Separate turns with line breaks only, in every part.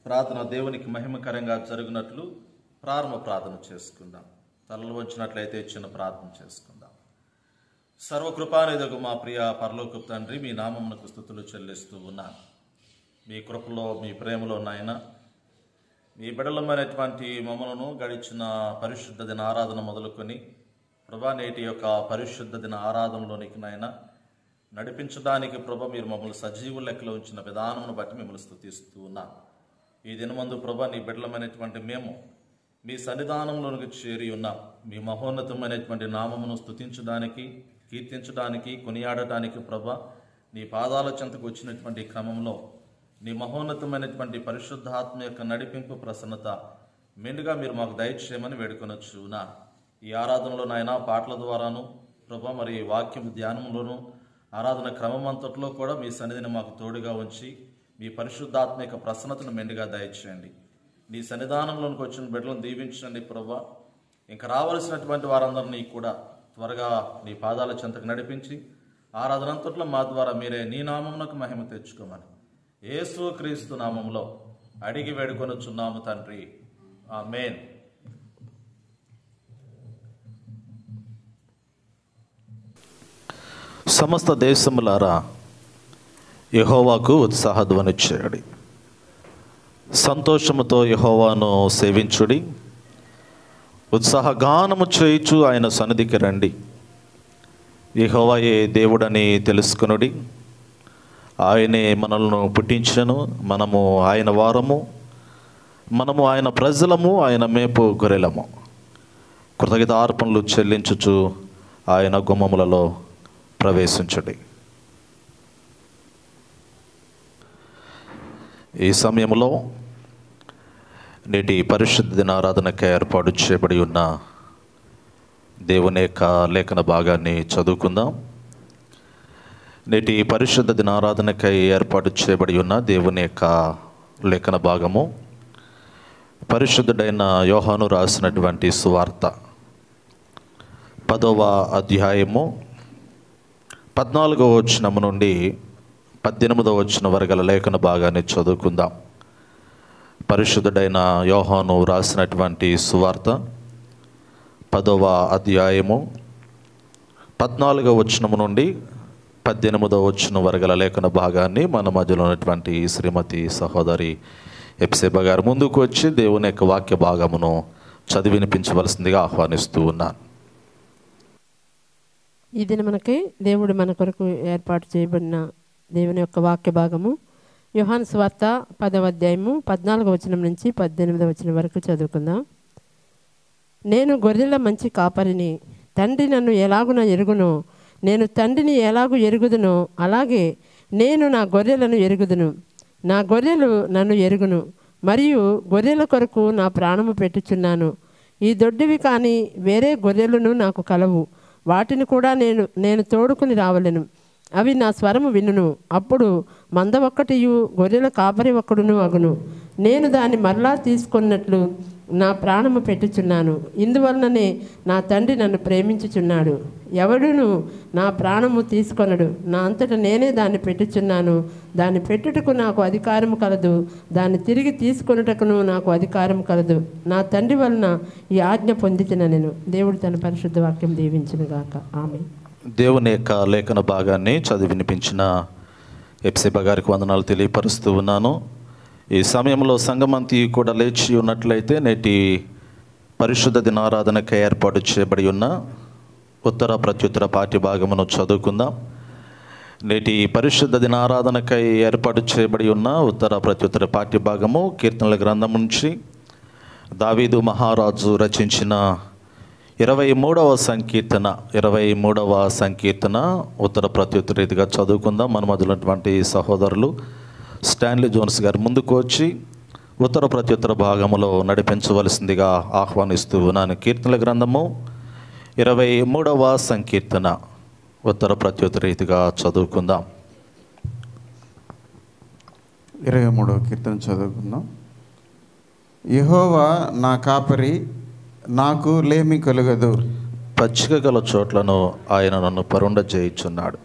ప్రార్థన దేవునికి మహిమకరంగా జరుగునట్లు ప్రారంభ ప్రార్థన చేసుకుందాం తలలు వంచినట్లయితే చిన్న ప్రార్థన చేసుకుందాం సర్వకృపానిదగు మా ప్రియ పరలోక తండ్రి మీ నామమునకు స్థుతులు చెల్లిస్తూ ఉన్నాను మీ కృపలో మీ ప్రేమలో నాయన మీ బిడలమైనటువంటి మమ్మలను గడిచిన పరిశుద్ధ దిన ఆరాధన మొదలుకొని ప్రభా నేటి యొక్క పరిశుద్ధ దిన ఆరాధనలోనికి నాయన నడిపించడానికి ప్రభ మీరు మమ్మల్ని సజీవు లెక్కలో ఉంచిన విధానమును బట్టి మిమ్మల్ని స్థుతిస్తూ ఉన్నాం ఈ దినమందు ప్రభ నీ బిడ్డలమైనటువంటి మేము మీ సన్నిధానంలోనికి చేరి ఉన్నాం మీ మహోన్నతమైనటువంటి నామమును స్థుతించడానికి కీర్తించడానికి కొనియాడటానికి ప్రభ నీ పాదాల చెంతకు వచ్చినటువంటి క్రమంలో నీ మహోన్నతమైనటువంటి పరిశుద్ధాత్మ యొక్క నడిపింపు ప్రసన్నత మెండుగా మీరు మాకు దయచేయమని వేడుకొనొచ్చు నా ఈ ఆరాధనలో నాయన పాటల ద్వారాను ప్రభ మరి వాక్యం ధ్యానంలోను ఆరాధన క్రమం అంతట్లో కూడా మీ సన్నిధిని మాకు తోడుగా ఉంచి మీ పరిశుద్ధాత్మ యొక్క ప్రసన్నతను మెండుగా దయచేయండి నీ సన్నిధానంలోనికి వచ్చిన బిడ్డలను దీవించండి ప్రభా ఇంకా రావలసినటువంటి వారందరినీ కూడా త్వరగా నీ పాదాల చెంతకు నడిపించి ఆరాధన అంతట్లో మా ద్వారా మీరే నీ నామమునకు మహిమ తెచ్చుకోమని యేసు క్రీస్తు నామంలో అడిగి వేడుకొనుచున్నాము తండ్రి ఆ మేన్ సమస్త దేశములారా యహోవాకు ఉత్సాహధ్వని చేయడి సంతోషముతో యహోవాను సేవించుడి ఉత్సాహగానము చేయుచు ఆయన సన్నిధికి రండి యహోవాయే దేవుడని తెలుసుకునుడి ఆయనే మనల్ని పుట్టించను మనము ఆయన వారము మనము ఆయన ప్రజలము ఆయన మేపు గొర్రెలము కృతజ్ఞత అర్పణలు చెల్లించుచు ఆయన గుమ్మములలో ప్రవేశించండి ఈ సమయంలో నేటి పరిశుద్ధ దినారాధనకై ఏర్పాటు చేయబడి ఉన్న దేవుని యొక్క లేఖన భాగాన్ని చదువుకుందాం నేటి పరిశుద్ధ దినారాధనకై ఏర్పాటు చేయబడి ఉన్న దేవుని యొక్క లేఖన భాగము పరిశుద్ధుడైన యోహాను రాసినటువంటి సువార్త పదవ అధ్యాయము పద్నాలుగవ వచనము నుండి పద్దెనిమిదవ వచనం వరగల లేఖన భాగాన్ని చదువుకుందాం పరిశుద్ధుడైన యోహాను రాసినటువంటి సువార్త పదవ అధ్యాయము పద్నాలుగవ వచనము నుండి పద్దెనిమిదవ వచనం వరగల లేఖన భాగాన్ని మన మధ్యలో ఉన్నటువంటి శ్రీమతి సహోదరి ఎప్సేబ గారు ముందుకు వచ్చి దేవుని యొక్క వాక్య భాగమును చదివి వినిపించవలసిందిగా ఆహ్వానిస్తూ ఉన్నాను
ఈ దినమునకై దేవుడు మన కొరకు ఏర్పాటు చేయబడిన దేవుని యొక్క వాక్య భాగము యోహాన్ స్వార్త పదవ అధ్యాయము పద్నాలుగవ వచనం నుంచి పద్దెనిమిదవ వచనం వరకు చదువుకుందాం నేను గొర్రెల మంచి కాపరిని తండ్రి నన్ను ఎలాగున ఎరుగునో నేను తండ్రిని ఎలాగు ఎరుగుదునో అలాగే నేను నా గొర్రెలను ఎరుగుదును నా గొర్రెలు నన్ను ఎరుగును మరియు గొర్రెల కొరకు నా ప్రాణము పెట్టుచున్నాను ఈ దొడ్డివి కానీ వేరే గొర్రెలను నాకు కలవు వాటిని కూడా నేను నేను తోడుకుని రావలేను అవి నా స్వరము వినును అప్పుడు మంద ఒక్కటియు గొర్రెల కాపరి ఒక్కడును అగును నేను దాన్ని మరలా తీసుకున్నట్లు నా ప్రాణము పెట్టుచున్నాను ఇందువలననే నా తండ్రి నన్ను ప్రేమించుచున్నాడు ఎవడును నా ప్రాణము తీసుకొనడు నా అంతట నేనే దాన్ని పెట్టుచున్నాను దాన్ని పెట్టుటకు నాకు అధికారము కలదు దాన్ని తిరిగి తీసుకొనుటకును నాకు అధికారం కలదు నా తండ్రి వలన ఈ ఆజ్ఞ పొందితిన నేను దేవుడు తన పరిశుద్ధ వాక్యం దీవించును గాక ఆమె
దేవుని యొక్క లేఖన భాగాన్ని చదివి వినిపించిన ఎప్సిబ గారికి వందనాలు తెలియపరుస్తూ ఉన్నాను ఈ సమయంలో సంగమంతి కూడా లేచి ఉన్నట్లయితే నేటి పరిశుద్ధ దినారాధనకై ఏర్పాటు చేయబడి ఉన్న ఉత్తర ప్రత్యుత్తర పాఠ్య భాగమును చదువుకుందాం నేటి పరిశుద్ధ దినారాధనకై ఏర్పాటు చేయబడి ఉన్న ఉత్తర ప్రత్యుత్తర పాఠ్య భాగము కీర్తనల గ్రంథం నుంచి దావీదు మహారాజు రచించిన ఇరవై మూడవ సంకీర్తన ఇరవై మూడవ సంకీర్తన ఉత్తర ప్రత్యుత్తర రీతిగా చదువుకుందాం మన మధ్యలో ఉన్నటువంటి సహోదరులు స్టాన్లీ జోన్స్ గారు ముందుకు వచ్చి ఉత్తర ప్రత్యుత్తర భాగములో నడిపించవలసిందిగా ఆహ్వానిస్తూ ఉన్నాను కీర్తనల గ్రంథము ఇరవై మూడవ సంకీర్తన ఉత్తర ప్రత్యుత్తర రీతిగా చదువుకుందాం
ఇరవై మూడవ కీర్తన చదువుకుందాం యహోవా నా కాపరి నాకు లేమి కలుగదు
పచ్చిక గల చోట్లను ఆయన నన్ను పరుండ చేయుచున్నాడు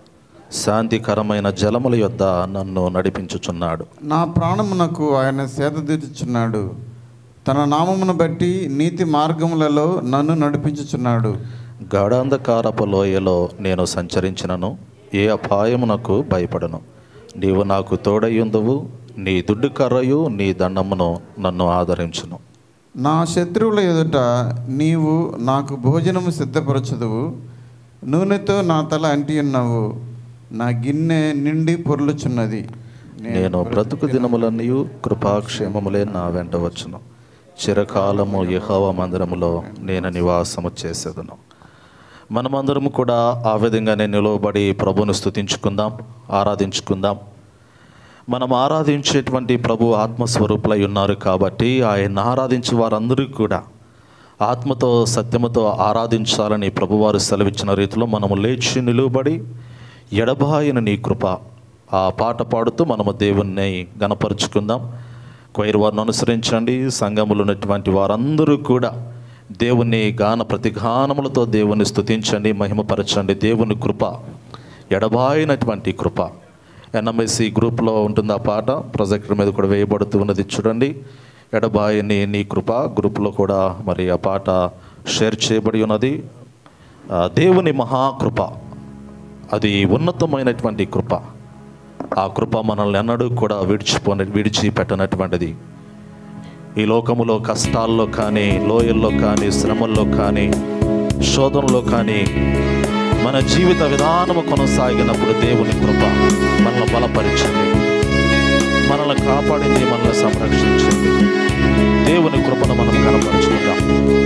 శాంతికరమైన జలముల యొద్ద నన్ను నడిపించుచున్నాడు
నా ప్రాణమునకు ఆయన సేద తీర్చుచున్నాడు తన నామమును బట్టి నీతి మార్గములలో నన్ను నడిపించుచున్నాడు
గాఢాంధకారపు లోయలో నేను సంచరించినను ఏ అపాయమునకు భయపడను నీవు నాకు తోడయ్యుందువు నీ దుడ్డు కర్రయు నీ దండమును నన్ను ఆదరించును
నా శత్రువుల ఎదుట నీవు నాకు భోజనము సిద్ధపరచదువు నూనెతో నా తల అంటి ఉన్నావు నా గిన్నె నిండి పొర్లుచున్నది
నేను బ్రతుకు దినములన్నయు కృపాక్షేమములే నా వెంట వచ్చును చిరకాలము యెహోవ మందిరములో నేను నివాసము చేసేదను మనమందరము కూడా ఆ విధంగానే నిలవబడి ప్రభును స్తుతించుకుందాం ఆరాధించుకుందాం మనం ఆరాధించేటువంటి ప్రభు ఆత్మస్వరూపులై ఉన్నారు కాబట్టి ఆయన ఆరాధించే వారందరూ కూడా ఆత్మతో సత్యముతో ఆరాధించాలని ప్రభువారు సెలవిచ్చిన రీతిలో మనము లేచి నిలువబడి ఎడబాయిన నీ కృప ఆ పాట పాడుతూ మనము దేవుణ్ణి గనపరుచుకుందాం కొయిర్ వారిని అనుసరించండి సంఘములు ఉన్నటువంటి వారందరూ కూడా దేవుని గాన ప్రతిగానములతో దేవుని స్తుతించండి మహిమపరచండి దేవుని కృప ఎడబాయినటువంటి కృప ఎన్ఎంఎస్సి గ్రూప్లో ఉంటుంది ఆ పాట ప్రొజెక్టర్ మీద కూడా వేయబడుతూ ఉన్నది చూడండి ఎడబాయిని నీ కృప గ్రూప్లో కూడా మరి ఆ పాట షేర్ చేయబడి ఉన్నది ఆ, దేవుని మహాకృప అది ఉన్నతమైనటువంటి కృప ఆ కృప మనల్ని ఎన్నడూ కూడా విడిచిపోని విడిచిపెట్టనటువంటిది ఈ లోకములో కష్టాల్లో కానీ లోయల్లో కానీ శ్రమల్లో కానీ శోధనలో కానీ మన జీవిత విధానము కొనసాగినప్పుడు దేవుని కృప మనల్ని బలపరిచింది మనల్ని కాపాడింది మనల్ని సంరక్షించింది దేవుని కృపను మనం కనపరుచుకుందాం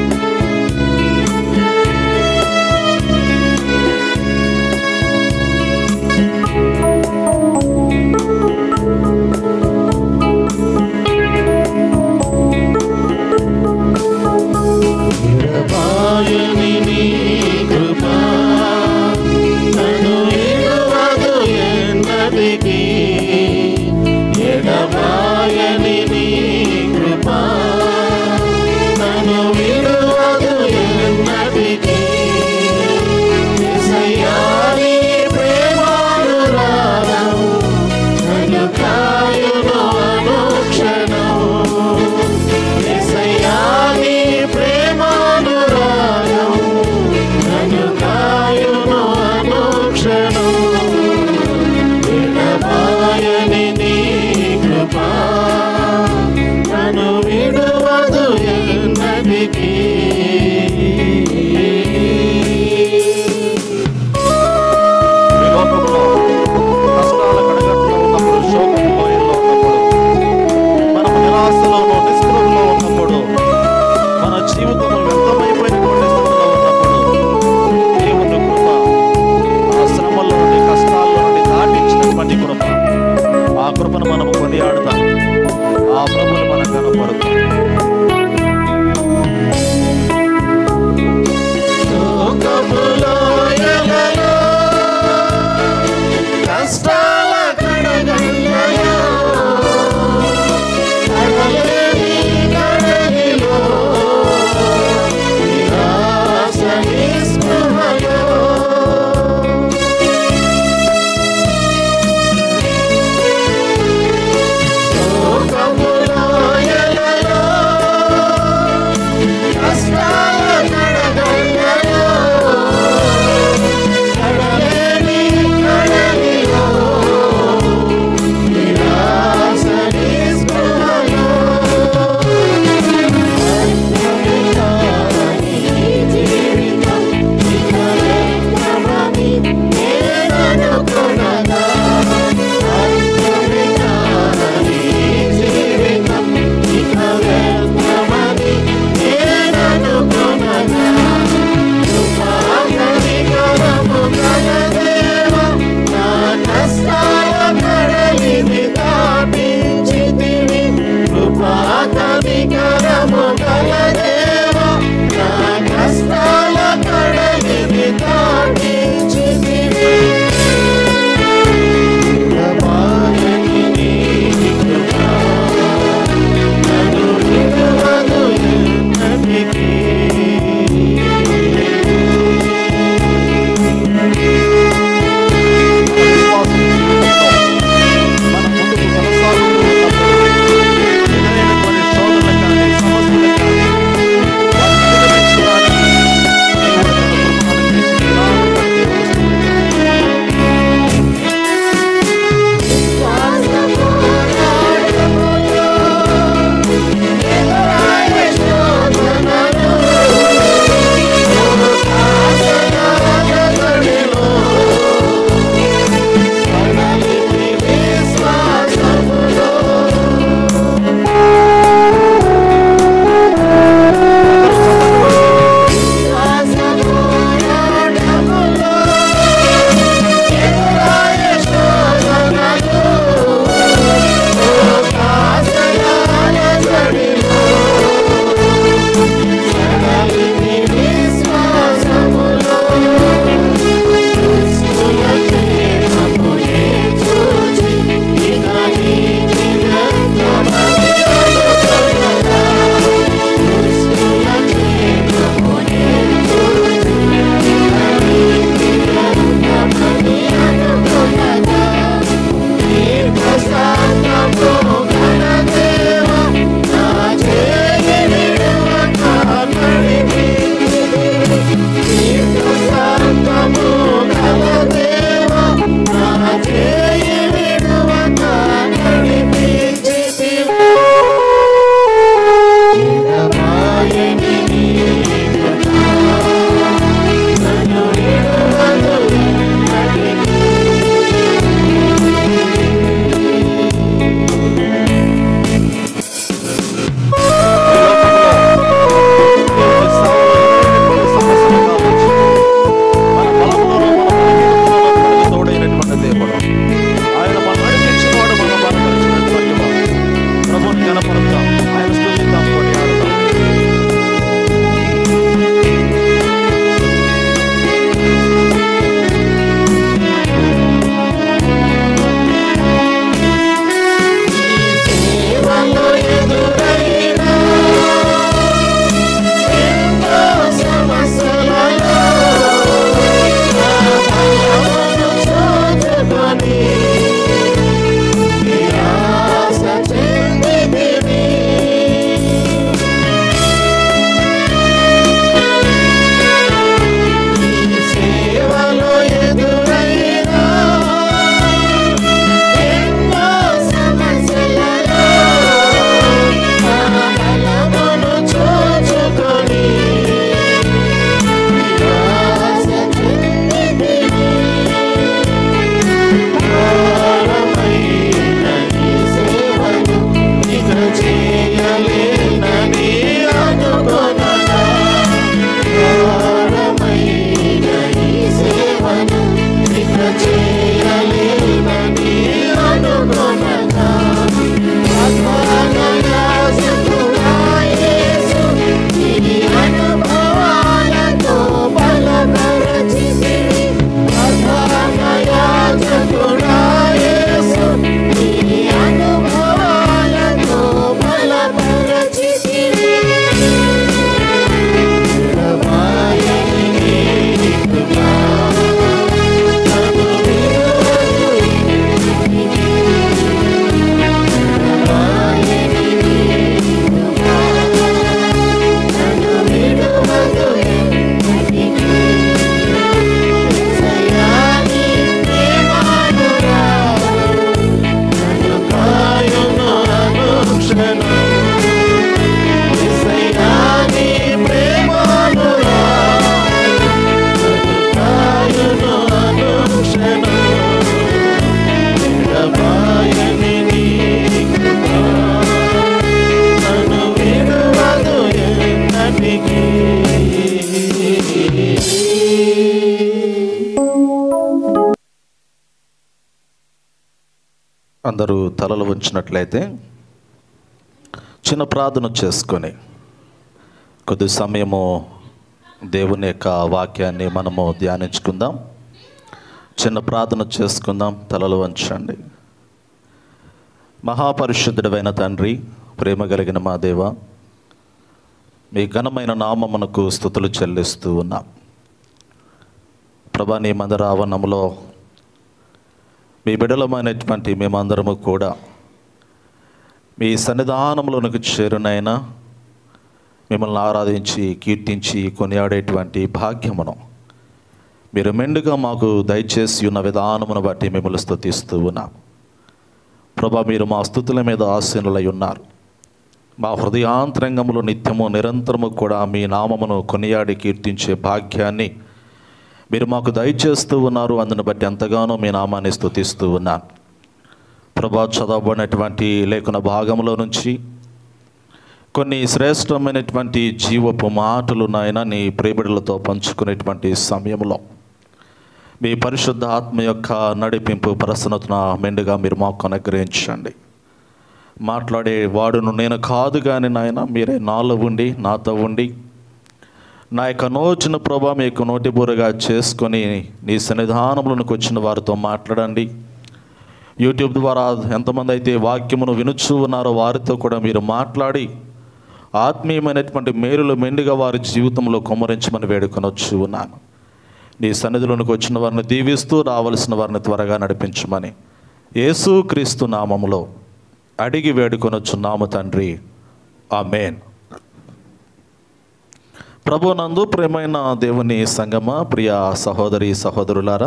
ఎడబాయని నీ కృప నన్ను విడువదు ఎన్నటికీ ఎడబాయని నీ కృప నన్ను విడువదు ఎన్నటికీ యేసయ్యా నీ ప్రేమానురాగం నన్ను కాయును అనుక్షణం యేసయ్యా నీ ప్రేమానురాగం నన్ను కాయును అనుక్షణం విడబాయని నీ కృప నన్ను విడువదు ఎన్నటికీ
ఈ లోకంలో కష్టాల కడగట్లో ఉన్నప్పుడు శోకం లోయల్లో ఉన్నప్పుడు మనం నిరాశలోనూ నిస్పృహలో ఉన్నప్పుడు మన జీవితం వ్యర్థమైపోయినటువంటి స్థితిలో ఉన్నప్పుడు దేవుని కృప ఆ శ్రమల నుండి కష్టాల నుండి దాటించినటువంటి కృప ఆ కృపను మనం కొనియాడుతాం ఆ ప్రభుని మనం కనపడతాం
లోకములోయలలో కష్టాల కడగళ్ళలో కడలేని కడలిలో నిరాశ నిస్పృహలో లోకములో అనుక్షణం యేసయ్యా నీ ప్రేమానురా కాయును అనుక్షణం నిరమాయని నీ కృప నన్ను విడువదు ఎన్నటికీ
అందరూ తలలు ఉంచినట్లయితే చిన్న ప్రార్థన చేసుకొని కొద్ది సమయము దేవుని యొక్క వాక్యాన్ని మనము ధ్యానించుకుందాం చిన్న ప్రార్థన చేసుకుందాం తలలు వంచండి మహాపరిశుద్ధుడైన తండ్రి ప్రేమ కలిగిన మా దేవ మీ ఘనమైన నామమునకు స్థుతులు చెల్లిస్తూ ఉన్నాం ప్రభా నీ మందరావరణంలో మీ బిడలమైనటువంటి మేమందరము కూడా మీ సన్నిధానంలోనికి చేరునైనా మిమ్మల్ని ఆరాధించి కీర్తించి కొనియాడేటువంటి భాగ్యమును మీరు మెండుగా మాకు దయచేసి ఉన్న విధానమును బట్టి మిమ్మల్ని స్తుతిస్తూ ఉన్నాం ప్రభా మీరు మా స్థుతుల మీద ఆసీనులై ఉన్నారు మా హృదయాంతరంగములో నిత్యము నిరంతరము కూడా మీ నామమును కొనియాడి కీర్తించే భాగ్యాన్ని మీరు మాకు దయచేస్తూ ఉన్నారు అందుని బట్టి ఎంతగానో మీ నామాన్ని స్తుతిస్తూ ఉన్నాను ప్రభా చదవబడినటువంటి లేఖన భాగంలో నుంచి కొన్ని శ్రేష్టమైనటువంటి జీవపు మాటలు నాయన నీ ప్రేమిడులతో పంచుకునేటువంటి సమయంలో మీ పరిశుద్ధ ఆత్మ యొక్క నడిపింపు ప్రసన్నతన మెండుగా మీరు మాకు అనుగ్రహించండి మాట్లాడే వాడును నేను కాదు కానీ నాయన మీరే నాలో ఉండి నాతో ఉండి నా యొక్క నోచిన ప్రభా మీకు నోటిబూరగా చేసుకొని నీ సన్నిధానంలోనికి వచ్చిన వారితో మాట్లాడండి యూట్యూబ్ ద్వారా ఎంతమంది అయితే వాక్యమును వినుచూ ఉన్నారో వారితో కూడా మీరు మాట్లాడి ఆత్మీయమైనటువంటి మేలులు మెండుగా వారి జీవితంలో కుమ్మరించమని వేడుకొనొచ్చు ఉన్నాను నీ సన్నిధిలోనికి వచ్చిన వారిని దీవిస్తూ రావలసిన వారిని త్వరగా నడిపించమని యేసు క్రీస్తు నామములో అడిగి వేడుకొనొచ్చున్నాము తండ్రి ఆమెన్ ప్రభునందు ప్రేమైన దేవుని సంగమ ప్రియ సహోదరి సహోదరులారా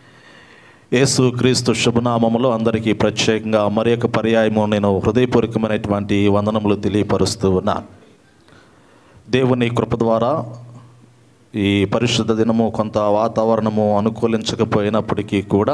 యేసు క్రీస్తు శుభనామములో అందరికీ ప్రత్యేకంగా మరి ఒక పర్యాయము నేను హృదయపూర్వకమైనటువంటి వందనములు తెలియపరుస్తూ ఉన్నాను దేవుని కృప ద్వారా ఈ పరిశుద్ధ దినము కొంత వాతావరణము అనుకూలించకపోయినప్పటికీ కూడా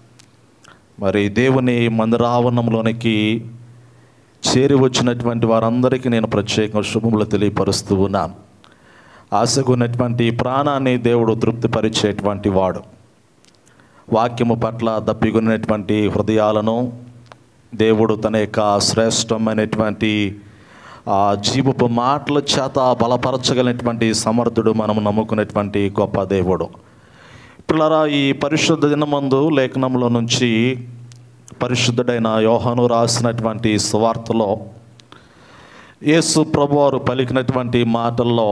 మరి దేవుని మందిరావరణంలోనికి చేరి వచ్చినటువంటి వారందరికీ నేను ప్రత్యేకంగా శుభములు తెలియపరుస్తూ ఉన్నాను ఆశకున్నటువంటి ప్రాణాన్ని దేవుడు తృప్తిపరిచేటువంటి వాడు వాక్యము పట్ల దప్పికొన్నటువంటి హృదయాలను దేవుడు తన యొక్క శ్రేష్టమైనటువంటి ఆ జీవపు మాటల చేత బలపరచగలిగినటువంటి సమర్థుడు మనం నమ్ముకునేటువంటి గొప్ప దేవుడు పిల్లరా ఈ పరిశుద్ధ దినమందు లేఖనంలో నుంచి పరిశుద్ధుడైన యోహాను రాసినటువంటి సువార్తలో యేసు ప్రభువారు పలికినటువంటి మాటల్లో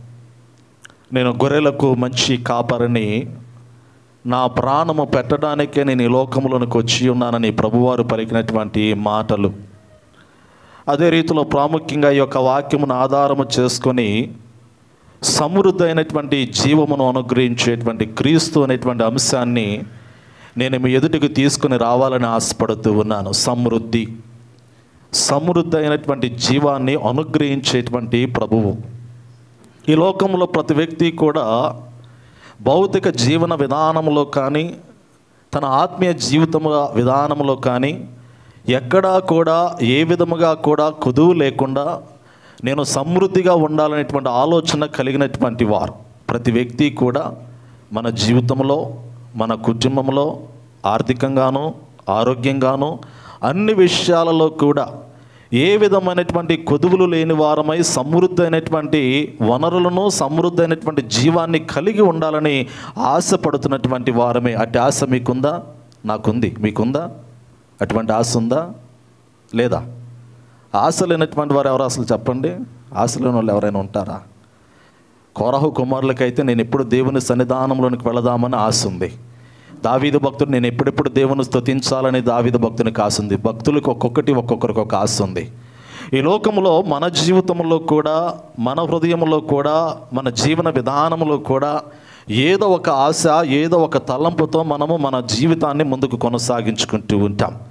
నేను గొర్రెలకు మంచి కాపరిని నా ప్రాణము పెట్టడానికే నేను ఈ లోకంలోనికి వచ్చి ఉన్నానని ప్రభువారు పలికినటువంటి మాటలు అదే రీతిలో ప్రాముఖ్యంగా ఈ యొక్క వాక్యమును ఆధారము చేసుకొని సమృద్ధైనటువంటి జీవమును అనుగ్రహించేటువంటి క్రీస్తు అనేటువంటి అంశాన్ని నేను మీ ఎదుటికి తీసుకుని రావాలని ఆశపడుతూ ఉన్నాను సమృద్ధి సమృద్ధి అయినటువంటి జీవాన్ని అనుగ్రహించేటువంటి ప్రభువు ఈ లోకంలో ప్రతి వ్యక్తి కూడా భౌతిక జీవన విధానంలో కానీ తన ఆత్మీయ జీవితము విధానంలో కానీ ఎక్కడా కూడా ఏ విధముగా కూడా కుదువు లేకుండా నేను సమృద్ధిగా ఉండాలనేటువంటి ఆలోచన కలిగినటువంటి వారు ప్రతి వ్యక్తి కూడా మన జీవితంలో మన కుటుంబంలో ఆర్థికంగాను ఆరోగ్యంగాను అన్ని విషయాలలో కూడా ఏ విధమైనటువంటి కొదువులు లేని వారమై సమృద్ధి అయినటువంటి వనరులను సమృద్ధి అయినటువంటి జీవాన్ని కలిగి ఉండాలని ఆశపడుతున్నటువంటి వారమే అటు ఆశ మీకుందా నాకుంది మీకుందా అటువంటి ఆశ ఉందా లేదా ఆశ లేనటువంటి వారు ఎవరు అసలు చెప్పండి ఆశ లేని వాళ్ళు ఎవరైనా ఉంటారా కోరహు కుమారులకైతే నేను ఎప్పుడు దేవుని సన్నిధానంలోనికి వెళదామని ఆశ ఉంది దావీదు భక్తుడు నేను ఎప్పుడెప్పుడు దేవుని స్తుతించాలని దావీదు భక్తునికి ఆశ ఉంది భక్తులకు ఒక్కొక్కటి ఒక్కొక్కరికి ఒక ఆశ ఉంది ఈ లోకంలో మన జీవితంలో కూడా మన హృదయంలో కూడా మన జీవన విధానంలో కూడా ఏదో ఒక ఆశ ఏదో ఒక తలంపుతో మనము మన జీవితాన్ని ముందుకు కొనసాగించుకుంటూ ఉంటాం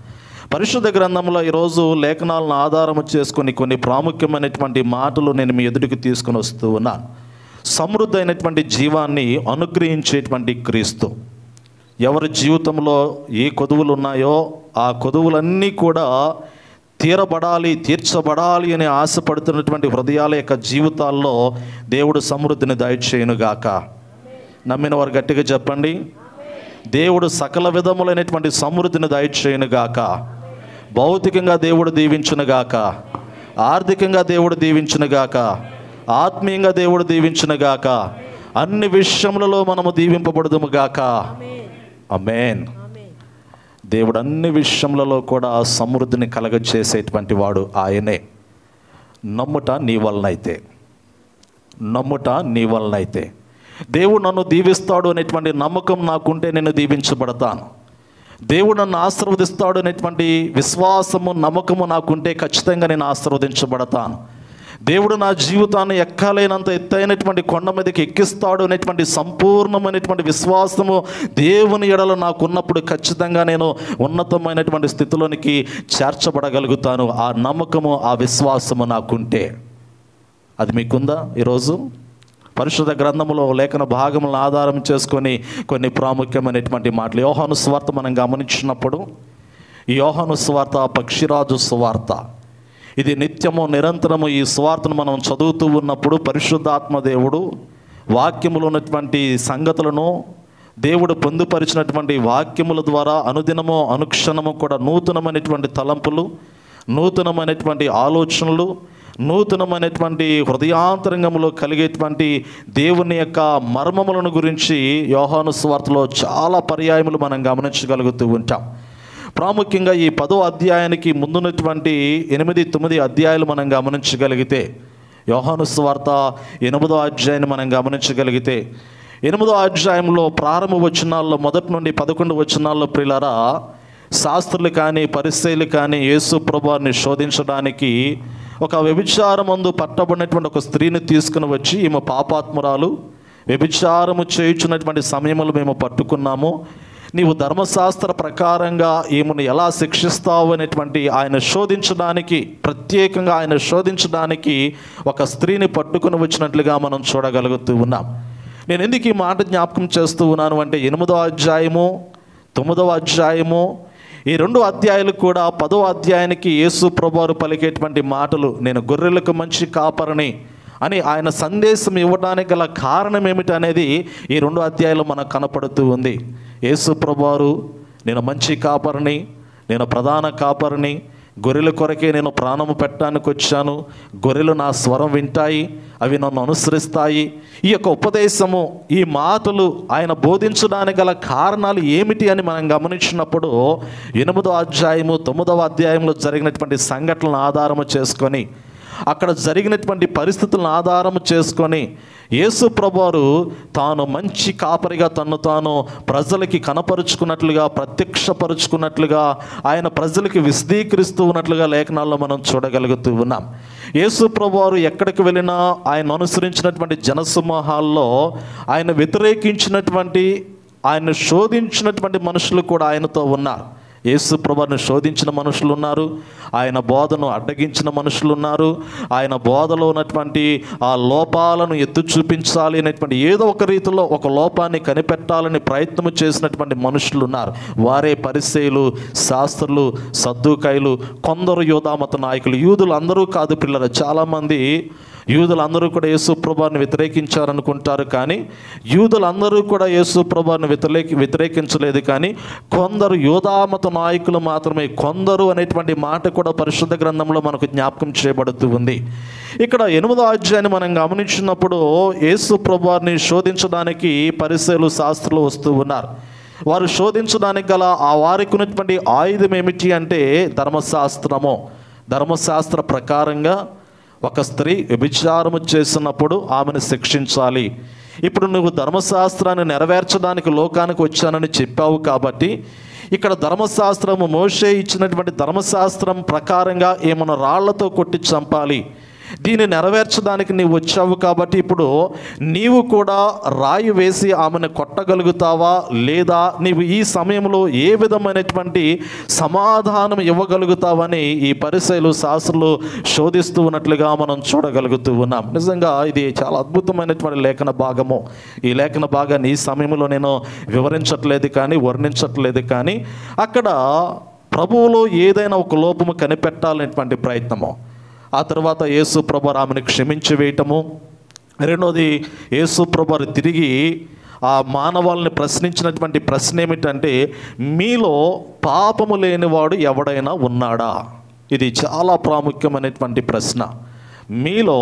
పరిశుద్ధ గ్రంథంలో ఈరోజు లేఖనాలను ఆధారం చేసుకొని కొన్ని ప్రాముఖ్యమైనటువంటి మాటలు నేను మీ ఎదుటికి తీసుకొని వస్తూ ఉన్నాను సమృద్ధి అయినటువంటి జీవాన్ని అనుగ్రహించేటువంటి క్రీస్తు ఎవరి జీవితంలో ఏ కొదువులు ఉన్నాయో ఆ కొదువులన్నీ కూడా తీరబడాలి తీర్చబడాలి అని ఆశపడుతున్నటువంటి హృదయాల యొక్క జీవితాల్లో దేవుడు సమృద్ధిని దయచేయునుగాక నమ్మిన వారు గట్టిగా చెప్పండి దేవుడు సకల విధములైనటువంటి సమృద్ధిని దయచేయునుగాక భౌతికంగా దేవుడు దీవించునుగాక ఆర్థికంగా దేవుడు దీవించునుగాక ఆత్మీయంగా దేవుడు దీవించునుగాక అన్ని విషయములలో మనము దీవింపబడదుముగాక అమేన్ దేవుడు అన్ని విషయములలో కూడా సమృద్ధిని కలగజేసేటువంటి వాడు ఆయనే నమ్ముట నీ వలనైతే నమ్ముట నీ వలనైతే దేవుడు నన్ను దీవిస్తాడు అనేటువంటి నమ్మకం నాకుంటే నేను దీవించబడతాను దేవుడు నన్ను ఆశీర్వదిస్తాడు అనేటువంటి విశ్వాసము నమ్మకము నాకుంటే ఖచ్చితంగా నేను ఆశీర్వదించబడతాను దేవుడు నా జీవితాన్ని ఎక్కలేనంత ఎత్తైనటువంటి కొండ మీదకి ఎక్కిస్తాడు అనేటువంటి సంపూర్ణమైనటువంటి విశ్వాసము దేవుని ఎడల నాకున్నప్పుడు ఖచ్చితంగా నేను ఉన్నతమైనటువంటి స్థితిలోనికి చేర్చబడగలుగుతాను ఆ నమ్మకము ఆ విశ్వాసము నాకుంటే అది మీకుందా ఈరోజు పరిశుద్ధ గ్రంథములో లేఖన భాగములను ఆధారం చేసుకొని కొన్ని ప్రాముఖ్యమైనటువంటి మాటలు యోహాను స్వార్త మనం గమనించినప్పుడు ఈ యోహాను స్వార్త పక్షిరాజు స్వార్త ఇది నిత్యము నిరంతరము ఈ స్వార్థను మనం చదువుతూ ఉన్నప్పుడు పరిశుద్ధాత్మ దేవుడు వాక్యములో ఉన్నటువంటి సంగతులను దేవుడు పొందుపరిచినటువంటి వాక్యముల ద్వారా అనుదినము అనుక్షణము కూడా నూతనమైనటువంటి తలంపులు నూతనమైనటువంటి ఆలోచనలు నూతనమైనటువంటి హృదయాంతరంగంలో కలిగేటువంటి దేవుని యొక్క మర్మములను గురించి యోహాను స్వార్థలో చాలా పర్యాయములు మనం గమనించగలుగుతూ ఉంటాం ప్రాముఖ్యంగా ఈ పదో అధ్యాయానికి ముందున్నటువంటి ఎనిమిది తొమ్మిది అధ్యాయాలు మనం గమనించగలిగితే యోహాను స్వార్త ఎనిమిదో అధ్యాయాన్ని మనం గమనించగలిగితే ఎనిమిదో అధ్యాయంలో ప్రారంభ వచనాల్లో మొదటి నుండి పదకొండు వచనాల్లో ప్రియులారా శాస్త్రులు కానీ పరిశైలు కానీ యేసు ప్రభువారిని శోధించడానికి ఒక వ్యభిచారమందు పట్టబడినటువంటి ఒక స్త్రీని తీసుకుని వచ్చి ఈమె పాపాత్మురాలు వ్యభిచారము చేయుచున్నటువంటి సమయంలో మేము పట్టుకున్నాము నీవు ధర్మశాస్త్ర ప్రకారంగా ఈమెను ఎలా శిక్షిస్తావు అనేటువంటి ఆయన శోధించడానికి ప్రత్యేకంగా ఆయన శోధించడానికి ఒక స్త్రీని పట్టుకుని వచ్చినట్లుగా మనం చూడగలుగుతూ ఉన్నాం నేను ఎందుకు ఈ మాట జ్ఞాపకం చేస్తూ ఉన్నాను అంటే ఎనిమిదో అధ్యాయము తొమ్మిదవ అధ్యాయము ఈ రెండు అధ్యాయాలు కూడా పదో అధ్యాయానికి యేసు ప్రభువారు పలికేటువంటి మాటలు నేను గొర్రెలకు మంచి కాపరని అని ఆయన సందేశం ఇవ్వడానికి గల కారణం ఏమిటి అనేది ఈ రెండు అధ్యాయాలు మనకు కనపడుతూ ఉంది యేసు ప్రభువారు నేను మంచి కాపరిని నేను ప్రధాన కాపరిని గొర్రెల కొరకే నేను ప్రాణము పెట్టడానికి వచ్చాను గొర్రెలు నా స్వరం వింటాయి అవి నన్ను అనుసరిస్తాయి ఈ యొక్క ఉపదేశము ఈ మాటలు ఆయన బోధించడానికి గల కారణాలు ఏమిటి అని మనం గమనించినప్పుడు ఎనిమిదో అధ్యాయము తొమ్మిదవ అధ్యాయంలో జరిగినటువంటి సంఘటనలను ఆధారము చేసుకొని అక్కడ జరిగినటువంటి పరిస్థితులను ఆధారం చేసుకొని యేసు ప్రభువారు తాను మంచి కాపరిగా తను తాను ప్రజలకి కనపరుచుకున్నట్లుగా ప్రత్యక్షపరుచుకున్నట్లుగా ఆయన ప్రజలకి విశదీకరిస్తూ ఉన్నట్లుగా లేఖనాల్లో మనం చూడగలుగుతూ ఉన్నాం యేసు ప్రభువారు ఎక్కడికి వెళ్ళినా ఆయన అనుసరించినటువంటి జనసమూహాల్లో ఆయన వ్యతిరేకించినటువంటి ఆయన శోధించినటువంటి మనుషులు కూడా ఆయనతో ఉన్నారు యేసు ప్రభుని శోధించిన మనుషులు ఉన్నారు ఆయన బోధను అడ్డగించిన మనుషులు ఉన్నారు ఆయన బోధలో ఉన్నటువంటి ఆ లోపాలను ఎత్తు చూపించాలి అనేటువంటి ఏదో ఒక రీతిలో ఒక లోపాన్ని కనిపెట్టాలని ప్రయత్నం చేసినటువంటి మనుషులు ఉన్నారు వారే పరిచయులు శాస్త్రులు సద్దుకాయలు కొందరు యోధామత నాయకులు యూదులు అందరూ కాదు పిల్లలు చాలామంది యూదులందరూ కూడా యేసు ప్రభాన్ని వ్యతిరేకించారనుకుంటారు కానీ యూదులందరూ కూడా యేసు ప్రభాన్ని వ్యతిరేకి వ్యతిరేకించలేదు కానీ కొందరు యోధామత నాయకులు మాత్రమే కొందరు అనేటువంటి మాట కూడా పరిశుద్ధ గ్రంథంలో మనకు జ్ఞాపకం చేయబడుతూ ఉంది ఇక్కడ ఎనిమిదో అధ్యాయాన్ని మనం గమనించినప్పుడు యేసు ప్రభువారిని శోధించడానికి పరిశీలు శాస్త్రులు వస్తూ ఉన్నారు వారు శోధించడానికి గల ఆ వారికి ఉన్నటువంటి ఆయుధం ఏమిటి అంటే ధర్మశాస్త్రము ధర్మశాస్త్ర ప్రకారంగా ఒక స్త్రీ వ్యభిచారము చేసినప్పుడు ఆమెను శిక్షించాలి ఇప్పుడు నువ్వు ధర్మశాస్త్రాన్ని నెరవేర్చడానికి లోకానికి వచ్చానని చెప్పావు కాబట్టి ఇక్కడ ధర్మశాస్త్రము మోషే ఇచ్చినటువంటి ధర్మశాస్త్రం ప్రకారంగా ఏమైనా రాళ్లతో కొట్టి చంపాలి దీన్ని నెరవేర్చడానికి నీవు వచ్చావు కాబట్టి ఇప్పుడు నీవు కూడా రాయి వేసి ఆమెను కొట్టగలుగుతావా లేదా నీవు ఈ సమయంలో ఏ విధమైనటువంటి సమాధానం ఇవ్వగలుగుతావని ఈ పరిశైలు శాస్త్రులు శోధిస్తూ ఉన్నట్లుగా మనం చూడగలుగుతూ ఉన్నాం నిజంగా ఇది చాలా అద్భుతమైనటువంటి లేఖన భాగము ఈ లేఖన భాగాన్ని ఈ సమయంలో నేను వివరించట్లేదు కానీ వర్ణించట్లేదు కానీ అక్కడ ప్రభువులో ఏదైనా ఒక లోపము కనిపెట్టాలనేటువంటి ప్రయత్నము ఆ తర్వాత యేసు ప్రభు ఆమెను క్షమించి వేయటము రెండోది యేసు ప్రభు తిరిగి ఆ మానవాళ్ళని ప్రశ్నించినటువంటి ప్రశ్న ఏమిటంటే మీలో పాపము లేనివాడు ఎవడైనా ఉన్నాడా ఇది చాలా ప్రాముఖ్యమైనటువంటి ప్రశ్న మీలో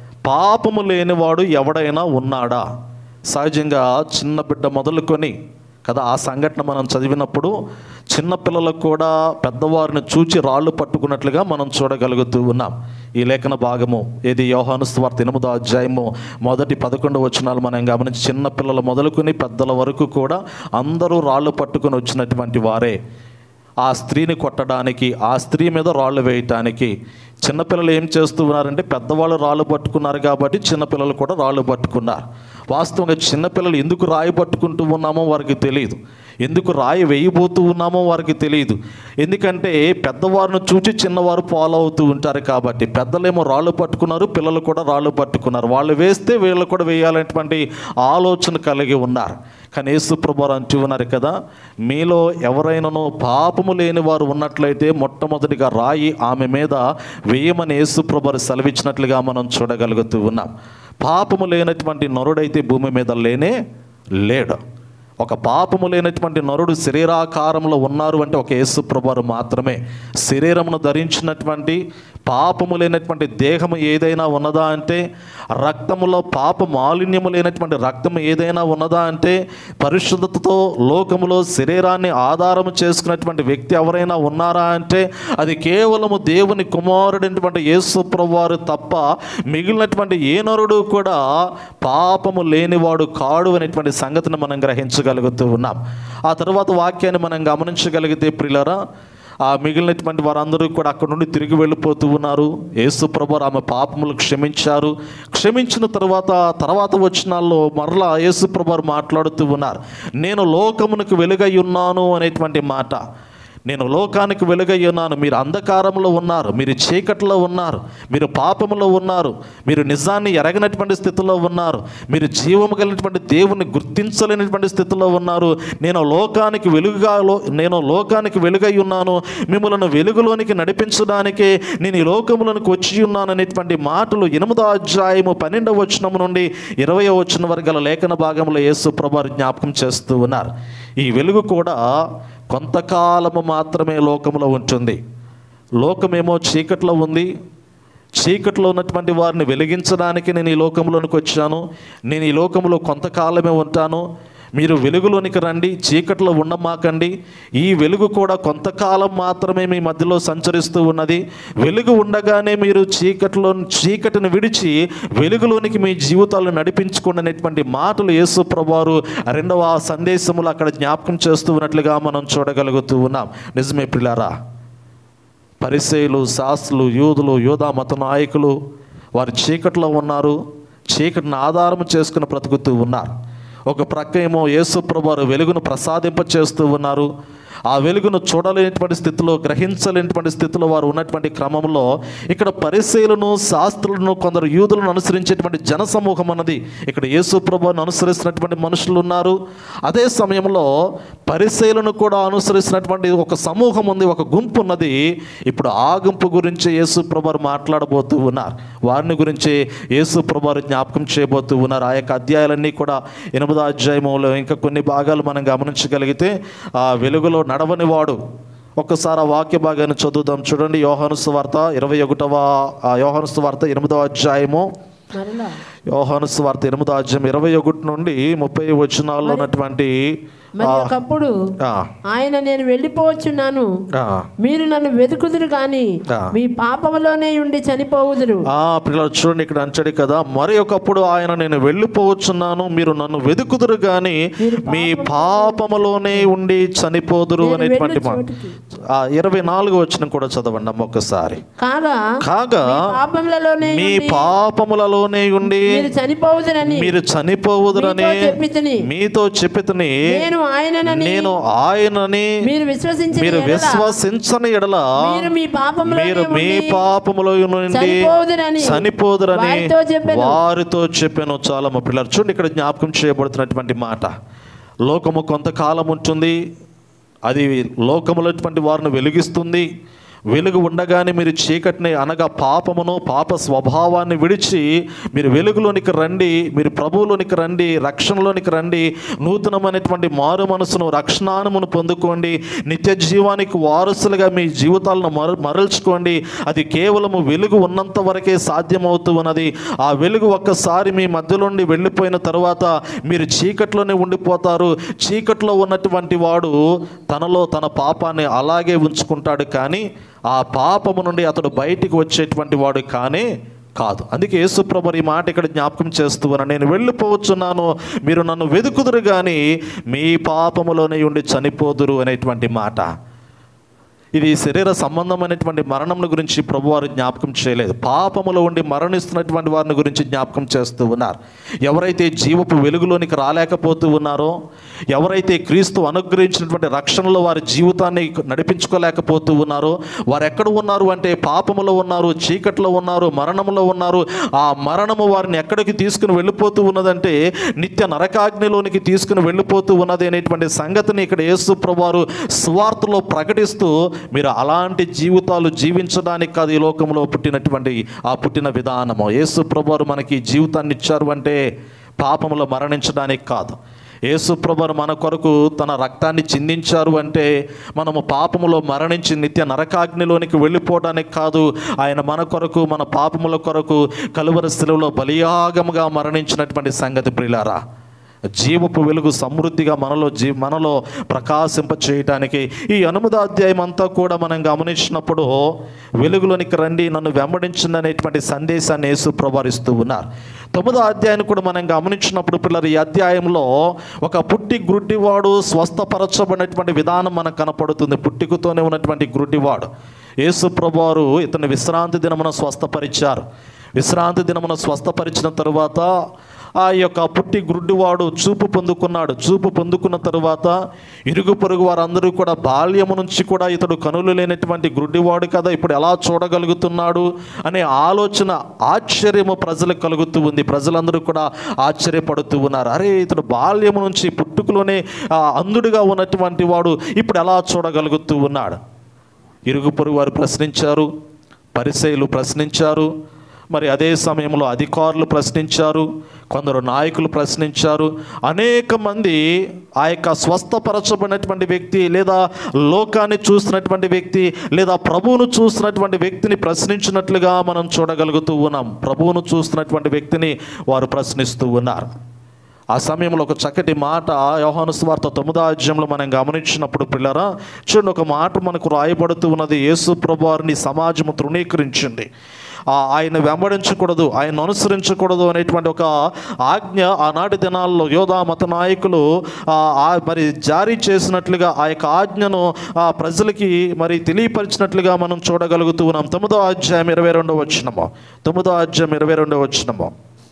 పాపము లేనివాడు ఎవడైనా ఉన్నాడా సహజంగా చిన్న బిడ్డ మొదలుకొని కదా ఆ సంఘటన మనం చదివినప్పుడు చిన్నపిల్లలకు కూడా పెద్దవారిని చూచి రాళ్ళు పట్టుకున్నట్లుగా మనం చూడగలుగుతూ ఉన్నాం ఈ లేఖన భాగము ఏది యోహాను స్వార్థ ఎనిమిదో అధ్యాయము మొదటి పదకొండు వచనాలు మనం గమనించి చిన్నపిల్లలు మొదలుకొని పెద్దల వరకు కూడా అందరూ రాళ్ళు పట్టుకొని వచ్చినటువంటి వారే ఆ స్త్రీని కొట్టడానికి ఆ స్త్రీ మీద రాళ్ళు వేయటానికి చిన్నపిల్లలు ఏం చేస్తూ ఉన్నారంటే పెద్దవాళ్ళు రాళ్ళు పట్టుకున్నారు కాబట్టి చిన్నపిల్లలు కూడా రాళ్ళు పట్టుకున్నారు వాస్తవంగా చిన్నపిల్లలు ఎందుకు రాయి పట్టుకుంటూ ఉన్నామో వారికి తెలియదు ఎందుకు రాయి వేయబోతూ ఉన్నామో వారికి తెలియదు ఎందుకంటే పెద్దవారిని చూచి చిన్నవారు ఫాలో అవుతూ ఉంటారు కాబట్టి పెద్దలేమో రాళ్ళు పట్టుకున్నారు పిల్లలు కూడా రాళ్ళు పట్టుకున్నారు వాళ్ళు వేస్తే వీళ్ళు కూడా వేయాలనేటువంటి ఆలోచన కలిగి ఉన్నారు కానీ యేసుప్రభు అంటూ ఉన్నారు కదా మీలో ఎవరైనాను పాపము లేని వారు ఉన్నట్లయితే మొట్టమొదటిగా రాయి ఆమె మీద వేయమని యేసుప్రభు సెలవిచ్చినట్లుగా మనం చూడగలుగుతూ ఉన్నాం పాపము లేనటువంటి నరుడైతే భూమి మీద లేనే లేడు ఒక పాపము లేనటువంటి నరుడు శరీరాకారంలో ఉన్నారు అంటే ఒక యేసు ప్రభువారు మాత్రమే శరీరమును ధరించినటువంటి పాపము లేనటువంటి దేహము ఏదైనా ఉన్నదా అంటే రక్తములో పాప మాలిన్యము లేనటువంటి రక్తము ఏదైనా ఉన్నదా అంటే పరిశుద్ధతతో లోకములో శరీరాన్ని ఆధారము చేసుకున్నటువంటి వ్యక్తి ఎవరైనా ఉన్నారా అంటే అది కేవలము దేవుని కుమారుడైనటువంటి యేసు ప్రభువారు తప్ప మిగిలినటువంటి ఏ నరుడు కూడా పాపము లేనివాడు కాడు అనేటువంటి సంగతిని మనం గ్రహించగలుగుతూ ఉన్నాం ఆ తర్వాత వాక్యాన్ని మనం గమనించగలిగితే ప్రిలరా ఆ మిగిలినటువంటి వారందరూ కూడా అక్కడ నుండి తిరిగి వెళ్ళిపోతూ ఉన్నారు యేసుప్రభు ఆమె పాపములు క్షమించారు క్షమించిన తర్వాత తర్వాత వచ్చినాల్లో మరలా యేసుప్రభు మాట్లాడుతూ ఉన్నారు నేను లోకమునకు వెలుగై ఉన్నాను అనేటువంటి మాట నేను లోకానికి వెలుగై ఉన్నాను మీరు అంధకారంలో ఉన్నారు మీరు చీకట్లో ఉన్నారు మీరు పాపములో ఉన్నారు మీరు నిజాన్ని ఎరగనటువంటి స్థితిలో ఉన్నారు మీరు జీవము కలిగినటువంటి దేవుని గుర్తించలేనటువంటి స్థితిలో ఉన్నారు నేను లోకానికి వెలుగుగా లో- నేను లోకానికి వెలుగై ఉన్నాను మిమ్మల్ని వెలుగులోనికి నడిపించడానికే నేను ఈ లోకములోనికి వచ్చి ఉన్నాను అనేటువంటి మాటలు ఎనిమిదో అధ్యాయము పన్నెండవ వచనం నుండి ఇరవై వచనం వరకు గల లేఖన భాగంలో యేసు ప్రభు జ్ఞాపకం చేస్తూ ఉన్నారు ఈ వెలుగు కూడా కొంతకాలము మాత్రమే లోకంలో ఉంటుంది లోకమేమో చీకట్లో ఉంది చీకట్లో ఉన్నటువంటి వారిని వెలిగించడానికి నేను ఈ లోకంలోనికి వచ్చాను నేను ఈ లోకంలో కొంతకాలమే ఉంటాను మీరు వెలుగులోనికి రండి చీకట్లో ఉండమాకండి ఈ వెలుగు కూడా కొంతకాలం మాత్రమే మీ మధ్యలో సంచరిస్తూ ఉన్నది వెలుగు ఉండగానే మీరు చీకట్లో చీకటిని విడిచి వెలుగులోనికి మీ జీవితాలను నడిపించుకోండి అనేటువంటి మాటలు యేసు ప్రభువారు రెండవ సందేశములు అక్కడ జ్ఞాపకం చేస్తూ ఉన్నట్లుగా మనం చూడగలుగుతూ ఉన్నాం నిజమే పిల్లారా పరిసేయులు శాస్త్రులు యూదులు యూదా మత నాయకులు వారు చీకట్లో ఉన్నారు చీకటిని ఆధారం చేసుకుని బ్రతుకుతూ ఉన్నారు ఒక ప్రక్క ఏమో యేసుప్రభు వారు వెలుగును ప్రసాదింప చేస్తూ ఉన్నారు ఆ వెలుగును చూడలేనటువంటి స్థితిలో గ్రహించలేనటువంటి స్థితిలో వారు ఉన్నటువంటి క్రమంలో ఇక్కడ పరిశీలను శాస్త్రులను కొందరు యూదులను అనుసరించేటువంటి జన సమూహం అన్నది ఇక్కడ యేసు ప్రభువును అనుసరిస్తున్నటువంటి మనుషులు ఉన్నారు అదే సమయంలో పరిశీలను కూడా అనుసరిస్తున్నటువంటి ఒక సమూహం ఉంది ఒక గుంపు ఉన్నది ఇప్పుడు ఆ గుంపు గురించి యేసు ప్రభువారు మాట్లాడబోతూ ఉన్నారు వారిని గురించి యేసు ప్రభువారు జ్ఞాపకం చేయబోతూ ఉన్నారు ఆ యొక్క అధ్యాయాలన్నీ కూడా ఎనిమిదో అధ్యాయంలో ఇంకా కొన్ని భాగాలు మనం గమనించగలిగితే ఆ వెలుగులో నడవని వాడు ఒక్కసారి ఆ వాక్య భాగాన్ని చదువుదాం చూడండి యోహాను సువార్త ఇరవై ఒకటవ ఆ యోహాను సువార్త ఎనిమిదవ అధ్యాయము
మరలా
యోహాను స్వార్థ ఎనిమిదో అధ్యాయం ఇరవై ఒకటి నుండి ముప్పై వచనాల్లో ఉన్నటువంటి
మరి ఒకప్పుడు
ఆ,
ఆయన నేను వెళ్ళిపోవచ్చున్నాను
ఆ,
మీరు నన్ను వెతుకుదురు కానీ
ఆ.
మీ పాపములోనే ఉండి చనిపోవుదురు
ఆ పిల్లలు చూడండి ఇక్కడ అంచాడు కదా మరి ఒకప్పుడు ఆయన నేను వెళ్ళిపోవచ్చున్నాను మీరు నన్ను వెతుకుదురు గాని మీ పాపములోనే ఉండి చనిపోదురు
నేను
అనేటువంటి
వెళ్ళు
మాట
చోటికి.
ఆ ఇరవై నాలుగు వచ్చిన కూడా చదవండి అమ్మ ఒక్కసారి
కాగా
కాగా
పాపములలోనే
మీ
ఉండి
పాపములలోనే ఉండి
మీరు చనిపోవుదురని
మీరు చనిపోవుదురని
మీతో చెప్పితిని.
మీతో చెప్పితిని
నేను ఆయననని
నేను ఆయనని
మీరు విశ్వసించిన
మీరు
ఎడల
విశ్వసించని ఎడల
మీరు మీ పాపములో
మీరు మీ పాపములో నుండి
చనిపోదురని
చనిపోదురని
వారితో చెప్పెను.
వారితో చెప్పాను చాలా మా పిల్లలు చూడండి ఇక్కడ జ్ఞాపకం చేయబడుతున్నటువంటి మాట లోకము కొంతకాలం ఉంటుంది అది లోకములటువంటి వారిని వెలిగిస్తుంది వెలుగు ఉండగానే మీరు చీకటిని అనగా పాపమును పాప స్వభావాన్ని విడిచి మీరు వెలుగులోనికి రండి మీరు ప్రభువులోనికి రండి రక్షణలోనికి రండి నూతనమైనటువంటి మారు మనసును రక్షణానమును పొందుకోండి నిత్య జీవానికి వారసులుగా మీ జీవితాలను మర మరల్చుకోండి అది కేవలము వెలుగు ఉన్నంత వరకే సాధ్యమవుతూ ఉన్నది ఆ వెలుగు ఒక్కసారి మీ మధ్యలో నుండి వెళ్ళిపోయిన తర్వాత మీరు చీకట్లోనే ఉండిపోతారు చీకట్లో ఉన్నటువంటి వాడు తనలో తన పాపాన్ని అలాగే ఉంచుకుంటాడు కానీ ఆ పాపము నుండి అతడు బయటికి వచ్చేటువంటి వాడు కానే కాదు అందుకే యేసుప్రభు ఈ మాట ఇక్కడ జ్ఞాపకం చేస్తూ ఉన్నాను నేను వెళ్ళిపోవచ్చున్నాను మీరు నన్ను వెతుకుదురు కానీ మీ పాపములోనే ఉండి చనిపోదురు అనేటువంటి మాట ఇది శరీర సంబంధమైనటువంటి మరణం గురించి ప్రభువారు జ్ఞాపకం చేయలేదు పాపములో ఉండి మరణిస్తున్నటువంటి వారిని గురించి జ్ఞాపకం చేస్తూ ఉన్నారు ఎవరైతే జీవపు వెలుగులోనికి రాలేకపోతూ ఉన్నారో ఎవరైతే క్రీస్తు అనుగ్రహించినటువంటి రక్షణలో వారి జీవితాన్ని నడిపించుకోలేకపోతూ ఉన్నారో వారు ఎక్కడ ఉన్నారు అంటే పాపములో ఉన్నారు చీకట్లో ఉన్నారు మరణములో ఉన్నారు ఆ మరణము వారిని ఎక్కడికి తీసుకుని వెళ్ళిపోతూ ఉన్నదంటే నిత్య నరకాగ్నిలోనికి తీసుకుని వెళ్ళిపోతూ ఉన్నది అనేటువంటి సంగతిని ఇక్కడ యేసు ప్రభువారు స్వార్థలో ప్రకటిస్తూ మీరు అలాంటి జీవితాలు జీవించడానికి కాదు ఈ లోకంలో పుట్టినటువంటి ఆ పుట్టిన విధానము యేసు ప్రభువారు మనకి ఈ జీవితాన్ని ఇచ్చారు అంటే పాపములో మరణించడానికి కాదు యేసు ప్రభువారు మన కొరకు తన రక్తాన్ని చిందించారు అంటే మనము పాపములో మరణించి నిత్య నరకాగ్నిలోనికి వెళ్ళిపోవడానికి కాదు ఆయన మన కొరకు మన పాపముల కొరకు కలువరి శిలువలో బలియాగముగా మరణించినటువంటి సంగతి ప్రిలారా జీవపు వెలుగు సమృద్ధిగా మనలో జీ మనలో ప్రకాశింప చేయటానికి ఈ అనుమద అధ్యాయం అంతా కూడా మనం గమనించినప్పుడు వెలుగులోనికి రండి నన్ను వెంబడించండి అనేటువంటి సందేశాన్ని యేసు ప్రవరిస్తూ ఉన్నారు తొమ్మిదో అధ్యాయాన్ని కూడా మనం గమనించినప్పుడు పిల్లలు ఈ అధ్యాయంలో ఒక పుట్టి గ్రుడ్డివాడు స్వస్థపరచబడినటువంటి విధానం మనకు కనపడుతుంది పుట్టికతోనే ఉన్నటువంటి గ్రుడ్డివాడు యేసు ప్రభువారు ఇతని విశ్రాంతి దినమున స్వస్థపరిచారు విశ్రాంతి దినమున స్వస్థపరిచిన తరువాత ఆ యొక్క పుట్టి గుడ్డివాడు చూపు పొందుకున్నాడు చూపు పొందుకున్న తరువాత ఇరుగు పొరుగు వారందరూ కూడా బాల్యము నుంచి కూడా ఇతడు కనులు లేనటువంటి గుడ్డివాడు కదా ఇప్పుడు ఎలా చూడగలుగుతున్నాడు అనే ఆలోచన ఆశ్చర్యము ప్రజలకు కలుగుతూ ఉంది ప్రజలందరూ కూడా ఆశ్చర్యపడుతూ ఉన్నారు అరే ఇతడు బాల్యము నుంచి పుట్టుకలోనే ఆ, అంధుడిగా ఉన్నటువంటి వాడు ఇప్పుడు ఎలా చూడగలుగుతూ ఉన్నాడు ఇరుగు పొరుగు వారు ప్రశ్నించారు పరిసయులు ప్రశ్నించారు మరి అదే సమయంలో అధికారులు ప్రశ్నించారు కొందరు నాయకులు ప్రశ్నించారు అనేక మంది ఆ యొక్క స్వస్థపరచబడినటువంటి వ్యక్తి లేదా లోకాన్ని చూస్తున్నటువంటి వ్యక్తి లేదా ప్రభువును చూస్తున్నటువంటి వ్యక్తిని ప్రశ్నించినట్లుగా మనం చూడగలుగుతూ ఉన్నాం ప్రభువును చూస్తున్నటువంటి వ్యక్తిని వారు ప్రశ్నిస్తూ ఉన్నారు ఆ సమయంలో ఒక చక్కటి మాట యోహాను స్వార్థ తొమ్మిదో అధ్యాయంలో మనం గమనించినప్పుడు పిల్లరా చూడండి ఒక మాట మనకు రాయబడుతూ ఉన్నది యేసు ప్రభు వారిని సమాజము తృణీకరించింది ఆ, ఆయన వెంబడించకూడదు ఆయన అనుసరించకూడదు అనేటువంటి ఒక ఆజ్ఞ ఆనాటి దినాల్లో యోధా మత నాయకులు ఆ, ఆ మరి జారీ చేసినట్లుగా ఆ యొక్క ఆజ్ఞను ఆ ప్రజలకి మరి తెలియపరిచినట్లుగా మనం చూడగలుగుతూ ఉన్నాం తొమ్మిదో అధ్యాయం ఇరవై రెండో వచ్చినమో తొమ్మిదో అధ్యాయం ఇరవై రెండో వచ్చినమో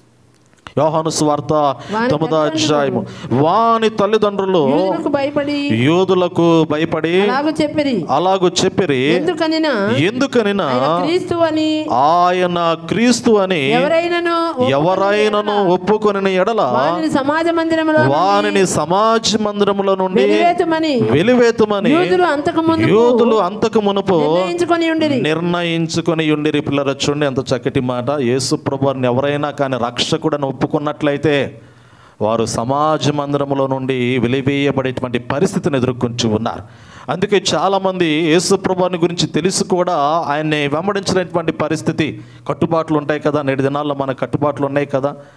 యోహాను స్వార్త
వాని
తొమ్మిదో
తల్లిదండ్రులు
అధ్యాయము వాని తల్లిదండ్రులు
యూదులకు భయపడి
యూదులకు భయపడి
అలాగు చెప్పిరి
అలాగూ చెప్పిరి
ఎందుకనినా
ఎందుకనినా
ఆయన క్రీస్తు అని
ఆయన క్రీస్తు అని
ఎవరైనాను
ఎవరైనను ఒప్పుకొని ఎడల
వారిని సమాజ మందిరంలో
వానిని సమాజ మందిరముల నుండి
వెలివేతమని
వెలివేతమని
యూదులు అంతకు ముందు
యూదులు అంతకు మునుపు
నిర్ణయించుకొని ఉండిరి
నిర్ణయించుకొని ఉండిరి పిల్లల చూడండి ఎంత చక్కటి మాట యేసు ప్రభువారిని ఎవరైనా కానీ రక్షకుడని ఒప్పుకున్నట్లయితే వారు సమాజ మందిరములో నుండి వెలివేయబడేటువంటి పరిస్థితిని ఎదుర్కొంటూ ఉన్నారు అందుకే చాలామంది యేసు ప్రభువారిని గురించి తెలిసి కూడా ఆయన్ని వెంబడించినటువంటి పరిస్థితి కట్టుబాట్లు ఉంటాయి కదా నేటి దినాల్లో మన కట్టుబాట్లు ఉన్నాయి కదా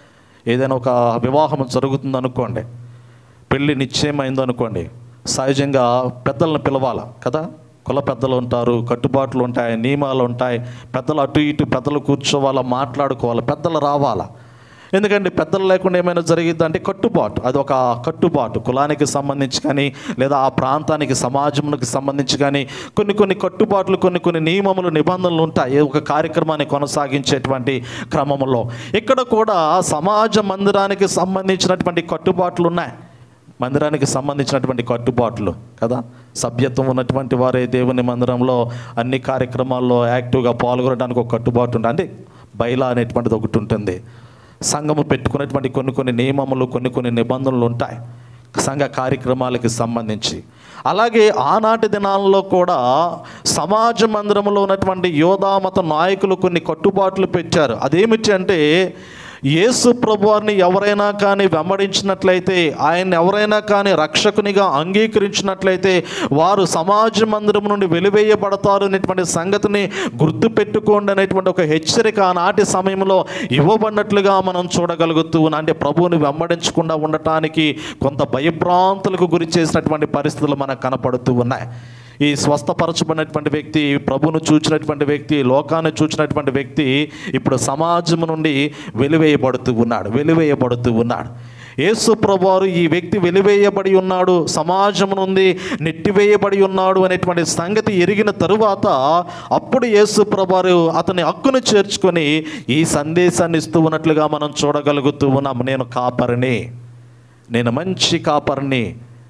ఏదైనా ఒక వివాహం జరుగుతుంది అనుకోండి పెళ్ళి నిశ్చయమైంది అనుకోండి సహజంగా పెద్దలను పిలవాలి కదా కుల పెద్దలు ఉంటారు కట్టుబాట్లు ఉంటాయి నియమాలు ఉంటాయి పెద్దలు అటు ఇటు పెద్దలు కూర్చోవాలా మాట్లాడుకోవాలి పెద్దలు రావాలా ఎందుకంటే పెద్దలు లేకుండా ఏమైనా జరిగిద్ది అంటే కట్టుబాటు అది ఒక కట్టుబాటు కులానికి సంబంధించి కానీ లేదా ఆ ప్రాంతానికి సమాజంకి సంబంధించి కానీ కొన్ని కొన్ని కట్టుబాట్లు కొన్ని కొన్ని నియమములు నిబంధనలు ఉంటాయి ఏ ఒక కార్యక్రమాన్ని కొనసాగించేటువంటి క్రమంలో ఇక్కడ కూడా సమాజ మందిరానికి సంబంధించినటువంటి కట్టుబాట్లు ఉన్నాయి మందిరానికి సంబంధించినటువంటి కట్టుబాట్లు కదా సభ్యత్వం ఉన్నటువంటి వారే దేవుని మందిరంలో అన్ని కార్యక్రమాల్లో యాక్టివ్గా పాల్గొనడానికి ఒక కట్టుబాటు ఉంటుంది అంటే బయలా అనేటువంటిది ఒకటి ఉంటుంది సంఘము పెట్టుకున్నటువంటి కొన్ని కొన్ని నియమములు కొన్ని కొన్ని నిబంధనలు ఉంటాయి సంఘ కార్యక్రమాలకి సంబంధించి అలాగే ఆనాటి దినాల్లో కూడా సమాజ మందిరంలో ఉన్నటువంటి యోధామత నాయకులు కొన్ని కట్టుబాట్లు పెట్టారు అదేమిటి అంటే యేసు ప్రభువారిని ఎవరైనా కానీ వెంబడించినట్లయితే ఆయన ఎవరైనా కానీ రక్షకునిగా అంగీకరించినట్లయితే వారు సమాజ మందిరం నుండి వెలివేయబడతారు అనేటువంటి సంగతిని గుర్తుపెట్టుకోండి అనేటువంటి ఒక హెచ్చరిక ఆనాటి సమయంలో ఇవ్వబడినట్లుగా మనం చూడగలుగుతూ ఉన్నాం. అంటే ప్రభువుని వెంబడించకుండా ఉండటానికి కొంత భయభ్రాంతులకు గురి చేసినటువంటి పరిస్థితులు మనకు కనపడుతూ ఉన్నాయి ఈ స్వస్థపరచబడినటువంటి వ్యక్తి ప్రభును చూచినటువంటి వ్యక్తి లోకాన్ని చూచినటువంటి వ్యక్తి ఇప్పుడు సమాజం నుండి వెలివేయబడుతూ ఉన్నాడు వెలివేయబడుతూ ఉన్నాడు యేసు ప్రభువారు ఈ వ్యక్తి వెలివేయబడి ఉన్నాడు సమాజం నుండి నెట్టివేయబడి ఉన్నాడు అనేటువంటి సంగతి ఎరిగిన తరువాత అప్పుడు యేసు ప్రభువారు అతని హక్కును చేర్చుకొని ఈ సందేశాన్ని ఇస్తూ ఉన్నట్లుగా మనం చూడగలుగుతూ ఉన్నాం నేను కాపరిని నేను మంచి కాపరిని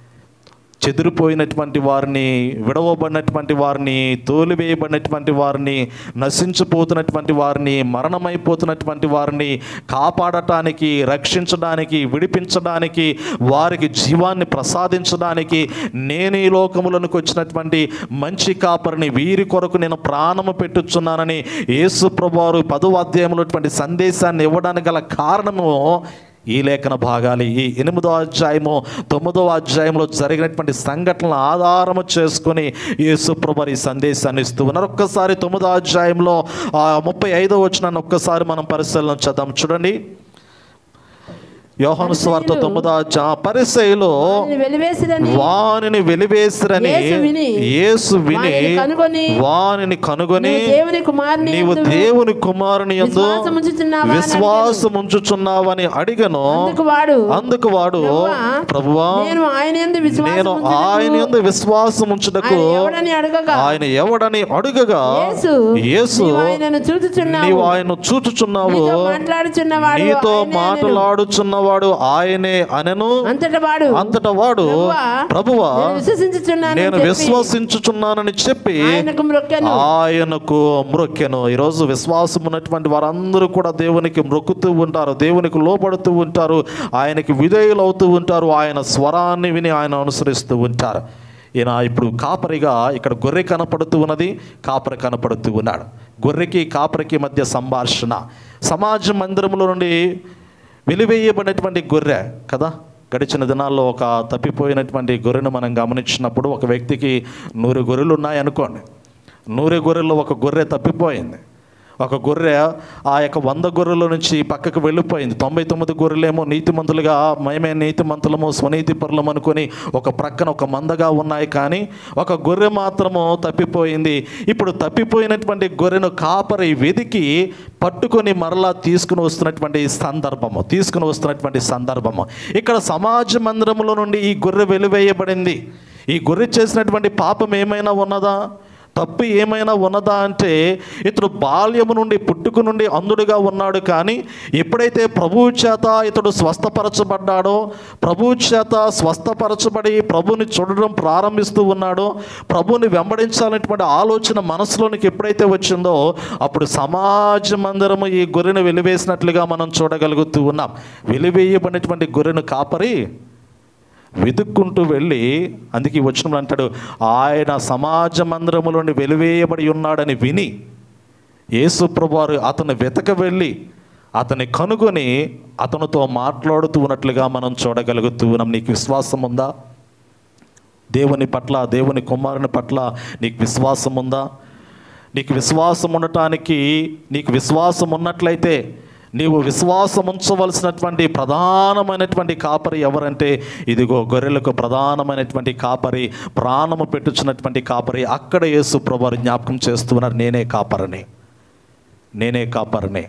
చెదిరిపోయినటువంటి వారిని విడవబడినటువంటి వారిని తోలివేయబడినటువంటి వారిని నశించిపోతున్నటువంటి వారిని మరణమైపోతున్నటువంటి వారిని కాపాడటానికి రక్షించడానికి విడిపించడానికి వారికి జీవాన్ని ప్రసాదించడానికి నేను ఈ లోకములకు వచ్చినటువంటి మంచి కాపరిని వీరి కొరకు నేను ప్రాణము పెట్టుచున్నానని యేసు ప్రభువారు పదవ అధ్యాయంలో సందేశాన్ని ఇవ్వడానికి గల కారణము ఈ లేఖన భాగాలు ఈ ఎనిమిదో అధ్యాయము తొమ్మిదో అధ్యాయంలో జరిగినటువంటి సంఘటనలను ఆధారము చేసుకొని యేసుప్రభు ఈ సందేశాన్ని ఇస్తూ ఉన్నారు ఒక్కసారి తొమ్మిదో అధ్యాయంలో ఆ ముప్పై ఐదో వచ్చినాన్ని ఒక్కసారి మనం పరిశీలన చేద్దాం చూడండి యోహాను స్వార్థ తొమ్మిదో అధ్యాయం పరిశైలో
వారిని వెలివేసిరని
వానిని వెలివేసిరని
యేసు విని,
యేసు విని
వానిని కనుగొని,
వానిని కనుగొని
నీవు దేవుని కుమారుని
నీవు
యందు
దేవుని కుమారుని యందు
విశ్వాసముంచుచున్నావా అని
విశ్వాసముంచుచున్నావని అడిగను
అందుకు వాడు
అందుకు వాడు
ప్రభువా,
ప్రభువా
నేను ఆయన యందు
నేను ఆయన యందు విశ్వాసం ఉంచుటకు
ఆయన ఎవడని అడగగా
ఆయన ఎవడని అడుగగా
యేసు
యేసు
నీవు ఆయనను చూచుచున్నావు
నీవు ఆయన చూచుచున్నావు
నీతో మాట్లాడుచున్నవాడు
నీతో
ఆయనే అనెను.
మాట్లాడుచున్నవాడు ఆయనే అనెను
అంతటా వాడు
అంతట వాడు
ప్రభువా,
ప్రభువా
నేను విశ్వసించుచున్నానని
నేను
చెప్పి
విశ్వసించుచున్నానని చెప్పి
ఆయనకు మ్రొక్కెను
ఆయనకు మ్రొక్కెను ఈరోజు విశ్వాసం ఉన్నటువంటి వారందరూ కూడా దేవునికి మ్రొక్కుతూ ఉంటారు దేవునికి లోపడుతూ ఉంటారు ఆయనకి విధేయులు అవుతూ ఉంటారు ఆయన స్వరాన్ని విని ఆయన అనుసరిస్తూ ఉంటారు ఈయన ఇప్పుడు కాపరిగా ఇక్కడ గొర్రె కనపడుతూ ఉన్నది కాపరి కనపడుతూ ఉన్నాడు గొర్రెకి కాపరికి మధ్య సంభాషణ సమాజ మందిరంలో నుండి వెలివేయబడినటువంటి గొర్రె కదా గడిచిన దినాల్లో ఒక తప్పిపోయినటువంటి గొర్రెను మనం గమనించినప్పుడు ఒక వ్యక్తికి నూరు గొర్రెలు ఉన్నాయనుకోండి నూరు గొర్రెల్లో ఒక గొర్రె తప్పిపోయింది ఒక గొర్రె ఆ యొక్క వంద గొర్రెల నుంచి పక్కకు వెళ్ళిపోయింది తొంభై తొమ్మిది గొర్రెలేమో నీతిమంతులుగా మేమే నీతిమంతులము స్వనీతి పరులం అనుకొని ఒక ప్రక్కన ఒక మందగా ఉన్నాయి కానీ ఒక గొర్రె మాత్రము తప్పిపోయింది ఇప్పుడు తప్పిపోయినటువంటి గొర్రెను కాపరి వెదికి పట్టుకొని మరలా తీసుకుని వస్తున్నటువంటి సందర్భము తీసుకుని వస్తున్నటువంటి సందర్భము ఇక్కడ సమాజ మందిరములో నుండి ఈ గొర్రె వెలివేయబడింది ఈ గొర్రె చేసినటువంటి పాపం ఏమైనా ఉన్నదా తప్పు ఏమైనా ఉన్నదా అంటే ఇతడు బాల్యము నుండి పుట్టుకు నుండి అంధుడిగా ఉన్నాడు కానీ ఎప్పుడైతే ప్రభువు చేత ఇతడు స్వస్థపరచబడ్డాడో ప్రభువు చేత స్వస్థపరచబడి ప్రభుని చూడడం ప్రారంభిస్తూ ఉన్నాడో ప్రభుని వెంబడించాలనేటువంటి ఆలోచన మనసులోనికి ఎప్పుడైతే వచ్చిందో అప్పుడు సమాజ మందిరము ఈ గొర్రెను వెలివేసినట్లుగా మనం చూడగలుగుతూ ఉన్నాం వెలివేయబడినటువంటి గొర్రెను కాపరి వెతుక్కుంటూ వెళ్ళి అందుకే ఈ వచనంలో అంటాడు ఆయన సమాజ మందిరములోని వెలివేయబడి ఉన్నాడని విని యేసుప్రభువారు అతను వెతక వెళ్ళి అతని కనుగొని అతనితో మాట్లాడుతూ ఉన్నట్లుగా మనం చూడగలుగుతూ ఉన్నాం నీకు విశ్వాసం ఉందా దేవుని పట్ల దేవుని కుమారుని పట్ల నీకు విశ్వాసం ఉందా నీకు విశ్వాసం ఉండటానికి నీకు విశ్వాసం ఉన్నట్లయితే నీవు విశ్వాసం ఉంచవలసినటువంటి ప్రధానమైనటువంటి కాపరి ఎవరంటే ఇదిగో గొర్రెలకు ప్రధానమైనటువంటి కాపరి ప్రాణము పెట్టుచున్నటువంటి కాపరి అక్కడ యేసు ప్రభు జ్ఞాపకం చేస్తున్నారు నేనే కాపరని నేనే కాపరని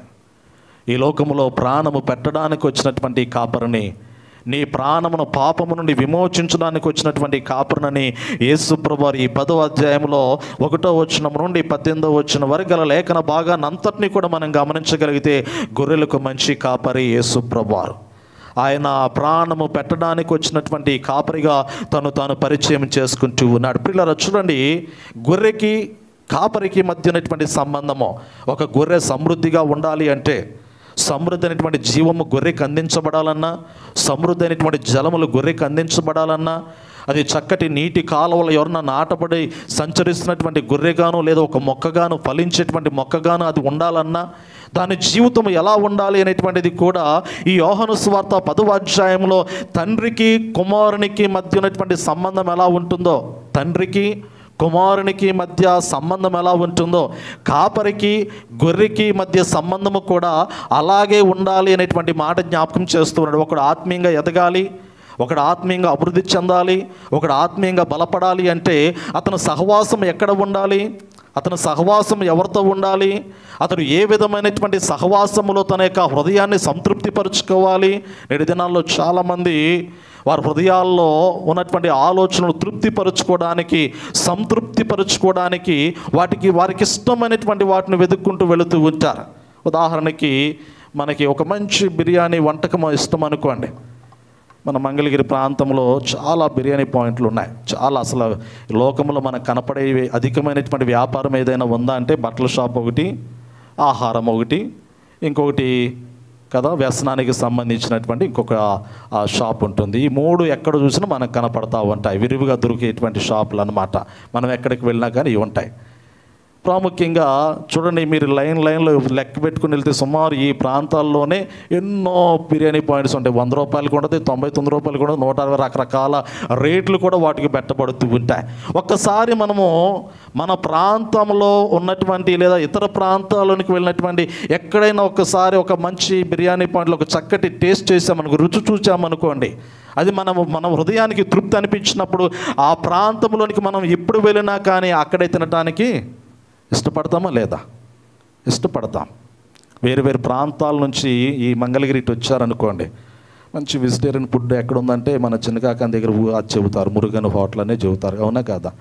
ఈ లోకములో ప్రాణము పెట్టడానికి వచ్చినటువంటి కాపరిని నీ ప్రాణమును పాపము నుండి విమోచించడానికి వచ్చినటువంటి కాపురనని యేసుప్రభు ఈ పదో అధ్యాయంలో ఒకటో వచ్చిన నుండి పద్దెనిమిదో వచ్చిన వరకు గల లేఖన భాగాన్ని అంతటినీ కూడా మనం గమనించగలిగితే గొర్రెలకు మంచి కాపరి యేసుప్రభువారు ఆయన ప్రాణము పెట్టడానికి వచ్చినటువంటి కాపరిగా తను తాను పరిచయం చేసుకుంటూ ఉన్నాడు పిల్లలు చూడండి గొర్రెకి కాపరికి మధ్య ఉన్నటువంటి సంబంధము ఒక గొర్రె సమృద్ధిగా ఉండాలి అంటే సమృద్ధి అయినటువంటి జీవము గొర్రెకి అందించబడాలన్నా సమృద్ధి అయినటువంటి జలములు గొర్రెకి అందించబడాలన్నా అది చక్కటి నీటి కాలువలు ఎవరన్నా నాటబడి సంచరిస్తున్నటువంటి గొర్రెగాను లేదా ఒక మొక్కగాను ఫలించేటువంటి మొక్కగాను అది ఉండాలన్నా దాని జీవితం ఎలా ఉండాలి అనేటువంటిది కూడా ఈ యోహను స్వార్త పదవ అధ్యాయంలో తండ్రికి కుమారునికి మధ్య ఉన్నటువంటి సంబంధం ఎలా ఉంటుందో తండ్రికి కుమారునికి మధ్య సంబంధం ఎలా ఉంటుందో కాపరికి గొర్రెకి మధ్య సంబంధము కూడా అలాగే ఉండాలి అనేటువంటి మాట జ్ఞాపకం చేస్తున్నాడు ఒకడు ఆత్మీయంగా ఎదగాలి ఒకడు ఆత్మీయంగా అభివృద్ధి చెందాలి ఒకడు ఆత్మీయంగా బలపడాలి అంటే అతను సహవాసం ఎక్కడ ఉండాలి అతను సహవాసం ఎవరితో ఉండాలి అతను ఏ విధమైనటువంటి సహవాసములో తన యొక్క హృదయాన్ని సంతృప్తిపరుచుకోవాలి నేటి దినాల్లో చాలామంది వారి హృదయాల్లో ఉన్నటువంటి ఆలోచనలు తృప్తిపరుచుకోవడానికి సంతృప్తిపరుచుకోవడానికి వాటికి వారికి ఇష్టమైనటువంటి వాటిని వెతుక్కుంటూ వెళుతూ ఉంటారు ఉదాహరణకి మనకి ఒక మంచి బిర్యానీ వంటకం ఇష్టం అనుకోండి మన మంగళగిరి ప్రాంతంలో చాలా బిర్యానీ పాయింట్లు ఉన్నాయి చాలా అసలు లోకంలో మనకు కనపడే అధికమైనటువంటి వ్యాపారం ఏదైనా ఉందా అంటే బట్టల షాప్ ఒకటి ఆహారం ఒకటి ఇంకొకటి కదా వ్యసనానికి సంబంధించినటువంటి ఇంకొక ఆ, షాప్ ఉంటుంది ఈ మూడు ఎక్కడ చూసినా మనకు కనపడతా ఉంటాయి విరివిగా దొరికేటువంటి షాపులు అన్నమాట మనం ఎక్కడికి వెళ్ళినా కానీ ఇవి ఉంటాయి ప్రాముఖ్యంగా చూడండి మీరు లైన్ లైన్లో లెక్క పెట్టుకుని వెళ్తే సుమారు ఈ ప్రాంతాల్లోనే ఎన్నో బిర్యానీ పాయింట్స్ ఉంటాయి వంద రూపాయలు కూడా ఉంటుంది తొంభై తొమ్మిది రూపాయలు కూడా నూట అరవై రకరకాల రేట్లు కూడా వాటికి పెట్టబడుతూ ఉంటాయి ఒక్కసారి మనము మన ప్రాంతంలో ఉన్నటువంటి లేదా ఇతర ప్రాంతాల్లోనికి వెళ్ళినటువంటి ఎక్కడైనా ఒక్కసారి ఒక మంచి బిర్యానీ పాయింట్లో ఒక చక్కటి టేస్ట్ చేసామనుకో రుచి చూసామనుకోండి అది మనం మన హృదయానికి తృప్తి అనిపించినప్పుడు ఆ ప్రాంతంలోనికి మనం ఎప్పుడు వెళ్ళినా కానీ అక్కడే తినటానికి ఇష్టపడతామా లేదా ఇష్టపడతాం వేరు వేరు ప్రాంతాల నుంచి ఈ మంగళగిరి ఇటు వచ్చారనుకోండి మంచి వెజిటేరియన్ ఫుడ్ ఎక్కడ ఉందంటే మన చిన్నకాకని దగ్గర ఊ- అది చెబుతారు మురుగన్ హోటల్ అనే చెబుతారు అవునా కాదా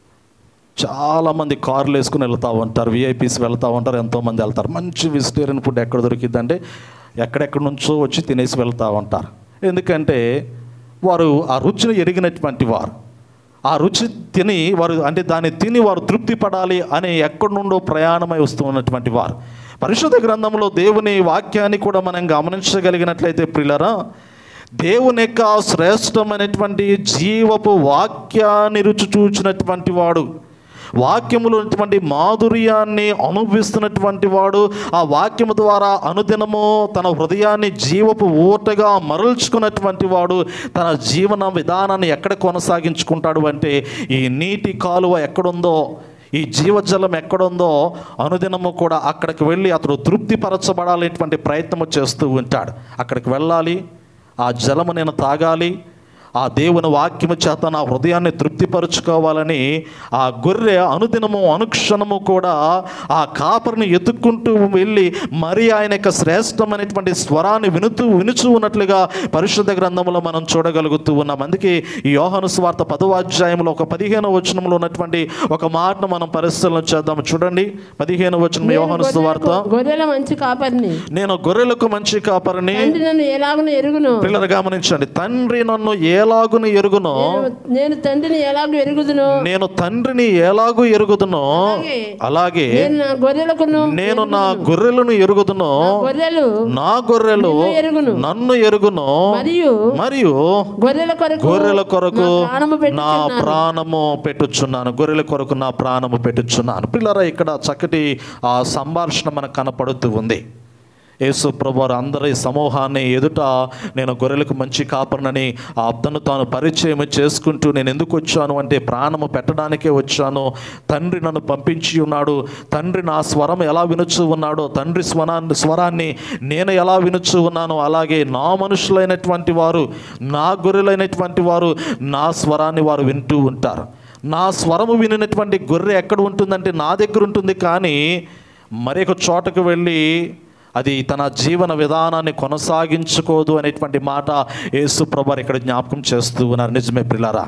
చాలామంది కార్లు వేసుకుని వెళ్తూ ఉంటారు విఐపీస్ వెళ్తూ ఉంటారు ఎంతోమంది వెళ్తారు మంచి వెజిటేరియన్ ఫుడ్ ఎక్కడ దొరికిద్దంటే ఎక్కడెక్కడి నుంచో వచ్చి తినేసి వెళ్తూ ఉంటారు ఎందుకంటే వారు ఆ రుచిని ఎరిగినటువంటి వారు ఆ రుచి తిని వారు అంటే దాన్ని తిని వారు తృప్తి పడాలి అని ఎక్కడి నుండో ప్రయాణమై వస్తూ ఉన్నటువంటి వారు పరిశుద్ధ గ్రంథంలో దేవుని వాక్యాన్ని కూడా మనం గమనించగలిగినట్లయితే ప్రిలరా దేవుని యొక్క శ్రేష్టమైనటువంటి జీవపు వాక్యాన్ని రుచి చూచినటువంటి వాడు వాక్యములో ఉన్నటువంటి మాధుర్యాన్ని అనుభవిస్తున్నటువంటి వాడు ఆ వాక్యము ద్వారా అనుదినము తన హృదయాన్ని జీవపు ఊటగా మరల్చుకున్నటువంటి వాడు తన జీవన విధానాన్ని ఎక్కడ కొనసాగించుకుంటాడు అంటే ఈ నీటి కాలువ ఎక్కడుందో ఈ జీవజలం ఎక్కడుందో అనుదినము కూడా అక్కడికి వెళ్ళి అతడు తృప్తిపరచబడాలనేటువంటి ప్రయత్నము చేస్తూ ఉంటాడు అక్కడికి వెళ్ళాలి ఆ జలము నేను తాగాలి ఆ దేవుని వాక్యము చేత నా హృదయాన్ని తృప్తిపరుచుకోవాలని ఆ గొర్రె అనుదినము అనుక్షణము కూడా ఆ కాపరిని ఎత్తుక్కుంటూ వెళ్ళి మరి ఆయన యొక్క శ్రేష్టమైనటువంటి స్వరాన్ని వినుతూ వినుచూ ఉన్నట్లుగా పరిశుద్ధ గ్రంథంలో మనం చూడగలుగుతూ ఉన్నాం అందుకే ఈ యోహాను స్వార్థ పదవ అధ్యాయంలో ఒక పదిహేను వచనంలో ఉన్నటువంటి ఒక మాటను మనం పరిశీలన చేద్దాం చూడండి పదిహేను వచనం యోహాను స్వార్థ
గొర్రెల మంచి కాపరిని
నేను గొర్రెలకు మంచి కాపరిని
తండ్రి నన్ను ఎలాగున ఎరుగును
పిల్లలు గమనించండి తండ్రి నన్ను ఏలాగును ఎరుగునో
నేను- నేను తండ్రిని ఎలాగ ఎరుగుదును
నేను తండ్రిని ఎలాగూ ఎరుగుదునో
అలాగే
అలాగే
నేను నా గొర్రెలకును
నేను నా గొర్రెలను ఎరుగుదునో
గొర్రెలు
నా గొర్రెలు
నిన్ను ఎరుగును.
నన్ను ఎరుగును
మరియు
మరియు
గొర్రెల కొరకు
గొర్రెల కొరకు
నా ప్రాణము
నా
పెట్టుచున్నాను.
ప్రాణము పెట్టుచున్నాను గొర్రెల కొరకు నా ప్రాణము పెట్టుచున్నాను పిల్లరా ఇక్కడ చక్కటి ఆ సంభాషణ మనకు కనపడుతూ ఉంది యేసు ప్రభువారు అందరి సమూహాన్ని ఎదుట నేను గొర్రెలకు మంచి కాపరనని ఆ అబ్దను తాను పరిచయం చేసుకుంటూ నేను ఎందుకు వచ్చాను అంటే ప్రాణము పెట్టడానికే వచ్చాను తండ్రి నన్ను పంపించి ఉన్నాడు తండ్రి నా స్వరం ఎలా వినుచు ఉన్నాడో తండ్రి స్వరాన్ని స్వరాన్ని నేను ఎలా వినుచు ఉన్నానో అలాగే నా మనుషులైనటువంటి వారు నా గొర్రెలైనటువంటి వారు నా స్వరాన్ని వారు వింటూ ఉంటారు నా స్వరము వినినటువంటి గొర్రె ఎక్కడ ఉంటుందంటే నా దగ్గర ఉంటుంది కానీ మరొక చోటకు వెళ్ళి అది తన జీవన విధానాన్ని కొనసాగించుకోదు అనేటువంటి మాట యేసు ప్రభారు ఇక్కడ జ్ఞాపకం చేస్తూ ఉన్నారు నిజమే పిల్లరా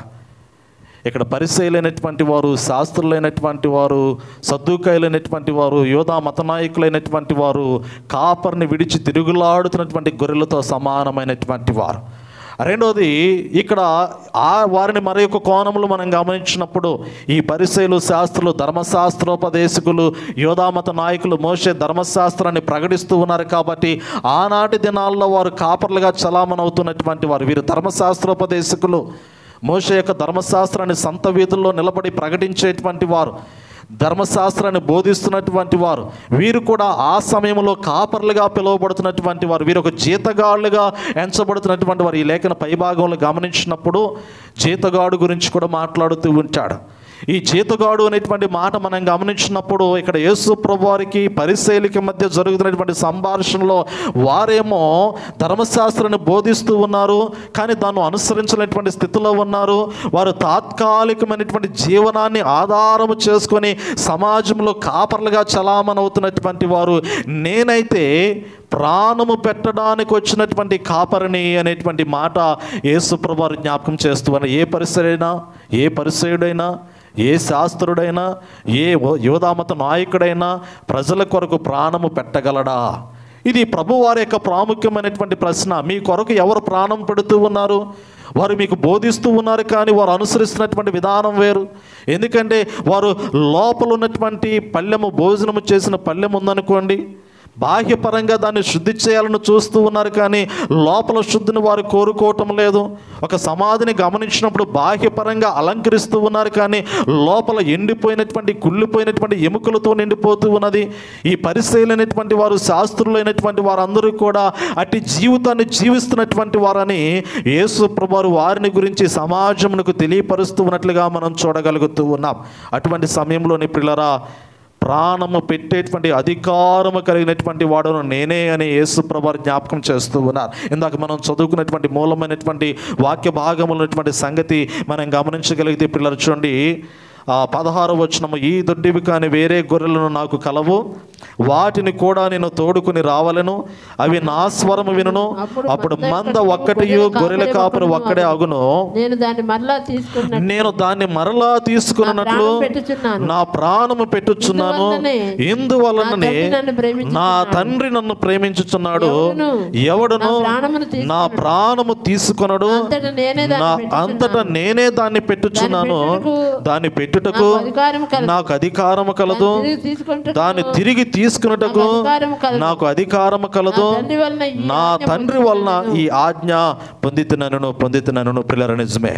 ఇక్కడ పరిశీలైనటువంటి వారు శాస్త్రులైనటువంటి వారు సద్దుకాయలైనటువంటి వారు యోధా మతనాయకులైనటువంటి వారు కాపర్ని విడిచి తిరుగులాడుతున్నటువంటి గొర్రెలతో సమానమైనటువంటి వారు రెండవది ఇక్కడ ఆ వారిని మరి ఒక కోణంలో మనం గమనించినప్పుడు ఈ పరిశైలు శాస్త్రులు ధర్మశాస్త్రోపదేశకులు యోధామత నాయకులు మోసే ధర్మశాస్త్రాన్ని ప్రకటిస్తూ ఉన్నారు కాబట్టి ఆనాటి దినాల్లో వారు కాపర్లుగా చలామణవుతున్నటువంటి వారు వీరు ధర్మశాస్త్రోపదేశకులు మోసే యొక్క ధర్మశాస్త్రాన్ని సంత వీధుల్లో నిలబడి ప్రకటించేటువంటి వారు ధర్మశాస్త్రాన్ని బోధిస్తున్నటువంటి వారు వీరు కూడా ఆ సమయంలో కాపర్లుగా పిలువబడుతున్నటువంటి వారు వీరు ఒక జీతగాళ్ళుగా ఎంచబడుతున్నటువంటి వారు ఈ లేఖన పైభాగంలో గమనించినప్పుడు జీతగాడు గురించి కూడా మాట్లాడుతూ ఉంటాడు ఈ జీతగాడు అనేటువంటి మాట మనం గమనించినప్పుడు ఇక్కడ యేసు ప్రభు వారికి పరిశైలికి మధ్య జరుగుతున్నటువంటి సంభాషణలో వారేమో ధర్మశాస్త్రాన్ని బోధిస్తూ ఉన్నారు కానీ దాన్ని అనుసరించినటువంటి స్థితిలో ఉన్నారు వారు తాత్కాలికమైనటువంటి జీవనాన్ని ఆధారము చేసుకొని సమాజంలో కాపర్లుగా చలామణవుతున్నటువంటి వారు నేనైతే ప్రాణము పెట్టడానికి వచ్చినటువంటి కాపరిని అనేటువంటి మాట యేసుప్రభు వారు జ్ఞాపకం చేస్తూ ఉన్నారు. ఏ పరిసరైనా ఏ పరిసయుడైనా ఏ శాస్త్రుడైనా ఏ యోధామత నాయకుడైనా ప్రజల కొరకు ప్రాణము పెట్టగలడా ఇది ప్రభువారి యొక్క ప్రాముఖ్యమైనటువంటి ప్రశ్న మీ కొరకు ఎవరు ప్రాణం పెడుతూ ఉన్నారు వారు మీకు బోధిస్తూ ఉన్నారు కానీ వారు అనుసరిస్తున్నటువంటి విధానం వేరు ఎందుకంటే వారు లోపల ఉన్నటువంటి పళ్ళెము భోజనము చేసిన పళ్ళెం ఉందనుకోండి బాహ్యపరంగా దాన్ని శుద్ధి చేయాలని చూస్తూ ఉన్నారు కానీ లోపల శుద్ధిని వారు కోరుకోవటం లేదు ఒక సమాధిని గమనించినప్పుడు బాహ్యపరంగా అలంకరిస్తూ ఉన్నారు కానీ లోపల ఎండిపోయినటువంటి కుళ్ళిపోయినటువంటి ఎముకలతో నిండిపోతూ ఉన్నది ఈ పరిశీలైనటువంటి వారు శాస్త్రులైనటువంటి వారందరూ కూడా అట్టి జీవితాన్ని జీవిస్తున్నటువంటి వారని యేసు ప్రభువారు వారిని గురించి సమాజమునకు తెలియపరుస్తూ ఉన్నట్లుగా మనం చూడగలుగుతూ ఉన్నాం అటువంటి సమయంలోని పిల్లరా ప్రాణము పెట్టేటువంటి అధికారము కలిగినటువంటి వాడును నేనే అని యేసుప్రభు జ్ఞాపకం చేస్తూ ఉన్నారు ఇందాక మనం చదువుకున్నటువంటి మూలమైనటువంటి వాక్య భాగములు ఉన్నటువంటి సంగతి మనం గమనించగలిగితే పిల్లలు చూడండి ఆ పదహారు వచనము ఈ దొడ్డివి కాని వేరే గొర్రెలను నాకు కలవు వాటిని కూడా నేను తోడుకుని రావలను అవి నా స్వరము వినును అప్పుడు మంద ఒక్కటియు గొర్రెల కాపురు ఒక్కడే అగును
నేను దాన్ని మరలా తీసుకున్న
నేను దాన్ని మరలా తీసుకున్నట్లు
నా ప్రాణం పెట్టుచున్నాను.
నా ప్రాణము పెట్టుచున్నాను
ఇందువల్లనే
ఇందువలననే
నా తండ్రి నన్ను ప్రేమించుచున్నాడు.
నా తండ్రి నన్ను ప్రేమించుచున్నాడు
ఎవడును
ఎవడును
నా ప్రాణమును తీసుకొనడు.
నా ప్రాణము తీసుకొనడు
అంతటా నేనే దాన్ని
నా
పెట్టుచున్నాను.
అంతటా నేనే దాన్ని పెట్టుచున్నాను
పెట్టుటకు
దాన్ని పెట్టుటకు
నాకు అధికారము కలదు.
నాకు అధికారము కలదు
దాన్ని తిరిగి తీసుకొనుటకు
దాన్ని తిరిగి తీసుకున్నటకు
నాకు అధికారము కలదు.
నాకు అధికారము కలదు
నా తండ్రి వలన ఈ
నా
ఆజ్ఞ
తండ్రి వలన ఈ ఆజ్ఞ పొందితున్నాను పొందితున్నాను పిల్లల నిజమే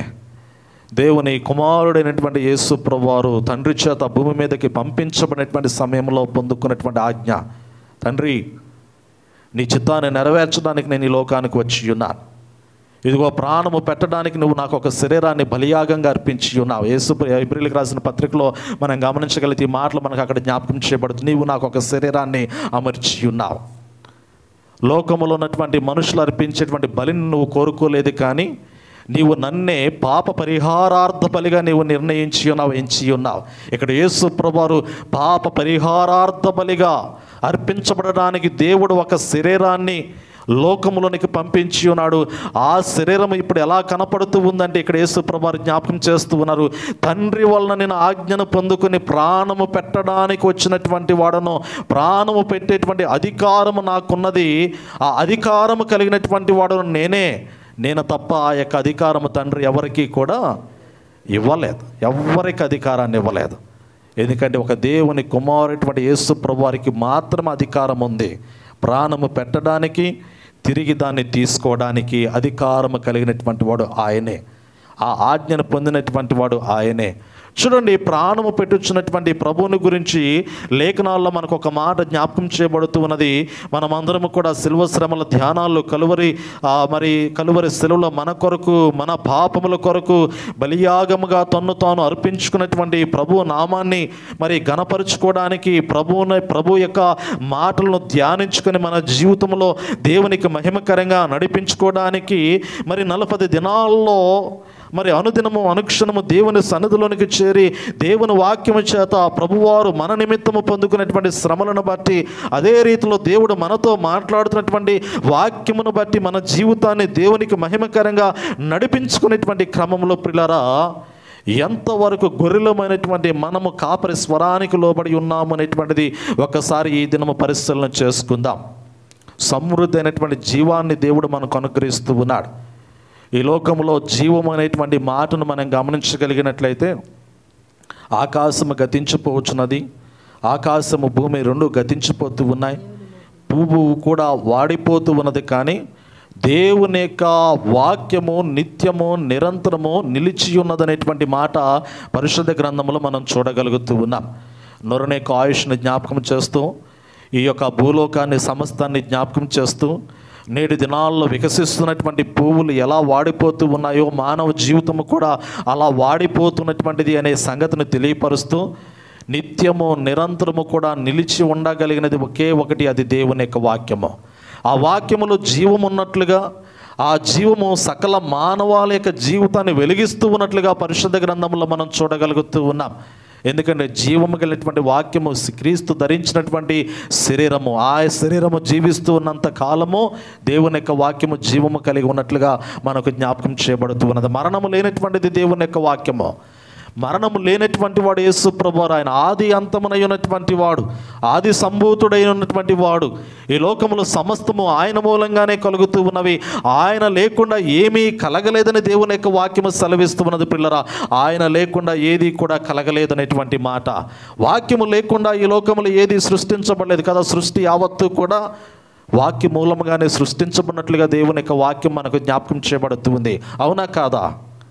దేవుని కుమారుడైనటువంటి యేసు ప్రభువారు తండ్రి చేత భూమి మీదకి పంపించబడినటువంటి సమయంలో పొందుకున్నటువంటి ఆజ్ఞ తండ్రి నీ చిత్తాన్ని నెరవేర్చడానికి నేను ఈ లోకానికి వచ్చి ఉన్నాను ఇదిగో ప్రాణము పెట్టడానికి నువ్వు నాకు ఒక శరీరాన్ని బలియాగంగా అర్పించి ఉన్నావు యేసు ఏప్రిల్కి రాసిన పత్రికలో మనం గమనించగలిగితే ఈ మాటలు మనకు అక్కడ జ్ఞాపకం చేయబడుతుంది నీవు నాకు ఒక శరీరాన్ని అమర్చి ఉన్నావు లోకములో ఉన్నటువంటి మనుషులు అర్పించేటువంటి బలిని నువ్వు కోరుకోలేదు కానీ నీవు నన్నే పాప పరిహారార్థ బలిగా నీవు నిర్ణయించి ఉన్నావు ఎంచి ఉన్నావు ఇక్కడ యేసు ప్రభువారు పాప పరిహారార్థ బలిగా అర్పించబడడానికి దేవుడు ఒక శరీరాన్ని లోకములోనికి పంపించి ఉన్నాడు ఆ శరీరం ఇప్పుడు ఎలా కనపడుతూ ఉందంటే ఇక్కడ యేసు ప్రభువారు జ్ఞాపకం చేస్తూ ఉన్నారు తండ్రి వలన నేను ఆజ్ఞను పొందుకొని ప్రాణము పెట్టడానికి వచ్చినటువంటి వాడను ప్రాణము పెట్టేటువంటి అధికారము నాకున్నది ఆ అధికారము కలిగినటువంటి వాడను నేనే నేను తప్ప ఆ యొక్క అధికారము తండ్రి ఎవరికి కూడా ఇవ్వలేదు ఎవరికి అధికారాన్ని ఇవ్వలేదు ఎందుకంటే ఒక దేవుని కుమారుటువంటి యేసు ప్రభువారికి మాత్రం అధికారం ఉంది ప్రాణము పెట్టడానికి తిరిగి దాన్ని తీసుకోవడానికి అధికారము కలిగినటువంటి వాడు ఆయనే ఆ ఆజ్ఞను పొందినటువంటి వాడు ఆయనే చూడండి ప్రాణము పెట్టుచున్నటువంటి ప్రభువుని గురించి లేఖనాల్లో మనకు ఒక మాట జ్ఞాపకం చేయబడుతూ ఉన్నది మనమందరము కూడా శిల్వ శ్రమల ధ్యానాల్లో కలువరి ఆ, మరి కలువరి సెలవులో మన కొరకు మన పాపముల కొరకు బలియాగముగా తన్ను తాను అర్పించుకున్నటువంటి ప్రభు నామాన్ని మరి గణపరుచుకోవడానికి ప్రభువుని ప్రభు యొక్క మాటలను ధ్యానించుకొని మన జీవితంలో దేవునికి మహిమకరంగా నడిపించుకోవడానికి మరి నలపది దినాల్లో మరి అనుదినము అనుక్షణము దేవుని సన్నిధిలోనికి చేరి దేవుని వాక్యము చేత ప్రభువారు మన నిమిత్తము పొందుకునేటువంటి శ్రమలను బట్టి అదే రీతిలో దేవుడు మనతో మాట్లాడుతున్నటువంటి వాక్యమును బట్టి మన జీవితాన్ని దేవునికి మహిమకరంగా నడిపించుకునేటువంటి క్రమంలో పిల్లరా ఎంతవరకు గొర్రెలమైనటువంటి మనము కాపరి స్వరానికి లోబడి ఉన్నాము అనేటువంటిది ఒకసారి ఈ దినము పరిశీలన చేసుకుందాం సమృద్ధి అయినటువంటి జీవాన్ని దేవుడు మనకు అనుగ్రహిస్తూ ఉన్నాడు ఈ లోకంలో జీవం అనేటువంటి మాటను మనం గమనించగలిగినట్లయితే ఆకాశము గతించిపోవచ్చున్నది ఆకాశము భూమి రెండు గతించిపోతూ ఉన్నాయి పువ్వు కూడా వాడిపోతూ ఉన్నది కానీ దేవుని యొక్క వాక్యము నిత్యము నిరంతరము నిలిచి ఉన్నదనేటువంటి మాట పరిశుద్ధ గ్రంథంలో మనం చూడగలుగుతూ ఉన్నాం నొరని యొక్క ఆయుష్ని జ్ఞాపకం చేస్తూ ఈ యొక్క భూలోకాన్ని సమస్తాన్ని జ్ఞాపకం చేస్తూ నేటి దినాల్లో వికసిస్తున్నటువంటి పువ్వులు ఎలా వాడిపోతూ ఉన్నాయో మానవ జీవితము కూడా అలా వాడిపోతున్నటువంటిది అనే సంగతిని తెలియపరుస్తూ నిత్యము నిరంతరము కూడా నిలిచి ఉండగలిగినది ఒకే ఒకటి అది దేవుని యొక్క వాక్యము ఆ వాక్యములో జీవం ఉన్నట్లుగా ఆ జీవము సకల మానవాళి యొక్క జీవితాన్ని వెలిగిస్తూ ఉన్నట్లుగా పరిశుద్ధ గ్రంథంలో మనం చూడగలుగుతూ ఉన్నాం ఎందుకంటే జీవము కలిగినటువంటి వాక్యము క్రీస్తు ధరించినటువంటి శరీరము ఆ శరీరము జీవిస్తూ ఉన్నంత కాలము దేవుని యొక్క వాక్యము జీవము కలిగి ఉన్నట్లుగా మనకు జ్ఞాపకం చేయబడుతూ ఉన్నది మరణము లేనటువంటిది దేవుని యొక్క వాక్యము మరణము లేనటువంటి వాడు యేసు ప్రభువారు ఆయన ఆది అంతమునై ఉన్నటువంటి వాడు ఆది సంభూతుడై ఉన్నటువంటి వాడు ఈ లోకములో సమస్తము ఆయన మూలంగానే కలుగుతూ ఉన్నవి ఆయన లేకుండా ఏమీ కలగలేదని దేవుని యొక్క వాక్యము సెలవిస్తూ ఉన్నది పిల్లరా ఆయన లేకుండా ఏది కూడా కలగలేదనేటువంటి మాట వాక్యము లేకుండా ఈ లోకములో ఏది సృష్టించబడలేదు కదా సృష్టి యావత్తు కూడా వాక్య మూలముగానే సృష్టించబడినట్లుగా దేవుని యొక్క వాక్యం మనకు జ్ఞాపకం చేయబడుతుంది అవునా కాదా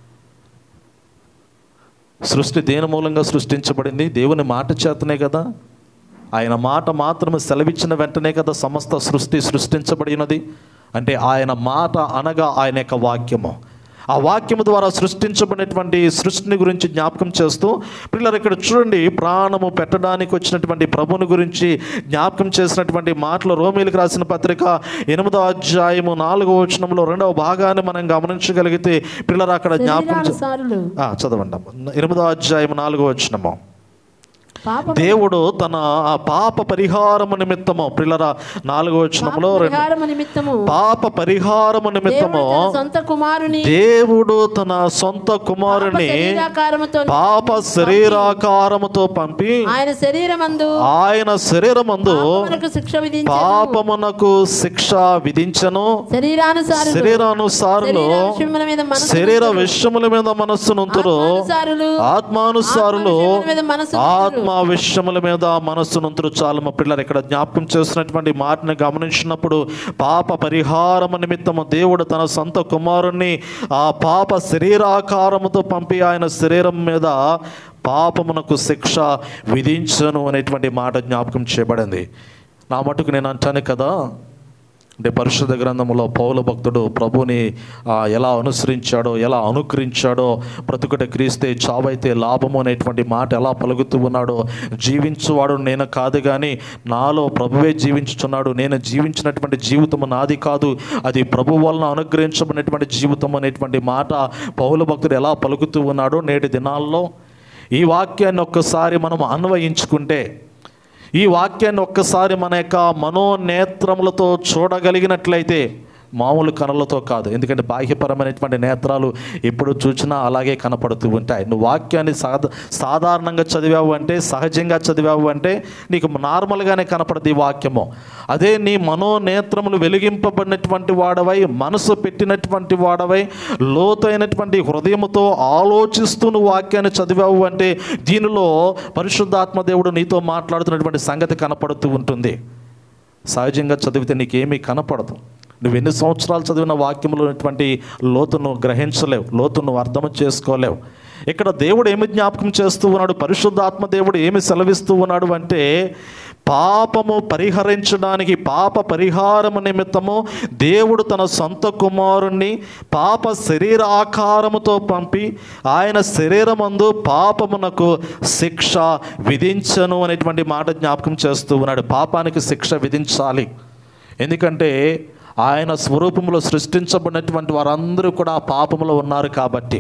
సృష్టి దేని మూలంగా సృష్టించబడింది దేవుని మాట చేతనే కదా ఆయన మాట మాత్రమే సెలవిచ్చిన వెంటనే కదా సమస్త సృష్టి సృష్టించబడినది అంటే ఆయన మాట అనగా ఆయన యొక్క వాక్యము ఆ వాక్యము ద్వారా సృష్టించబడినటువంటి సృష్టిని గురించి జ్ఞాపకం చేస్తూ పిల్లలు ఇక్కడ చూడండి ప్రాణము పెట్టడానికి వచ్చినటువంటి ప్రభుని గురించి జ్ఞాపకం చేసినటువంటి మాటలు రోమిలకు రాసిన పత్రిక ఎనిమిదో అధ్యాయము నాలుగో వచనంలో రెండవ భాగాన్ని మనం గమనించగలిగితే పిల్లలు అక్కడ జ్ఞాపకం చే-
శరీరానుసారులు
ఆ, చదవండి అమ్మ. ఎనిమిదో అధ్యాయం నాలుగో వచనము
పాప
దేవుడు తన ఆ పాప పరిహారము నిమిత్తము పిల్లల నాలుగో వచనంలో రెండు
పరిహారము నిమిత్తము
పాప పరిహారము
దేవుడు
నిమిత్తము
తన సొంత కుమారుని
దేవుడు తన సొంత
పాప
కుమారుని
శరీరాకారముతో
పాప శరీరాకారముతో పంపి
ఆయన శరీరమందు
ఆయన శరీరమందు
పాపమునకు శిక్ష విధించెను
పాపమునకు శిక్ష విధించను
శరీరానుసారులు
శరీరానుసారులు
శరీర విషయముల మీద మనసు
శరీర విషయముల మీద మనస్సునుంతురు
ఆత్మానుసారులు
ఆత్మానుసారులు
ఆత్మ విషయముల మీద మనసు
ఆత్మ విషయముల మీద మనస్సునుంతురు చాలు మా పిల్లలు ఇక్కడ జ్ఞాపకం చేస్తున్నటువంటి మాటని గమనించినప్పుడు పాప పరిహారము నిమిత్తము దేవుడు తన సొంత కుమారుణ్ణి ఆ పాప శరీరాకారముతో పంపి ఆయన శరీరం మీద పాపమునకు శిక్ష విధించను అనేటువంటి మాట జ్ఞాపకం చేయబడింది నా మటుకు నేను అంటాను కదా అంటే పరిశుద్ధ గ్రంథంలో పౌల భక్తుడు ప్రభుని ఆ, ఎలా అనుసరించాడో ఎలా అనుకరించాడో బ్రతుకుట క్రీస్తే చావైతే లాభము అనేటువంటి మాట ఎలా పలుకుతూ ఉన్నాడో జీవించువాడు నేను కాదు కానీ నాలో ప్రభువే జీవించుచున్నాడు నేను జీవించినటువంటి జీవితము నాది కాదు అది ప్రభు వలన అనుగ్రహించబడినటువంటి జీవితం అనేటువంటి మాట పౌల భక్తుడు ఎలా పలుకుతూ ఉన్నాడో నేటి దినాల్లో ఈ వాక్యాన్ని ఒక్కసారి మనం అన్వయించుకుంటే ఈ వాక్యాన్ని ఒక్కసారి మన యొక్క మనోనేత్రములతో చూడగలిగినట్లయితే మామూలు కనులతో కాదు ఎందుకంటే బాహ్యపరమైనటువంటి నేత్రాలు ఎప్పుడు చూసినా అలాగే కనపడుతూ ఉంటాయి నువ్వు వాక్యాన్ని సాధ సాధారణంగా చదివావు అంటే సహజంగా చదివావు అంటే నీకు నార్మల్గానే కనపడదు ఈ వాక్యము అదే నీ మనోనేత్రములు వెలిగింపబడినటువంటి వాడవై మనసు పెట్టినటువంటి వాడవై లోతైనటువంటి హృదయముతో ఆలోచిస్తూ నువ్వు వాక్యాన్ని చదివావు అంటే దీనిలో పరిశుద్ధాత్మ దేవుడు నీతో మాట్లాడుతున్నటువంటి సంగతి కనపడుతూ ఉంటుంది సహజంగా చదివితే నీకేమీ కనపడదు నువ్వు ఎన్ని సంవత్సరాలు చదివిన వాక్యంలో ఉన్నటువంటి లోతును గ్రహించలేవు లోతును అర్థం చేసుకోలేవు ఇక్కడ దేవుడు ఏమి జ్ఞాపకం చేస్తూ ఉన్నాడు పరిశుద్ధాత్మ దేవుడు ఏమి సెలవిస్తూ ఉన్నాడు అంటే పాపము పరిహరించడానికి పాప పరిహారము నిమిత్తము దేవుడు తన సొంత కుమారుణ్ణి పాప శరీర ఆకారముతో పంపి ఆయన శరీరమందు పాపమునకు శిక్ష విధించను అనేటువంటి మాట జ్ఞాపకం చేస్తూ ఉన్నాడు పాపానికి శిక్ష విధించాలి ఎందుకంటే ఆయన స్వరూపంలో సృష్టించబడినటువంటి వారందరూ కూడా ఆ పాపములో ఉన్నారు కాబట్టి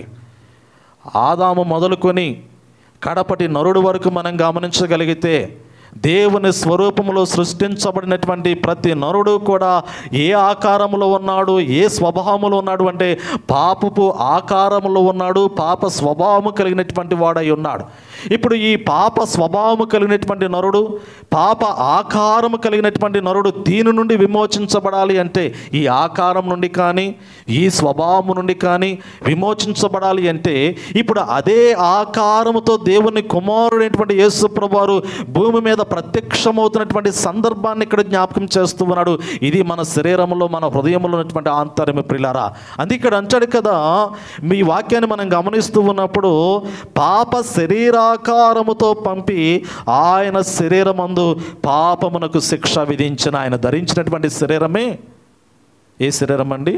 ఆదాము మొదలుకొని కడపటి నరుడు వరకు మనం గమనించగలిగితే దేవుని స్వరూపంలో సృష్టించబడినటువంటి ప్రతి నరుడు కూడా ఏ ఆకారంలో ఉన్నాడు ఏ స్వభావంలో ఉన్నాడు అంటే పాపపు ఆకారంలో ఉన్నాడు పాప స్వభావము కలిగినటువంటి వాడై ఉన్నాడు ఇప్పుడు ఈ పాప స్వభావము కలిగినటువంటి నరుడు పాప ఆకారము కలిగినటువంటి నరుడు దీని నుండి విమోచించబడాలి అంటే ఈ ఆకారం నుండి కానీ ఈ స్వభావము నుండి కానీ విమోచించబడాలి అంటే ఇప్పుడు అదే ఆకారముతో దేవుని కుమారుడైనటువంటి యేసు ప్రభువారు భూమి మీద ప్రత్యక్షమవుతున్నటువంటి సందర్భాన్ని ఇక్కడ జ్ఞాపకం చేస్తూ ఉన్నాడు ఇది మన శరీరంలో మన హృదయంలో ఉన్నటువంటి ఆంతర్యమి ప్రిలారా అందుకే ఇక్కడ అంటాడు కదా మీ వాక్యాన్ని మనం గమనిస్తూ ఉన్నప్పుడు పాప శరీరాకారముతో పంపి ఆయన శరీరమందు పాపమునకు శిక్ష విధించిన ఆయన ధరించినటువంటి శరీరమే ఏ శరీరం అండి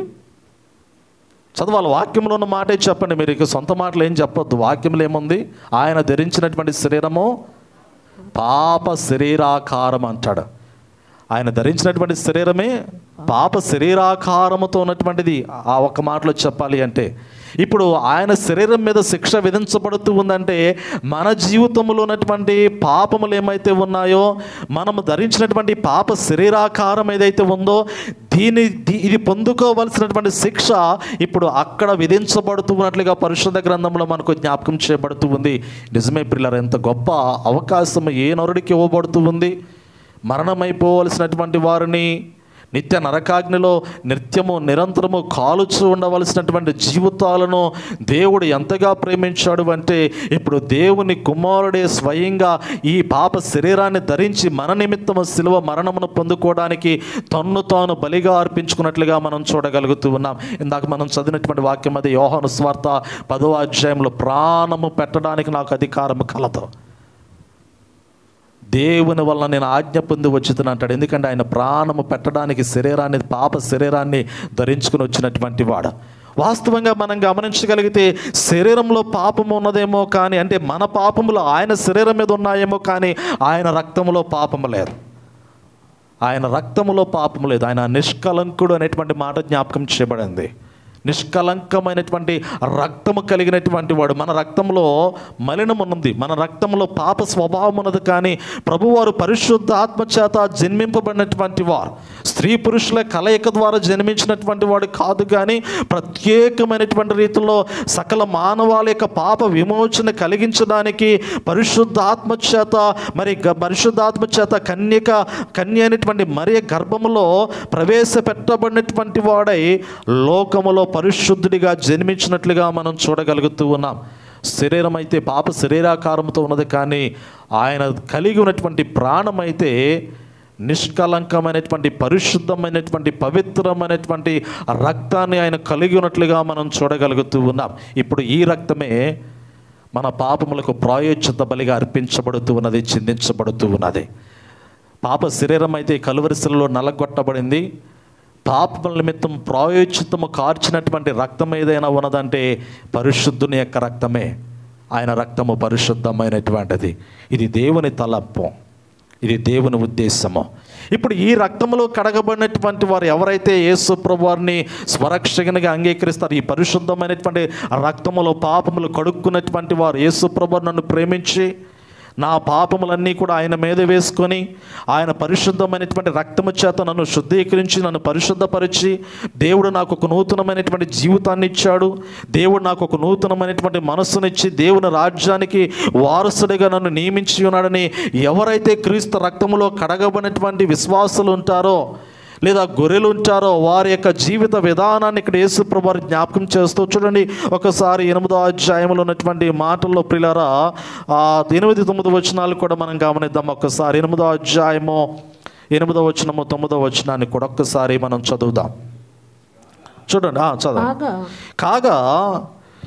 చదవాలి వాక్యంలో ఉన్న మాటే చెప్పండి మీరు ఇక సొంత మాటలు ఏం చెప్పొద్దు వాక్యంలో ఏముంది ఆయన ధరించినటువంటి శరీరము పాప శరీరాకారం అంటాడు ఆయన ధరించినటువంటి శరీరమే పాప శరీరాకారముతో ఉన్నటువంటిది ఆ ఒక్క మాటలో చెప్పాలి అంటే ఇప్పుడు ఆయన శరీరం మీద శిక్ష విధించబడుతూ ఉందంటే మన జీవితంలో ఉన్నటువంటి పాపములు ఏమైతే ఉన్నాయో మనము ధరించినటువంటి పాప శరీరాకారం ఏదైతే ఉందో దీని దీ- ఇది పొందుకోవలసినటువంటి శిక్ష ఇప్పుడు అక్కడ విధించబడుతూ ఉన్నట్లుగా పరిశుద్ధ గ్రంథంలో మనకు జ్ఞాపకం చేయబడుతూ ఉంది నిజమే పిల్లలు ఎంత గొప్ప అవకాశం ఏ నరుడికి ఇవ్వబడుతూ ఉంది మరణమైపోవలసినటువంటి వారిని నిత్య నరకాగ్నిలో నిత్యము నిరంతరము కాలుచూ ఉండవలసినటువంటి జీవితాలను దేవుడు ఎంతగా ప్రేమించాడు అంటే ఇప్పుడు దేవుని కుమారుడే స్వయంగా ఈ పాప శరీరాన్ని ధరించి మన నిమిత్తము శిలువ మరణమును పొందుకోవడానికి తన్ను తాను బలిగా అర్పించుకున్నట్లుగా మనం చూడగలుగుతూ ఉన్నాం ఇందాక మనం చదివినటువంటి వాక్యం అది యోహాను స్వార్త పదో అధ్యాయంలో ప్రాణము పెట్టడానికి నాకు అధికారం కలదు దేవుని వల్ల నేను ఆజ్ఞ పొంది వచ్చుతున్నా అంటాడు ఎందుకంటే ఆయన ప్రాణము పెట్టడానికి శరీరాన్ని పాప శరీరాన్ని ధరించుకుని వచ్చినటువంటి వాడు వాస్తవంగా మనం గమనించగలిగితే శరీరంలో పాపం ఉన్నదేమో కానీ అంటే మన పాపములు ఆయన శరీరం మీద ఉన్నాయేమో కానీ ఆయన రక్తంలో పాపము లేదు ఆయన రక్తములో పాపము లేదు ఆయన నిష్కలంకుడు అనేటువంటి మాట జ్ఞాపకం చేయబడింది నిష్కలంకమైనటువంటి రక్తము కలిగినటువంటి వాడు మన రక్తంలో మలినం ఉన్నది మన రక్తంలో పాప స్వభావం ఉన్నది కానీ ప్రభువారు పరిశుద్ధ ఆత్మచేత జన్మింపబడినటువంటి వారు స్త్రీ పురుషుల కలయిక ద్వారా జన్మించినటువంటి వాడు కాదు కానీ ప్రత్యేకమైనటువంటి రీతిలో సకల మానవాళి యొక్క పాప విమోచన కలిగించడానికి పరిశుద్ధాత్మ చేత మరి గ- పరిశుద్ధాత్మ చేత కన్యక కన్య అయినటువంటి మరియ గర్భములో ప్రవేశపెట్టబడినటువంటి వాడై లోకములో పరిశుద్ధుడిగా జన్మించినట్లుగా మనం చూడగలుగుతూ ఉన్నాం శరీరం అయితే పాప శరీరాకారంతో ఉన్నది కానీ ఆయన కలిగి ఉన్నటువంటి ప్రాణం అయితే నిష్కలంకమైనటువంటి పరిశుద్ధమైనటువంటి పవిత్రమైనటువంటి రక్తాన్ని ఆయన కలిగి ఉన్నట్లుగా మనం చూడగలుగుతూ ఉన్నాం ఇప్పుడు ఈ రక్తమే మన పాపములకు ప్రాయోచిత బలిగా అర్పించబడుతూ ఉన్నది చిందించబడుతూ ఉన్నది పాప శరీరం అయితే కలువరిశిలలో నలగొట్టబడింది పాపముల నిమిత్తం ప్రాయోచితము కార్చినటువంటి రక్తం ఏదైనా ఉన్నదంటే పరిశుద్ధుని యొక్క రక్తమే ఆయన రక్తము పరిశుద్ధమైనటువంటిది ఇది దేవుని తలంపు ఇది దేవుని ఉద్దేశము ఇప్పుడు ఈ రక్తంలో కడగబడినటువంటి వారు ఎవరైతే యేసు ప్రభు వారిని స్వరక్షకునిగా అంగీకరిస్తారు ఈ పరిశుద్ధమైనటువంటి రక్తములో పాపములు కడుక్కున్నటువంటి వారు యేసు ప్రభు నన్ను ప్రేమించి నా పాపములన్నీ కూడా ఆయన మీద వేసుకొని ఆయన పరిశుద్ధమైనటువంటి రక్తము చేత నన్ను శుద్ధీకరించి నన్ను పరిశుద్ధపరిచి దేవుడు నాకు ఒక నూతనమైనటువంటి జీవితాన్ని ఇచ్చాడు దేవుడు నాకు ఒక నూతనమైనటువంటి మనస్సునిచ్చి దేవుని రాజ్యానికి వారసుడిగా నన్ను నియమించి ఉన్నాడని ఎవరైతే క్రీస్తు రక్తములో కడగబడినటువంటి విశ్వాసులు ఉంటారో లేదా గొర్రెలు ఉంటారో వారి యొక్క జీవిత విధానాన్ని ఇక్కడ యేసుప్రభు వారు జ్ఞాపకం చేస్తూ చూడండి ఒకసారి ఎనిమిదో అధ్యాయంలో ఉన్నటువంటి మాటల్లో ప్రిలరా ఆ ఎనిమిది తొమ్మిది వచనాలు కూడా మనం గమనిద్దాం ఒక్కసారి ఎనిమిదో అధ్యాయము ఎనిమిదో వచనము తొమ్మిదో వచనాన్ని కూడా ఒక్కసారి మనం చదువుదాం చూడండి ఆ, చదవండి
కాగా
కాగా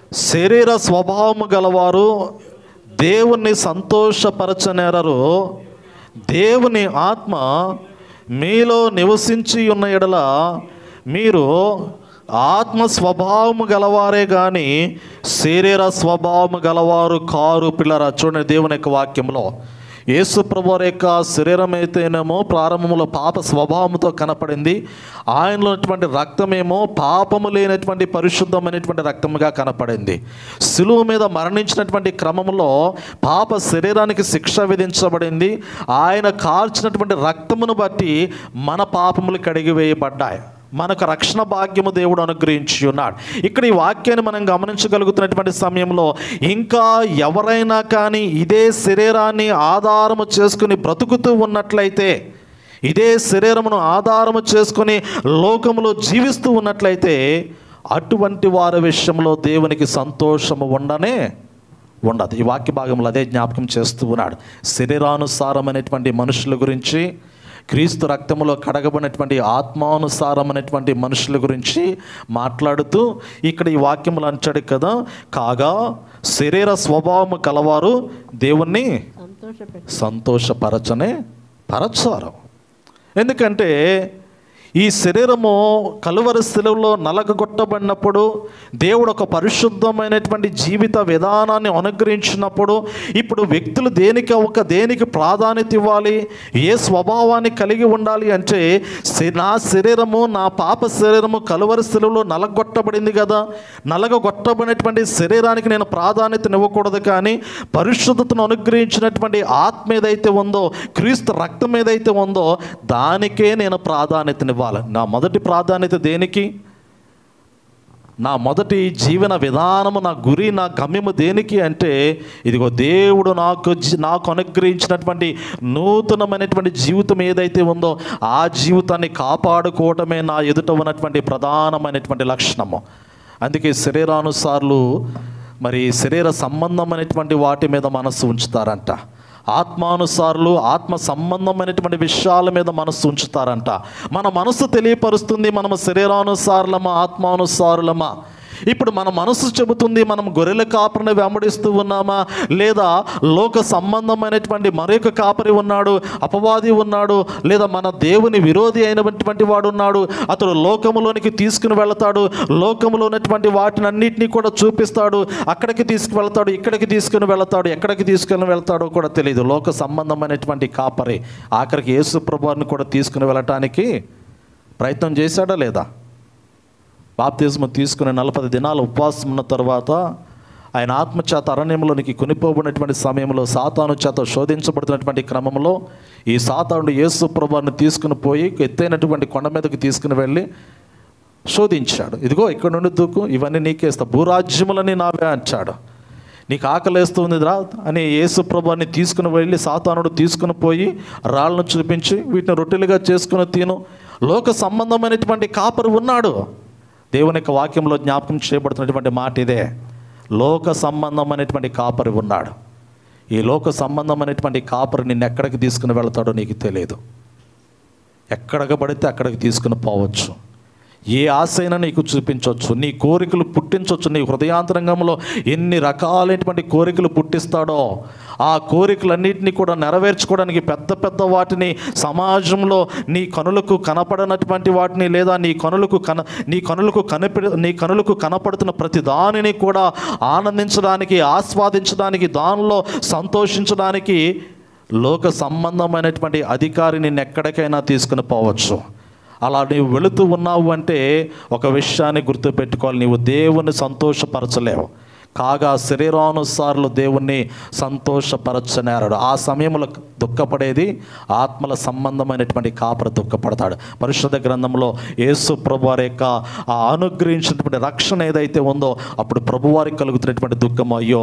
శరీర స్వభావము గలవారు దేవుణ్ణి సంతోషపరచనేరరు దేవుని ఆత్మ మీలో నివసించి ఉన్న ఎడల మీరు ఆత్మ స్వభావము గలవారే కానీ శరీర స్వభావము గలవారు కారు పిల్లరా చూడండి దేవుని యొక్క వాక్యంలో యేసు ప్రభు వారి యొక్క శరీరం అయితేనేమో ప్రారంభంలో పాప స్వభావంతో కనపడింది ఆయనలో ఉన్నటువంటి రక్తమేమో పాపము లేనటువంటి పరిశుద్ధమైనటువంటి రక్తముగా కనపడింది సిలువ మీద మరణించినటువంటి క్రమంలో పాప శరీరానికి శిక్ష విధించబడింది ఆయన కాల్చినటువంటి రక్తమును బట్టి మన పాపములు కడిగివేయబడ్డాయి మనకు రక్షణ భాగ్యము దేవుడు అనుగ్రహించి ఉన్నాడు ఇక్కడ ఈ వాక్యాన్ని మనం గమనించగలుగుతున్నటువంటి సమయంలో ఇంకా ఎవరైనా కానీ ఇదే శరీరాన్ని ఆధారము చేసుకుని బ్రతుకుతూ ఉన్నట్లయితే ఇదే శరీరమును ఆధారము చేసుకుని లోకములో జీవిస్తూ ఉన్నట్లయితే అటువంటి వారి విషయంలో దేవునికి సంతోషము ఉండనే ఉండదు ఈ వాక్య భాగంలో అదే జ్ఞాపకం చేస్తూ ఉన్నాడు శరీరానుసారమైనటువంటి మనుషుల గురించి క్రీస్తు రక్తములో కడగబడినటువంటి ఆత్మానుసారమైనటువంటి మనుషుల గురించి మాట్లాడుతూ ఇక్కడ ఈ వాక్యములు అంచాడు కదా కాగా శరీర స్వభావము కలవారు దేవుణ్ణి
సంతోషపెట్టి
సంతోషపరచనే పరచారు ఎందుకంటే ఈ శరీరము కలువరి శిలువలో నలగగొట్టబడినప్పుడు దేవుడు ఒక పరిశుద్ధమైనటువంటి జీవిత విధానాన్ని అనుగ్రహించినప్పుడు ఇప్పుడు వ్యక్తులు దేనికి ఒక దేనికి ప్రాధాన్యత ఇవ్వాలి ఏ స్వభావాన్ని కలిగి ఉండాలి అంటే శ- నా శరీరము నా పాప శరీరము కలువరి శిలువలో నలగొట్టబడింది కదా నలగొట్టబడినటువంటి శరీరానికి నేను ప్రాధాన్యతనివ్వకూడదు కానీ పరిశుద్ధతను అనుగ్రహించినటువంటి ఆత్మ ఏదైతే ఉందో క్రీస్తు రక్తం ఏదైతే ఉందో దానికే నేను ప్రాధాన్యతనివ్వాలి నా మొదటి ప్రాధాన్యత దేనికి నా మొదటి జీవన విధానము నా గురి నా గమ్యము దేనికి అంటే ఇదిగో దేవుడు నాకు జీ- నాకు అనుగ్రహించినటువంటి నూతనమైనటువంటి జీవితం ఏదైతే ఉందో ఆ జీవితాన్ని కాపాడుకోవటమే నా ఎదుట ఉన్నటువంటి ప్రధానమైనటువంటి లక్షణము అందుకే శరీరానుసార్లు మరి శరీర సంబంధమైనటువంటి వాటి మీద మనస్సు ఉంచుతారంట ఆత్మానుసారులు ఆత్మ సంబంధమైనటువంటి విషయాల మీద మనస్సు ఉంచుతారంట మన మనస్సు తెలియపరుస్తుంది మనము శరీరానుసారులమా ఆత్మానుసారులమా ఇప్పుడు మన మనసు చెబుతుంది మనం గొర్రెల కాపరిని వెంబడిస్తూ ఉన్నామా లేదా లోక సంబంధమైనటువంటి మరొక కాపరి ఉన్నాడు అపవాది ఉన్నాడు లేదా మన దేవుని విరోధి అయినటువంటి వాడు ఉన్నాడు అతడు లోకములోనికి తీసుకుని వెళతాడు లోకములో ఉన్నటువంటి వాటిని అన్నిటినీ కూడా చూపిస్తాడు అక్కడికి తీసుకువెళ్తాడు ఇక్కడికి తీసుకుని వెళతాడు ఎక్కడికి తీసుకుని వెళ్తాడో కూడా తెలియదు లోక సంబంధమైనటువంటి కాపరి ఆఖరికి యేసు ప్రభువారిని కూడా తీసుకుని వెళ్ళటానికి ప్రయత్నం చేశాడా లేదా బాప్తిజం తీసుకుని నలభై దినాలు ఉపవాసం ఉన్న తర్వాత ఆయన ఆత్మచేత అరణ్యంలోనికి కొనిపోబడినటువంటి సమయంలో సాతాను చేత శోధించబడుతున్నటువంటి క్రమంలో ఈ సాతానుడు యేసు ప్రభువారిని తీసుకుని పోయి ఎత్తైనటువంటి కొండ మీదకి తీసుకుని వెళ్ళి శోధించాడు ఇదిగో ఇక్కడ నుండి దూకు ఇవన్నీ నీకేస్తా భూరాజ్యములని నావే అంచాడు నీకు ఆకలేస్తుంది రా అని యేసు ప్రభువాన్ని తీసుకుని వెళ్ళి సాతానుడు తీసుకుని పోయి రాళ్ళను చూపించి వీటిని రొట్టెలుగా చేసుకుని తిను లోక సంబంధమైనటువంటి కాపరి ఉన్నాడు దేవుని యొక్క వాక్యంలో జ్ఞాపకం చేయబడుతున్నటువంటి మాట ఇదే లోక సంబంధమైనటువంటి కాపరి ఉన్నాడు ఈ లోక సంబంధమైనటువంటి కాపరి నిన్ను ఎక్కడికి తీసుకుని వెళ్తాడో నీకు తెలియదు ఎక్కడికి పడితే అక్కడికి తీసుకుని పోవచ్చు ఏ ఆశైనా నీకు చూపించవచ్చు నీ కోరికలు పుట్టించవచ్చు నీ హృదయాంతరంగంలో ఎన్ని రకాలైనటువంటి కోరికలు పుట్టిస్తాడో ఆ కోరికలన్నింటినీ కూడా నెరవేర్చుకోవడానికి పెద్ద పెద్ద వాటిని సమాజంలో నీ కనులకు కనపడనటువంటి వాటిని లేదా నీ కనులకు కన నీ కనులకు కనిపి నీ కనులకు కనపడుతున్న ప్రతి దానిని కూడా ఆనందించడానికి ఆస్వాదించడానికి దానిలో సంతోషించడానికి లోక సంబంధమైనటువంటి అధికారి నిన్ను ఎక్కడికైనా తీసుకుని పోవచ్చు అలా నీవు వెళుతూ ఉన్నావు అంటే ఒక విషయాన్ని గుర్తుపెట్టుకోవాలి నీవు దేవుని సంతోషపరచలేవు కాగా శరీరానుసారులు దేవుణ్ణి సంతోషపరచనేరాడు ఆ సమయంలో దుఃఖపడేది ఆత్మల సంబంధమైనటువంటి కాపర దుఃఖపడతాడు పరిశుద్ధ గ్రంథంలో యేసు ప్రభువారి యొక్క ఆ అనుగ్రహించినటువంటి రక్షణ ఏదైతే ఉందో అప్పుడు ప్రభువారికి కలుగుతున్నటువంటి దుఃఖం అయ్యో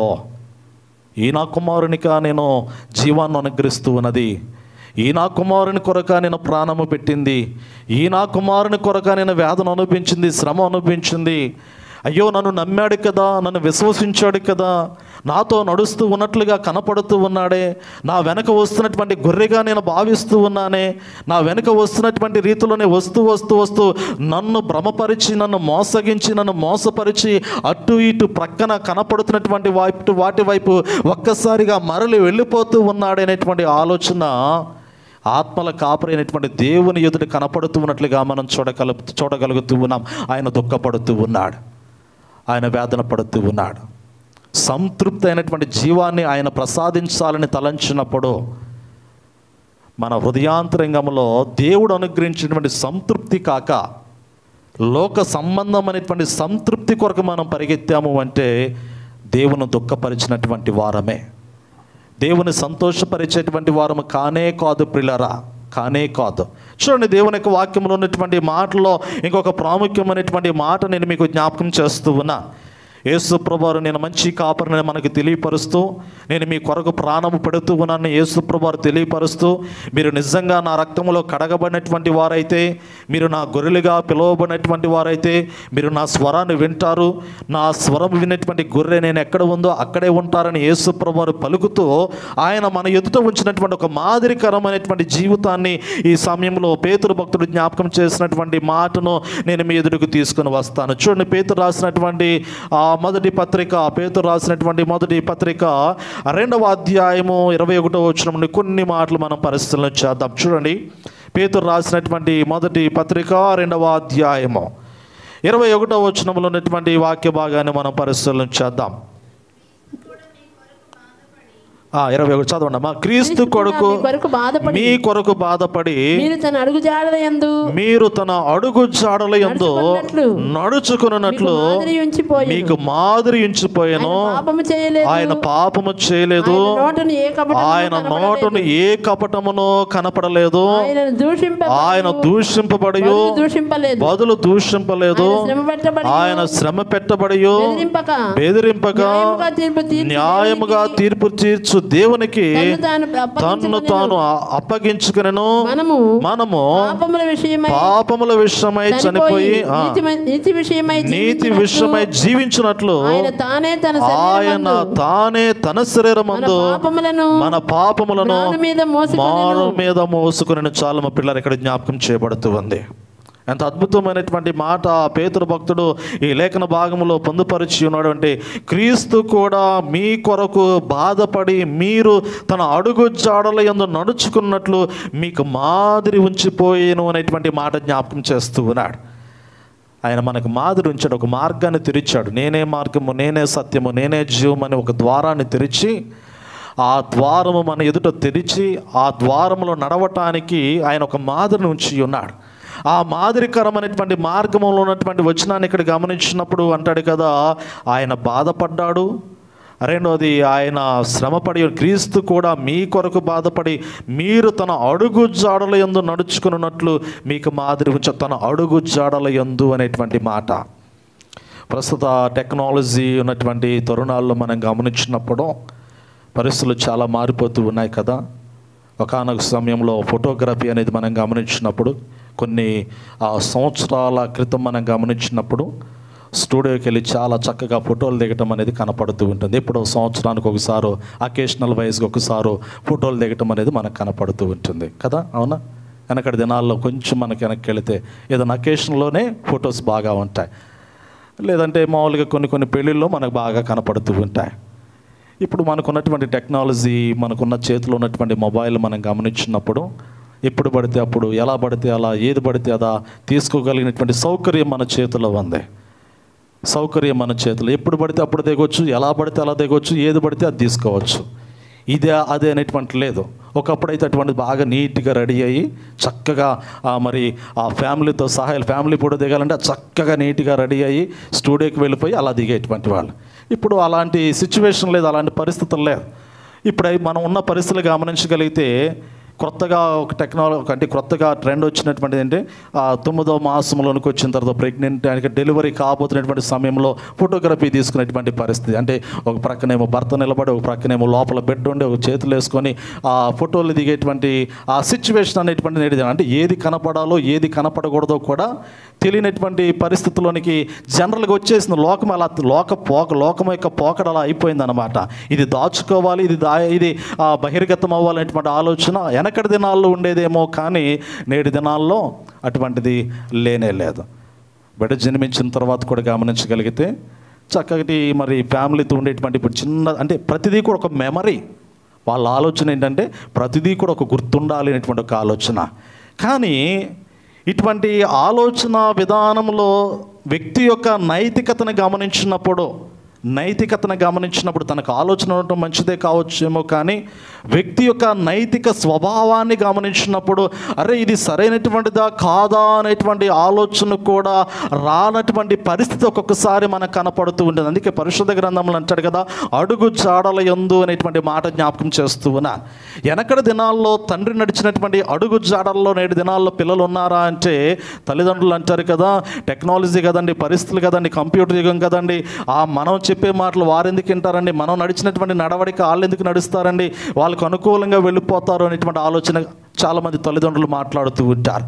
ఈ నా కుమారునిక నేను జీవాన్ని అనుగ్రహిస్తూ ఉన్నది ఈ నా కుమారుని కొరక నేను ప్రాణము పెట్టింది ఈ నా కుమారుని కొరక నేను వేదన అనుభవించింది శ్రమ అనుభవించింది అయ్యో నన్ను నమ్మాడు కదా నన్ను విశ్వసించాడు కదా నాతో నడుస్తూ ఉన్నట్లుగా కనపడుతూ ఉన్నాడే నా వెనక వస్తున్నటువంటి గొర్రెగా నేను భావిస్తూ ఉన్నానే నా వెనక వస్తున్నటువంటి రీతిలోనే వస్తూ వస్తూ వస్తూ నన్ను భ్రమపరిచి నన్ను మోసగించి నన్ను మోసపరిచి అటు ఇటు ప్రక్కన కనపడుతున్నటువంటి వైపు వాటి వైపు ఒక్కసారిగా మరలి వెళ్ళిపోతూ ఉన్నాడనేటువంటి ఆలోచన ఆత్మల కాపరైనటువంటి దేవుని ఎదుట కనపడుతూ ఉన్నట్లుగా మనం చూడగల చూడగలుగుతూ ఉన్నాం ఆయన దుఃఖపడుతూ ఉన్నాడు ఆయన వేదన పడుతూ ఉన్నాడు సంతృప్తి అయినటువంటి జీవాన్ని ఆయన ప్రసాదించాలని తలంచినప్పుడు మన హృదయాంతరంగంలో దేవుడు అనుగ్రహించినటువంటి సంతృప్తి కాక లోక సంబంధమైనటువంటి సంతృప్తి కొరకు మనం పరిగెత్తాము అంటే దేవుని దుఃఖపరిచినటువంటి వారమే దేవుని సంతోషపరిచేటువంటి వారము కానే కాదు ప్రిలరా కానే కాదు చూడండి దేవుని యొక్క వాక్యంలో ఉన్నటువంటి మాటలో ఇంకొక ప్రాముఖ్యమైనటువంటి మాట నేను మీకు జ్ఞాపకం చేస్తూ ఉన్నా యేసు ప్రభువారు నేను మంచి కాపరిని మనకు తెలియపరుస్తూ నేను మీ కొరకు ప్రాణము పెడుతూ ఉన్నాను యేసు ప్రభువారు తెలియపరుస్తూ మీరు నిజంగా నా రక్తంలో కడగబడినటువంటి వారైతే మీరు నా గొర్రెలుగా పిలువబడినటువంటి వారైతే మీరు నా స్వరాన్ని వింటారు నా స్వరం విన్నటువంటి గొర్రె నేను ఎక్కడ ఉందో అక్కడే ఉంటారని యేసు ప్రభువారు పలుకుతూ ఆయన మన ఎదుట ఉంచినటువంటి ఒక మాదిరికరమైనటువంటి జీవితాన్ని ఈ సమయంలో పేతురు భక్తుడు జ్ఞాపకం చేసినటువంటి మాటను నేను మీ ఎదురుకు తీసుకుని వస్తాను చూడండి పేతురు రాసినటువంటి ఆ మొదటి పత్రిక పేతురు రాసినటువంటి మొదటి పత్రిక రెండవ అధ్యాయము ఇరవై ఒకటో వచ్చిన నుండి కొన్ని మాటలు మనం పరిశీలన చేద్దాం చూడండి పేతురు రాసినటువంటి మొదటి పత్రిక రెండవ అధ్యాయము ఇరవై ఒకటో వచనంలో ఉన్నటువంటి వాక్య భాగాన్ని మనం పరిశీలన చేద్దాం ఆ, ఇరవై ఒకటి చదవండి అమ్మా క్రీస్తు కొడుకు
మీ కొరకు బాధపడి
మీ కొరకు బాధపడి
మీరు తన అడుగు జాడల యందు
మీరు తన అడుగు జాడల యందు
నడుచుకున్నట్లు
నడుచుకున్నట్లు
మీకు మాదిరి ఉంచిపోయెను.
మీకు మాదిరి ఉంచిపోయాను
ఆయన పాపము చేయలేదు
ఆయన పాపము చేయలేదు
ఆయన నోటను ఏ కపటమును
ఆయన
కనపడలేదు.
నోటును ఏ కపటమును కనపడలేదు
ఆయనను దూషింప
ఆయన దూషింపబడి
బదులు దూషింపలేదు
బదులు దూషింపలేదు
ఆయన శ్రమ పెట్టబడి
ఆయన శ్రమ పెట్టబడి
బెదిరింపక
బెదిరింపక
న్యాయముగా తీర్పు తీర్చు
న్యాయముగా తీర్పు తీర్చు దేవునికి
తన్ను తాను
తన్ను తాను అప్పగించుకునను
మనము
మనము
పాపముల విషయమై
పాపముల విషయమై చనిపోయి ఆ,
నీతి నీతి విషయమై
నీతి
జీవించినట్లు
విషయమై జీవించినట్లు
ఆయన తానే తన
ఆయన
శరీరమందు
తానే తన
మన
శరీరమందు
పాపములను
మన పాపములను
మ్రాను మీద మోసుకొనెను.
మాను మీద మోసుకుని చాలా మా పిల్లలు ఇక్కడ జ్ఞాపకం చేయబడుతూ ఉంది ఎంత అద్భుతమైనటువంటి మాట ఆ పేతురు భక్తుడు ఈ లేఖన భాగంలో పొందుపరిచి ఉన్నాడు అంటే క్రీస్తు కూడా మీ కొరకు బాధపడి మీరు తన అడుగు జాడల యందు నడుచుకున్నట్లు మీకు మాదిరి ఉంచిపోయేను అనేటువంటి మాట జ్ఞాపకం చేస్తూ ఉన్నాడు ఆయన మనకు మాదిరి ఉంచాడు ఒక మార్గాన్ని తెరిచాడు నేనే మార్గము నేనే సత్యము నేనే జీవం అని ఒక ద్వారాన్ని తెరిచి ఆ ద్వారము మన ఎదుట తెరిచి ఆ ద్వారములో నడవటానికి ఆయన ఒక మాదిరిని ఉంచి ఉన్నాడు ఆ మాదిరికరమైనటువంటి మార్గంలో ఉన్నటువంటి వచనాన్ని ఇక్కడ గమనించినప్పుడు అంటాడు కదా ఆయన బాధపడ్డాడు రెండోది ఆయన శ్రమపడి క్రీస్తు కూడా మీ కొరకు బాధపడి మీరు తన అడుగు జాడల యందు నడుచుకున్నట్లు మీకు మాదిరి ఉంచ తన అడుగు జాడల యందు అనేటువంటి మాట ప్రస్తుత టెక్నాలజీ ఉన్నటువంటి తరుణాల్లో మనం గమనించినప్పుడు పరిస్థితులు చాలా మారిపోతూ ఉన్నాయి కదా ఒకనొక సమయంలో ఫోటోగ్రఫీ అనేది మనం గమనించినప్పుడు కొన్ని ఆ, సంవత్సరాల క్రితం మనం గమనించినప్పుడు స్టూడియోకి వెళ్ళి చాలా చక్కగా ఫోటోలు దిగటం అనేది కనపడుతూ ఉంటుంది ఇప్పుడు సంవత్సరానికి ఒకసారి అకేషనల్ వైజ్గా ఒకసారి ఫోటోలు దిగటం అనేది మనకు కనపడుతూ ఉంటుంది కదా అవునా వెనకటి దినాల్లో కొంచెం మనకి వెనక్కి వెళితే ఏదైనా అకేషన్లోనే ఫొటోస్ బాగా ఉంటాయి లేదంటే మామూలుగా కొన్ని కొన్ని పెళ్ళిళ్ళు మనకు బాగా కనపడుతూ ఉంటాయి ఇప్పుడు మనకున్నటువంటి టెక్నాలజీ మనకున్న చేతిలో ఉన్నటువంటి మొబైల్ మనం గమనించినప్పుడు ఎప్పుడు పడితే అప్పుడు ఎలా పడితే అలా ఏది పడితే అదా తీసుకోగలిగినటువంటి సౌకర్యం మన చేతిలో ఉంది సౌకర్యం మన చేతిలో ఎప్పుడు పడితే అప్పుడు దిగొచ్చు ఎలా పడితే అలా దిగొచ్చు ఏది పడితే అది తీసుకోవచ్చు ఇదే అదే అనేటువంటి లేదు ఒకప్పుడైతే అటువంటి బాగా నీట్గా రెడీ అయ్యి చక్కగా ఆ మరి ఆ ఫ్యామిలీతో సహా ఫ్యామిలీ ఫోటో దిగాలంటే చక్కగా నీట్గా రెడీ అయ్యి స్టూడియోకి వెళ్ళిపోయి అలా దిగేటువంటి వాళ్ళు ఇప్పుడు అలాంటి సిచ్యువేషన్ లేదు అలాంటి పరిస్థితులు లేదు ఇప్పుడు అయి మనం ఉన్న పరిస్థితులు గమనించగలిగితే కొత్తగా ఒక టెక్నాలజీ అంటే కొత్తగా ట్రెండ్ వచ్చినటువంటిది ఏంటంటే ఆ తొమ్మిదో మాసంలోనికి వచ్చిన తర్వాత ప్రెగ్నెంట్ అంటే డెలివరీ కాబోతున్నటువంటి సమయంలో ఫోటోగ్రఫీ తీసుకునేటువంటి పరిస్థితి అంటే ఒక ప్రక్కనేమో భర్త నిలబడి ఒక ప్రక్కనేమో లోపల బెడ్ ఉండి ఒక చేతులు వేసుకొని ఆ ఫోటోలు దిగేటువంటి ఆ సిచ్యువేషన్ అనేటువంటి నేటిది అంటే ఏది కనపడాలో ఏది కనపడకూడదో కూడా తెలియనటువంటి పరిస్థితుల్లోనికి జనరల్గా వచ్చేసింది లోకం అలా లోక పోక లోకం యొక్క పోకడ అలా అయిపోయిందన్నమాట ఇది దాచుకోవాలి ఇది దా ఇది ఆ, బహిర్గతం అవ్వాలనేటువంటి ఆలోచన వెనకటి దినాల్లో ఉండేదేమో కానీ నేటి దినాల్లో అటువంటిది లేనే లేదు బిడ్డ జన్మించిన తర్వాత కూడా గమనించగలిగితే చక్కటి మరి ఫ్యామిలీతో ఉండేటువంటి ఇప్పుడు చిన్న అంటే ప్రతిదీ కూడా ఒక మెమరీ వాళ్ళ ఆలోచన ఏంటంటే ప్రతిదీ కూడా ఒక గుర్తుండాలి అనేటువంటి ఒక ఆలోచన కానీ ఇటువంటి ఆలోచన విధానంలో వ్యక్తి యొక్క నైతికతను గమనించినప్పుడు నైతికతను గమనించినప్పుడు తనకు ఆలోచన ఉండటం మంచిదే కావచ్చేమో కానీ వ్యక్తి యొక్క నైతిక స్వభావాన్ని గమనించినప్పుడు అరే ఇది సరైనటువంటిదా కాదా అనేటువంటి ఆలోచన కూడా రానటువంటి పరిస్థితి ఒక్కొక్కసారి మనకు కనపడుతూ ఉంటుంది అందుకే పరిశుద్ధ గ్రంథంలో అంటాడు కదా అడుగు జాడల యందు అనేటువంటి మాట జ్ఞాపకం చేస్తూ ఉన్నాను వెనకటి దినాల్లో తండ్రి నడిచినటువంటి అడుగు జాడల్లో నేటి దినాల్లో పిల్లలు ఉన్నారా అంటే తల్లిదండ్రులు అంటారు కదా టెక్నాలజీ కదండి పరిస్థితులు కదండి కంప్యూటర్ యుగం కదండి ఆ మనం చెప్పే మాటలు వారు ఎందుకు వింటారండి మనం నడిచినటువంటి నడవడిక వాళ్ళు ఎందుకు నడుస్తారండి వాళ్ళకు అనుకూలంగా వెళ్ళిపోతారు అనేటువంటి ఆలోచన చాలామంది తల్లిదండ్రులు మాట్లాడుతూ ఉంటారు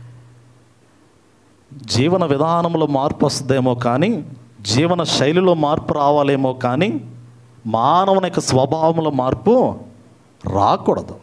జీవన విధానంలో మార్పు వస్తుందేమో కానీ జీవన శైలిలో మార్పు రావాలేమో కానీ మానవుని యొక్క స్వభావంలో మార్పు రాకూడదు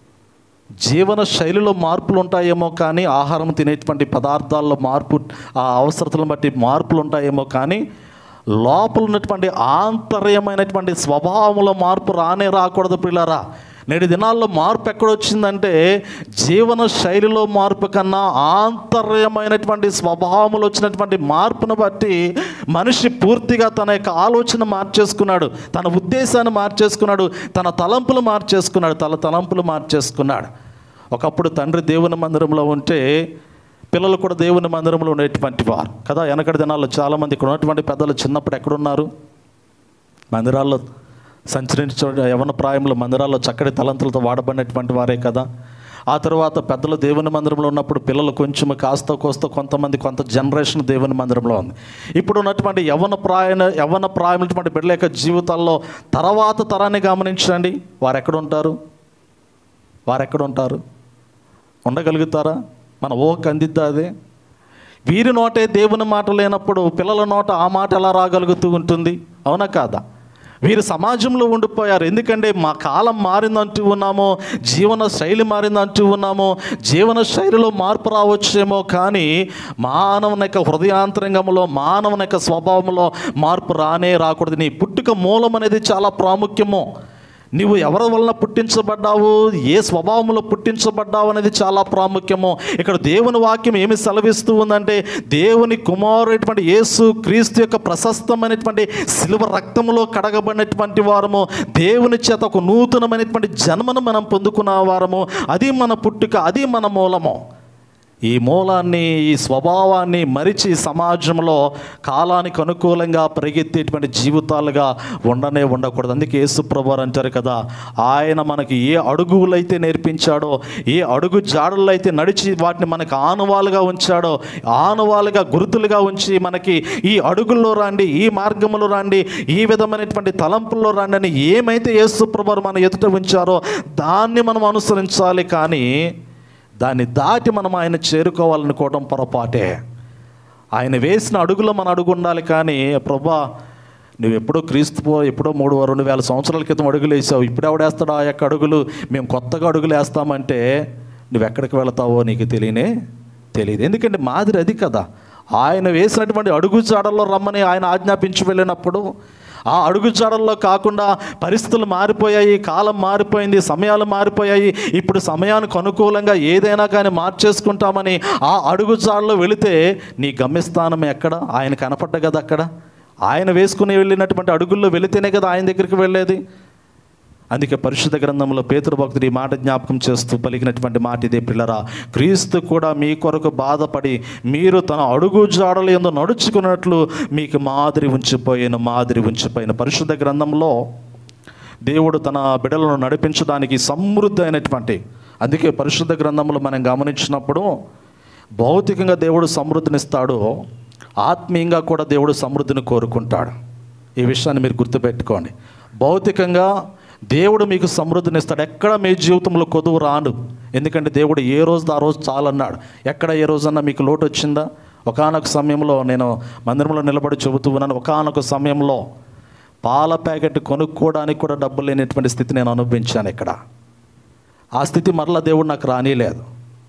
జీవన శైలిలో మార్పులు ఉంటాయేమో కానీ ఆహారం తినేటువంటి పదార్థాల్లో మార్పు ఆ అవసరతలను బట్టి మార్పులు ఉంటాయేమో కానీ లోపల ఉన్నటువంటి ఆంతర్యమైనటువంటి స్వభావంలో మార్పు రానే రాకూడదు పిల్లరా నేటి దినాల్లో మార్పు ఎక్కడొచ్చిందంటే జీవన శైలిలో మార్పు కన్నా ఆంతర్యమైనటువంటి స్వభావంలో వచ్చినటువంటి మార్పును బట్టి మనిషి పూర్తిగా తన యొక్క ఆలోచన మార్చేసుకున్నాడు తన ఉద్దేశాన్ని మార్చేసుకున్నాడు తన తలంపులు మార్చేసుకున్నాడు తన తలంపులు మార్చేసుకున్నాడు ఒకప్పుడు తండ్రి దేవుని మందిరంలో ఉంటే పిల్లలు కూడా దేవుని మందిరంలో ఉండేటువంటి వారు కదా వెనకటి దినాల్లో చాలామంది ఇక్కడ ఉన్నటువంటి పెద్దలు చిన్నప్పుడు ఎక్కడున్నారు మందిరాల్లో సంచరించ యవన ప్రాయంలో మందిరాల్లో చక్కటి తలంతులతో వాడబడినటువంటి వారే కదా ఆ తర్వాత పెద్దలు దేవుని మందిరంలో ఉన్నప్పుడు పిల్లలు కొంచెం కాస్త కోస్త కొంతమంది కొంత జనరేషన్ దేవుని మందిరంలో ఉంది ఇప్పుడు ఉన్నటువంటి యవన ప్రాయణ యవన ప్రాయమైనటువంటి బిడ్డల యొక్క జీవితాల్లో తర్వాత తరాన్ని గమనించండి వారు ఎక్కడ ఉంటారు వారు ఎక్కడ ఉంటారు ఉండగలుగుతారా మన ఊహకు అందిద్దా అదే వీరి నోటే దేవుని మాట లేనప్పుడు పిల్లల నోట ఆ మాట ఎలా రాగలుగుతూ ఉంటుంది అవునా కాదా వీరు సమాజంలో ఉండిపోయారు ఎందుకంటే మా కాలం మారిందంటూ ఉన్నామో జీవన శైలి మారిందంటూ ఉన్నామో జీవన శైలిలో మార్పు రావచ్చేమో కానీ మానవుని యొక్క హృదయాంతరంగంలో మానవుని యొక్క స్వభావంలో మార్పు రానే రాకూడదు నీ పుట్టుక మూలం అనేది చాలా ప్రాముఖ్యము నీవు ఎవరి వలన పుట్టించబడ్డావు ఏ స్వభావంలో పుట్టించబడ్డావు అనేది చాలా ప్రాముఖ్యము ఇక్కడ దేవుని వాక్యం ఏమి సెలవిస్తూ ఉందంటే దేవుని కుమారుడైనటువంటి యేసు క్రీస్తు యొక్క ప్రశస్తమైనటువంటి శిలువ రక్తములో కడగబడినటువంటి వారము దేవుని చేత ఒక నూతనమైనటువంటి జన్మను మనం పొందుకున్న వారము అది మన పుట్టుక అది మన మూలము ఈ మూలాన్ని ఈ స్వభావాన్ని మరిచి సమాజంలో కాలానికి అనుకూలంగా పరిగెత్తేటువంటి జీవితాలుగా ఉండనే ఉండకూడదు అందుకే యేసుప్రభు వారు అంటారు కదా ఆయన మనకి ఏ అడుగులైతే నేర్పించాడో ఏ అడుగు జాడల్లో అయితే నడిచి వాటిని మనకు ఆనవాలుగా ఉంచాడో ఆనవాలుగా గుర్తులుగా ఉంచి మనకి ఈ అడుగుల్లో రండి ఈ మార్గంలో రండి ఈ విధమైనటువంటి తలంపుల్లో రండి అని ఏమైతే యేసుప్రభు వారు మన ఎదుట ఉంచారో దాన్ని మనం అనుసరించాలి కానీ దాన్ని దాటి మనం ఆయన చేరుకోవాలనుకోవడం పొరపాటే ఆయన వేసిన అడుగులో మన అడుగు ఉండాలి కానీ ప్రభా నువ్వు ఎప్పుడో క్రీస్తు పో ఎప్పుడో మూడు రెండు వేల సంవత్సరాల క్రితం అడుగులు వేసావు ఇప్పుడు ఎవడేస్తాడు ఆ యొక్క అడుగులు మేము కొత్తగా అడుగులు వేస్తామంటే నువ్వు ఎక్కడికి వెళతావో నీకు తెలియనే తెలియదు ఎందుకంటే మాదిరి అది కదా ఆయన వేసినటువంటి అడుగు జాడల్లో రమ్మని ఆయన ఆజ్ఞాపించి వెళ్ళినప్పుడు ఆ అడుగు జాడల్లో కాకుండా పరిస్థితులు మారిపోయాయి కాలం మారిపోయింది సమయాలు మారిపోయాయి ఇప్పుడు సమయానికి అనుకూలంగా ఏదైనా కానీ మార్చేసుకుంటామని ఆ అడుగు జాడలో వెళితే నీ గమ్యస్థానం ఎక్కడ ఆయన కనపడ్డ కదా అక్కడ ఆయన వేసుకుని వెళ్ళినటువంటి అడుగుల్లో వెళితేనే కదా ఆయన దగ్గరికి వెళ్ళేది అందుకే పరిశుద్ధ గ్రంథంలో పేతురు భక్తుడు ఈ మాట జ్ఞాపకం చేస్తూ పలికినటువంటి మాట ఇదే పిల్లరా క్రీస్తు కూడా మీ కొరకు బాధపడి మీరు తన అడుగు జాడలు ఎందు నడుచుకున్నట్లు మీకు మాదిరి ఉంచిపోయిన మాదిరి ఉంచిపోయిన పరిశుద్ధ గ్రంథంలో దేవుడు తన బిడలను నడిపించడానికి సమృద్ధి అయినటువంటి అందుకే పరిశుద్ధ గ్రంథంలో మనం గమనించినప్పుడు భౌతికంగా దేవుడు సమృద్ధినిస్తాడు ఆత్మీయంగా కూడా దేవుడు సమృద్ధిని కోరుకుంటాడు ఈ విషయాన్ని మీరు గుర్తుపెట్టుకోండి భౌతికంగా దేవుడు మీకు సమృద్ధినిస్తాడు ఎక్కడ మీ జీవితంలో కొదువు రాను ఎందుకంటే దేవుడు ఏ రోజు ఆ రోజు చాలన్నాడు ఎక్కడ ఏ రోజన్నా మీకు లోటు వచ్చిందా ఒకానొక సమయంలో నేను మందిరంలో నిలబడి చెబుతూ ఉన్నాను ఒకానొక సమయంలో పాల ప్యాకెట్ కొనుక్కోవడానికి కూడా డబ్బులు లేనటువంటి స్థితి నేను అనుభవించాను ఇక్కడ ఆ స్థితి మరలా దేవుడు నాకు రానిలేదు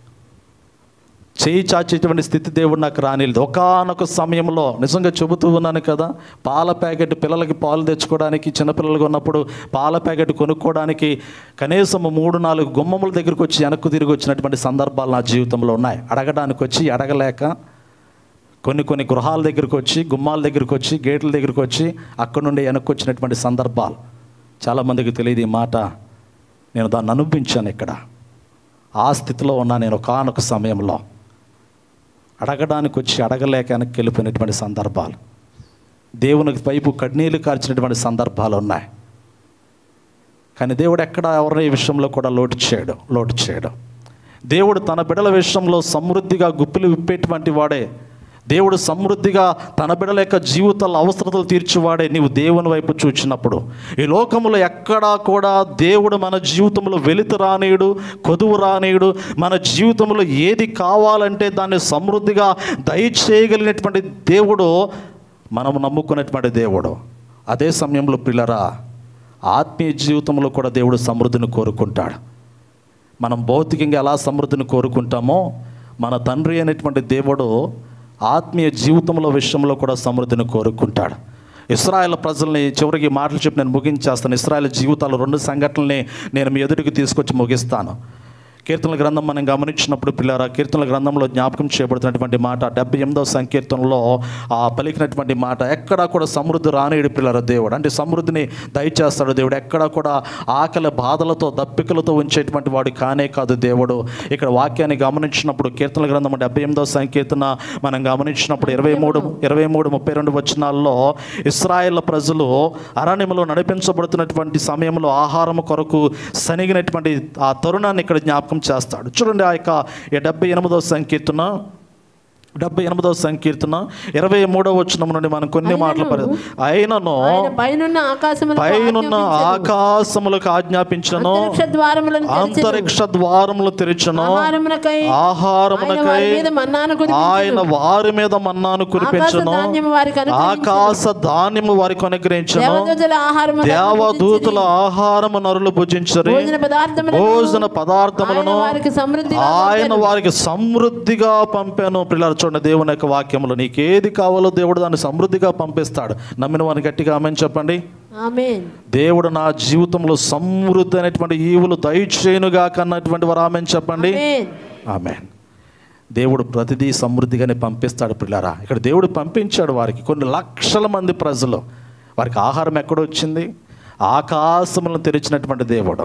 చేయి చాచేటువంటి స్థితి దేవుడు నాకు రానిలేదు ఒకానొక సమయంలో నిజంగా చెబుతూ ఉన్నాను కదా పాల ప్యాకెట్ పిల్లలకి పాలు తెచ్చుకోవడానికి చిన్నపిల్లలుగా ఉన్నప్పుడు పాల ప్యాకెట్ కొనుక్కోవడానికి కనీసం మూడు నాలుగు గుమ్మముల దగ్గరికి వచ్చి వెనక్కు తిరిగి వచ్చినటువంటి సందర్భాలు నా జీవితంలో ఉన్నాయి అడగడానికి వచ్చి అడగలేక కొన్ని కొన్ని గృహాల దగ్గరికి వచ్చి గుమ్మాల దగ్గరికి వచ్చి గేట్ల దగ్గరికి వచ్చి అక్కడ నుండి వెనక్కి వచ్చినటువంటి సందర్భాలు చాలామందికి తెలియదు ఈ మాట నేను దాన్ని అనుభవించాను ఇక్కడ ఆ స్థితిలో ఉన్నా నేను ఒకనొక సమయంలో అడగడానికి వచ్చి అడగలేక వెనక్కి వెళ్ళిపోయినటువంటి సందర్భాలు దేవునికి వైపు కన్నీళ్లు కార్చినటువంటి సందర్భాలు ఉన్నాయి కానీ దేవుడు ఎక్కడ ఎవరిని ఈ విషయంలో కూడా లోటు చేయడు లోటు చేయడు దేవుడు తన బిడల విషయంలో సమృద్ధిగా గుప్పిలు విప్పేటువంటి వాడే దేవుడు సమృద్ధిగా తన బిడల యొక్క జీవితాల అవసరతలు తీర్చివాడే నీవు దేవుని వైపు చూచినప్పుడు ఈ లోకంలో ఎక్కడా కూడా దేవుడు మన జీవితంలో వెలితి రానీయుడు కొదువు రానీయుడు మన జీవితంలో ఏది కావాలంటే దాన్ని సమృద్ధిగా దయచేయగలిగినటువంటి దేవుడు మనం నమ్ముకున్నటువంటి దేవుడు అదే సమయంలో పిల్లరా ఆత్మీయ జీవితంలో కూడా దేవుడు సమృద్ధిని కోరుకుంటాడు మనం భౌతికంగా ఎలా సమృద్ధిని కోరుకుంటామో మన తండ్రి అనేటువంటి దేవుడు ఆత్మీయ జీవితంలో విషయంలో కూడా సమృద్ధిని కోరుకుంటాడు ఇస్రాయేల్ ప్రజల్ని చివరికి ఈ మాటలు చెప్పి నేను ముగించేస్తాను ఇస్రాయేల్ జీవితాలు రెండు సంఘటనల్ని నేను మీ ఎదుటికి తీసుకొచ్చి ముగిస్తాను కీర్తనల గ్రంథం మనం గమనించినప్పుడు పిల్లరా కీర్తనల గ్రంథంలో జ్ఞాపకం చేయబడుతున్నటువంటి మాట డెబ్బై ఎనిమిదవ సంకీర్తనలో ఆ పలికినటువంటి మాట ఎక్కడా కూడా సమృద్ధి రానేడు పిల్లర దేవుడు అంటే సమృద్ధిని దయచేస్తాడు దేవుడు ఎక్కడా కూడా ఆకలి బాధలతో దప్పికలతో ఉంచేటువంటి వాడు కానే కాదు దేవుడు ఇక్కడ వాక్యాన్ని గమనించినప్పుడు కీర్తనల గ్రంథం డెబ్బై ఎనిమిదవ సంకీర్తన మనం గమనించినప్పుడు ఇరవై మూడు ఇరవై మూడు ముప్పై రెండు వచనాల్లో ఇస్రాయేల్ ప్రజలు అరణ్యములో నడిపించబడుతున్నటువంటి సమయంలో ఆహారం కొరకు సనిగినటువంటి ఆ తరుణాన్ని ఇక్కడ జ్ఞాపకం చేస్తాడు చూడండి ఆ యొక్క ఈ డెబ్బై ఎనిమిదవ సంకీర్తన డెబ్బై ఎనిమిదవ సంకీర్తన ఇరవై మూడవ వచనం నుండి మనం కొన్ని మాటలు పరి అయినను
ఆయన పైనున్న ఆకాశములకు
పైనున్న
ఆజ్ఞాపించెను.
ఆకాశములకు ఆజ్ఞాపించను
అంతరిక్ష ద్వారములను తెరిచెను.
అంతరిక్ష ద్వారములు తెరిచను
ఆహారమునకై
ఆహారమునకై
ఆయన వారి మీద మన్నాను కురిపించెను.
ఆయన వారి మీద మన్నాను కురిపించను
ఆకాశ ధాన్యము వారికి అనుగ్రహించెను.
ఆకాశ ధాన్యము వారికి అనుగ్రహించను
దేవదూతల ఆహారము
దేవదూతుల ఆహారము నరులు భుజించరు
భోజన పదార్థములను
భోజన పదార్థములను
ఆయన వారికి సమృద్ధిగా
ఆయన
పంపెను.
వారికి సమృద్ధిగా పంపాను పిల్లలు చూడండి దేవుని యొక్క వాక్యములు నీకు ఏది కావాలో దేవుడు దాన్ని సమృద్ధిగా పంపిస్తాడు నమ్మిన వారిని గట్టిగా ఆమెను చెప్పండి
ఆమేన్
దేవుడు నా జీవితంలో సమృద్ధి అనేటువంటి ఈవులు దయచేయునుగా కన్నటువంటి వారు ఆమెను చెప్పండి
ఆమేన్
ఆమె దేవుడు ప్రతిదీ సమృద్ధిగానే పంపిస్తాడు పిల్లారా ఇక్కడ దేవుడు పంపించాడు వారికి కొన్ని లక్షల మంది ప్రజలు వారికి ఆహారం ఎక్కడొచ్చింది ఆకాశములను తెరిచినటువంటి దేవుడు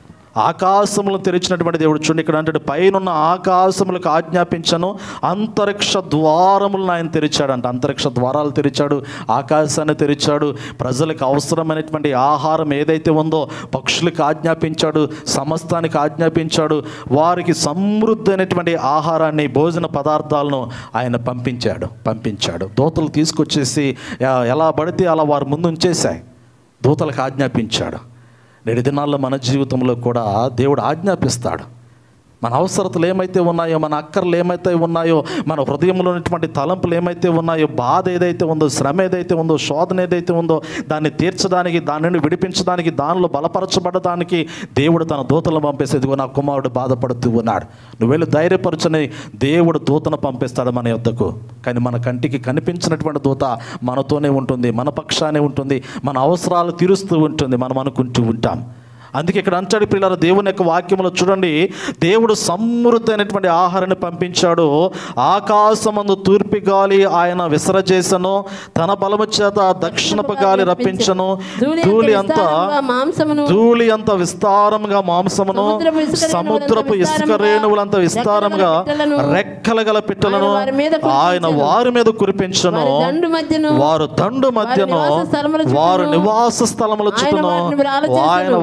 ఆకాశములను తెరిచినటువంటి దేవుడు చూడండి ఇక్కడ అంటే పైనున్న ఆకాశములకు ఆజ్ఞాపించను అంతరిక్ష ద్వారములను ఆయన తెరిచాడంట అంతరిక్ష ద్వారాలు తెరిచాడు ఆకాశాన్ని తెరిచాడు ప్రజలకు అవసరమైనటువంటి ఆహారం ఏదైతే ఉందో పక్షులకు ఆజ్ఞాపించాడు సమస్తానికి ఆజ్ఞాపించాడు వారికి సమృద్ధి అయినటువంటి ఆహారాన్ని భోజన పదార్థాలను ఆయన పంపించాడు పంపించాడు దూతలు తీసుకొచ్చేసి ఎ- ఎలా పడితే అలా వారి ముందు ఉంచేశాయి దూతలకు ఆజ్ఞాపించాడు నేటి దినాల్లో మన జీవితంలో కూడా దేవుడు ఆజ్ఞాపిస్తాడు మన అవసరతలు ఏమైతే ఉన్నాయో మన అక్కర్లు ఏమైతే ఉన్నాయో మన హృదయంలో ఉన్నటువంటి తలంపులు ఏమైతే ఉన్నాయో బాధ ఏదైతే ఉందో శ్రమ ఏదైతే ఉందో శోధన ఏదైతే ఉందో దాన్ని తీర్చడానికి దాని నుండి విడిపించడానికి దానిలో బలపరచబడడానికి దేవుడు తన దూతలను పంపేసి ఇదిగో నా కుమారుడు బాధపడుతూ ఉన్నాడు నువ్వు వెళ్ళి ధైర్యపరచని దేవుడు దూతను పంపిస్తాడు మన యొద్దకు కానీ మన కంటికి కనిపించినటువంటి దూత మనతోనే ఉంటుంది మన పక్షానే ఉంటుంది మన అవసరాలు తీరుస్తూ ఉంటుంది మనం అనుకుంటూ ఉంటాం అందుకే ఇక్కడ అంచాడు పిల్లల దేవుని యొక్క వాక్యములో చూడండి దేవుడు సమృద్ధి అయినటువంటి ఆహారాన్ని పంపించాడు ఆకాశమందు తూర్పు గాలి ఆయన విసరజేసను తన బలము చేత దక్షిణపు గాలి రప్పించను ధూళి అంతా
విస్తారముగా మాంసమును
ధూళి అంత విస్తారముగా మాంసమును
సముద్రపు ఇసుక
సముద్రపు ఇసుక
రేణువులంత
రేణువులంత విస్తారముగా
విస్తారముగా
రెక్కల గల పిట్టలను
ఆయన వారి మీద కురిపించెను.
ఆయన వారి మీద కురిపించను
వారి దండు మధ్యను
వారు దండు మధ్యను
నివాస స్థలముల చుట్టూను
వారు నివాస స్థలముల
ఆయన
చుట్టూను
వాటిని వ్రాలచేసెను.
ఆయన వాటిని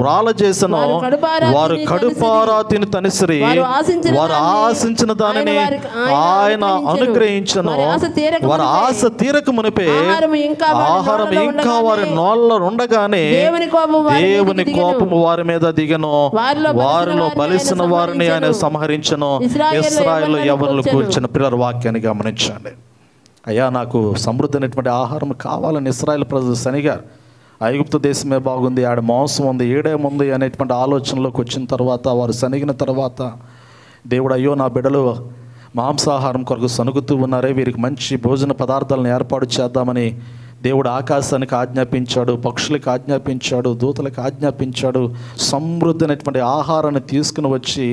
వ్రాల చేసను
వారు కడుపారా
వారు
తిని
కడుపారా తిని తనిసిరి
వారు ఆశించిన
వారు
దానిని
ఆశించిన దానిని
ఆయన వారికి- ఆయన
ఆయన
అనుగ్రహించెను.
అనుగ్రహించను
వారి ఆశ తీరక
వారి
మునిపే
ఆశ తీరక మునిపే
ఆహారము ఇంకా వారి
ఆహారం
నోళ్ళలో
ఇంకా వారి
ఉండగానే
నోళ్ళ ఉండగానే
దేవుని కోపము వారి మీదకి
దేవుని
దిగెను.
కోపము వారి మీద దిగను
వారిలో బలిసిన
వారిలో
వారిని
బలిసిన
ఆయన
వారిని ఆయన సంహరించను
ఇశ్రాయేలు
ఇస్రాయల్
యవ్వనులను
ఎవరు
కూర్చెను.
కూర్చిన పిల్లల వాక్యాన్ని గమనించండి అయ్యా నాకు సమృద్ధి అయినటువంటి ఆహారం కావాలని ఇస్రాయల్ ప్రజలు శనిగారు ఐగుప్తు దేశమే బాగుంది ఆడ మాంసం ఉంది ఏడేముంది అనేటువంటి ఆలోచనలోకి వచ్చిన తర్వాత వారు సనిగిన తర్వాత దేవుడు అయ్యో నా బిడ్డలు మాంసాహారం కొరకు సనుగుతూ ఉన్నారే వీరికి మంచి భోజన పదార్థాలను ఏర్పాటు చేద్దామని దేవుడు ఆకాశానికి ఆజ్ఞాపించాడు పక్షులకు ఆజ్ఞాపించాడు దూతలకు ఆజ్ఞాపించాడు సమృద్ధి అయినటువంటి ఆహారాన్ని తీసుకుని వచ్చి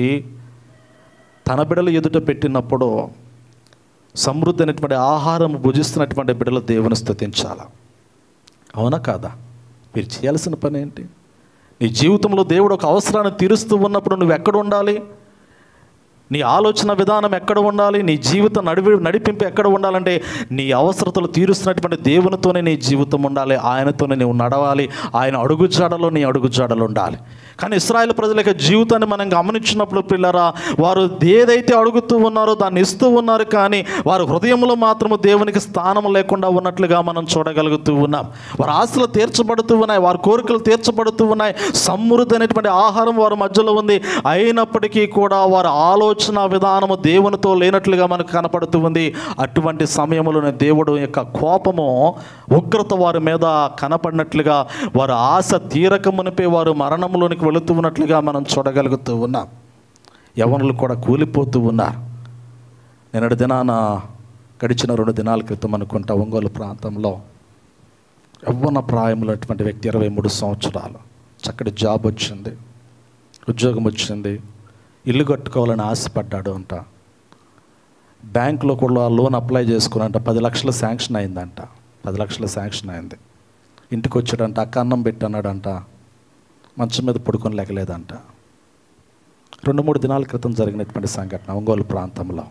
తన బిడలు ఎదుట పెట్టినప్పుడు సమృద్ధి అయినటువంటి ఆహారం భుజిస్తున్నటువంటి బిడలు దేవుని స్థుతించాల అవునా కాదా మీరు చేయాల్సిన పని ఏంటి నీ జీవితంలో దేవుడు ఒక అవసరాన్ని తీరుస్తూ ఉన్నప్పుడు నువ్వు ఎక్కడ ఉండాలి నీ ఆలోచన విధానం ఎక్కడ ఉండాలి నీ జీవిత నడివి నడిపింపు ఎక్కడ ఉండాలంటే నీ అవసరతలు తీరుస్తున్నటువంటి దేవునితోనే నీ జీవితం ఉండాలి ఆయనతోనే నువ్వు నడవాలి ఆయన అడుగుజాడలో నీ అడుగుజాడలు ఉండాలి కానీ ఇస్రాయేల్ ప్రజల యొక్క జీవితాన్ని మనం గమనించినప్పుడు పిల్లరా వారు ఏదైతే అడుగుతూ ఉన్నారో దాన్ని ఇస్తూ ఉన్నారు కానీ వారి హృదయంలో మాత్రము దేవునికి స్థానం లేకుండా ఉన్నట్లుగా మనం చూడగలుగుతూ ఉన్నాం వారి ఆశలు తీర్చబడుతూ ఉన్నాయి వారి కోరికలు తీర్చబడుతూ ఉన్నాయి సమృద్ధి అనేటువంటి ఆహారం వారి మధ్యలో ఉంది అయినప్పటికీ కూడా వారి ఆలోచన విధానము దేవునితో లేనట్లుగా మనకు కనపడుతూ ఉంది అటువంటి సమయంలోనే దేవుడు యొక్క కోపము ఉగ్రత వారి మీద కనపడినట్లుగా వారి ఆశ తీరక మునిపే వారు మరణంలోనికి వెళుతూ ఉన్నట్లుగా మనం చూడగలుగుతూ ఉన్నాం యవనులు కూడా కూలిపోతూ ఉన్నారు నిన్నటి దినాన గడిచిన రెండు దినాల క్రితం అనుకుంటా ఒంగోలు ప్రాంతంలో యవ్వన ప్రాయంలో అటువంటి వ్యక్తి ఇరవై మూడు సంవత్సరాలు చక్కటి జాబ్ వచ్చింది ఉద్యోగం వచ్చింది ఇల్లు కట్టుకోవాలని ఆశపడ్డాడు అంట బ్యాంకులో కూడా లోన్ అప్లై చేసుకున్నంట పది లక్షల శాంక్షన్ అయిందంట పది లక్షల శాంక్షన్ అయింది ఇంటికి వచ్చాడంట అక్క అన్నం పెట్టన్నాడంట మంచం మీద పడుకొని లేకలేదంట రెండు మూడు దినాల క్రితం జరిగినటువంటి సంఘటన ఒంగోలు ప్రాంతంలో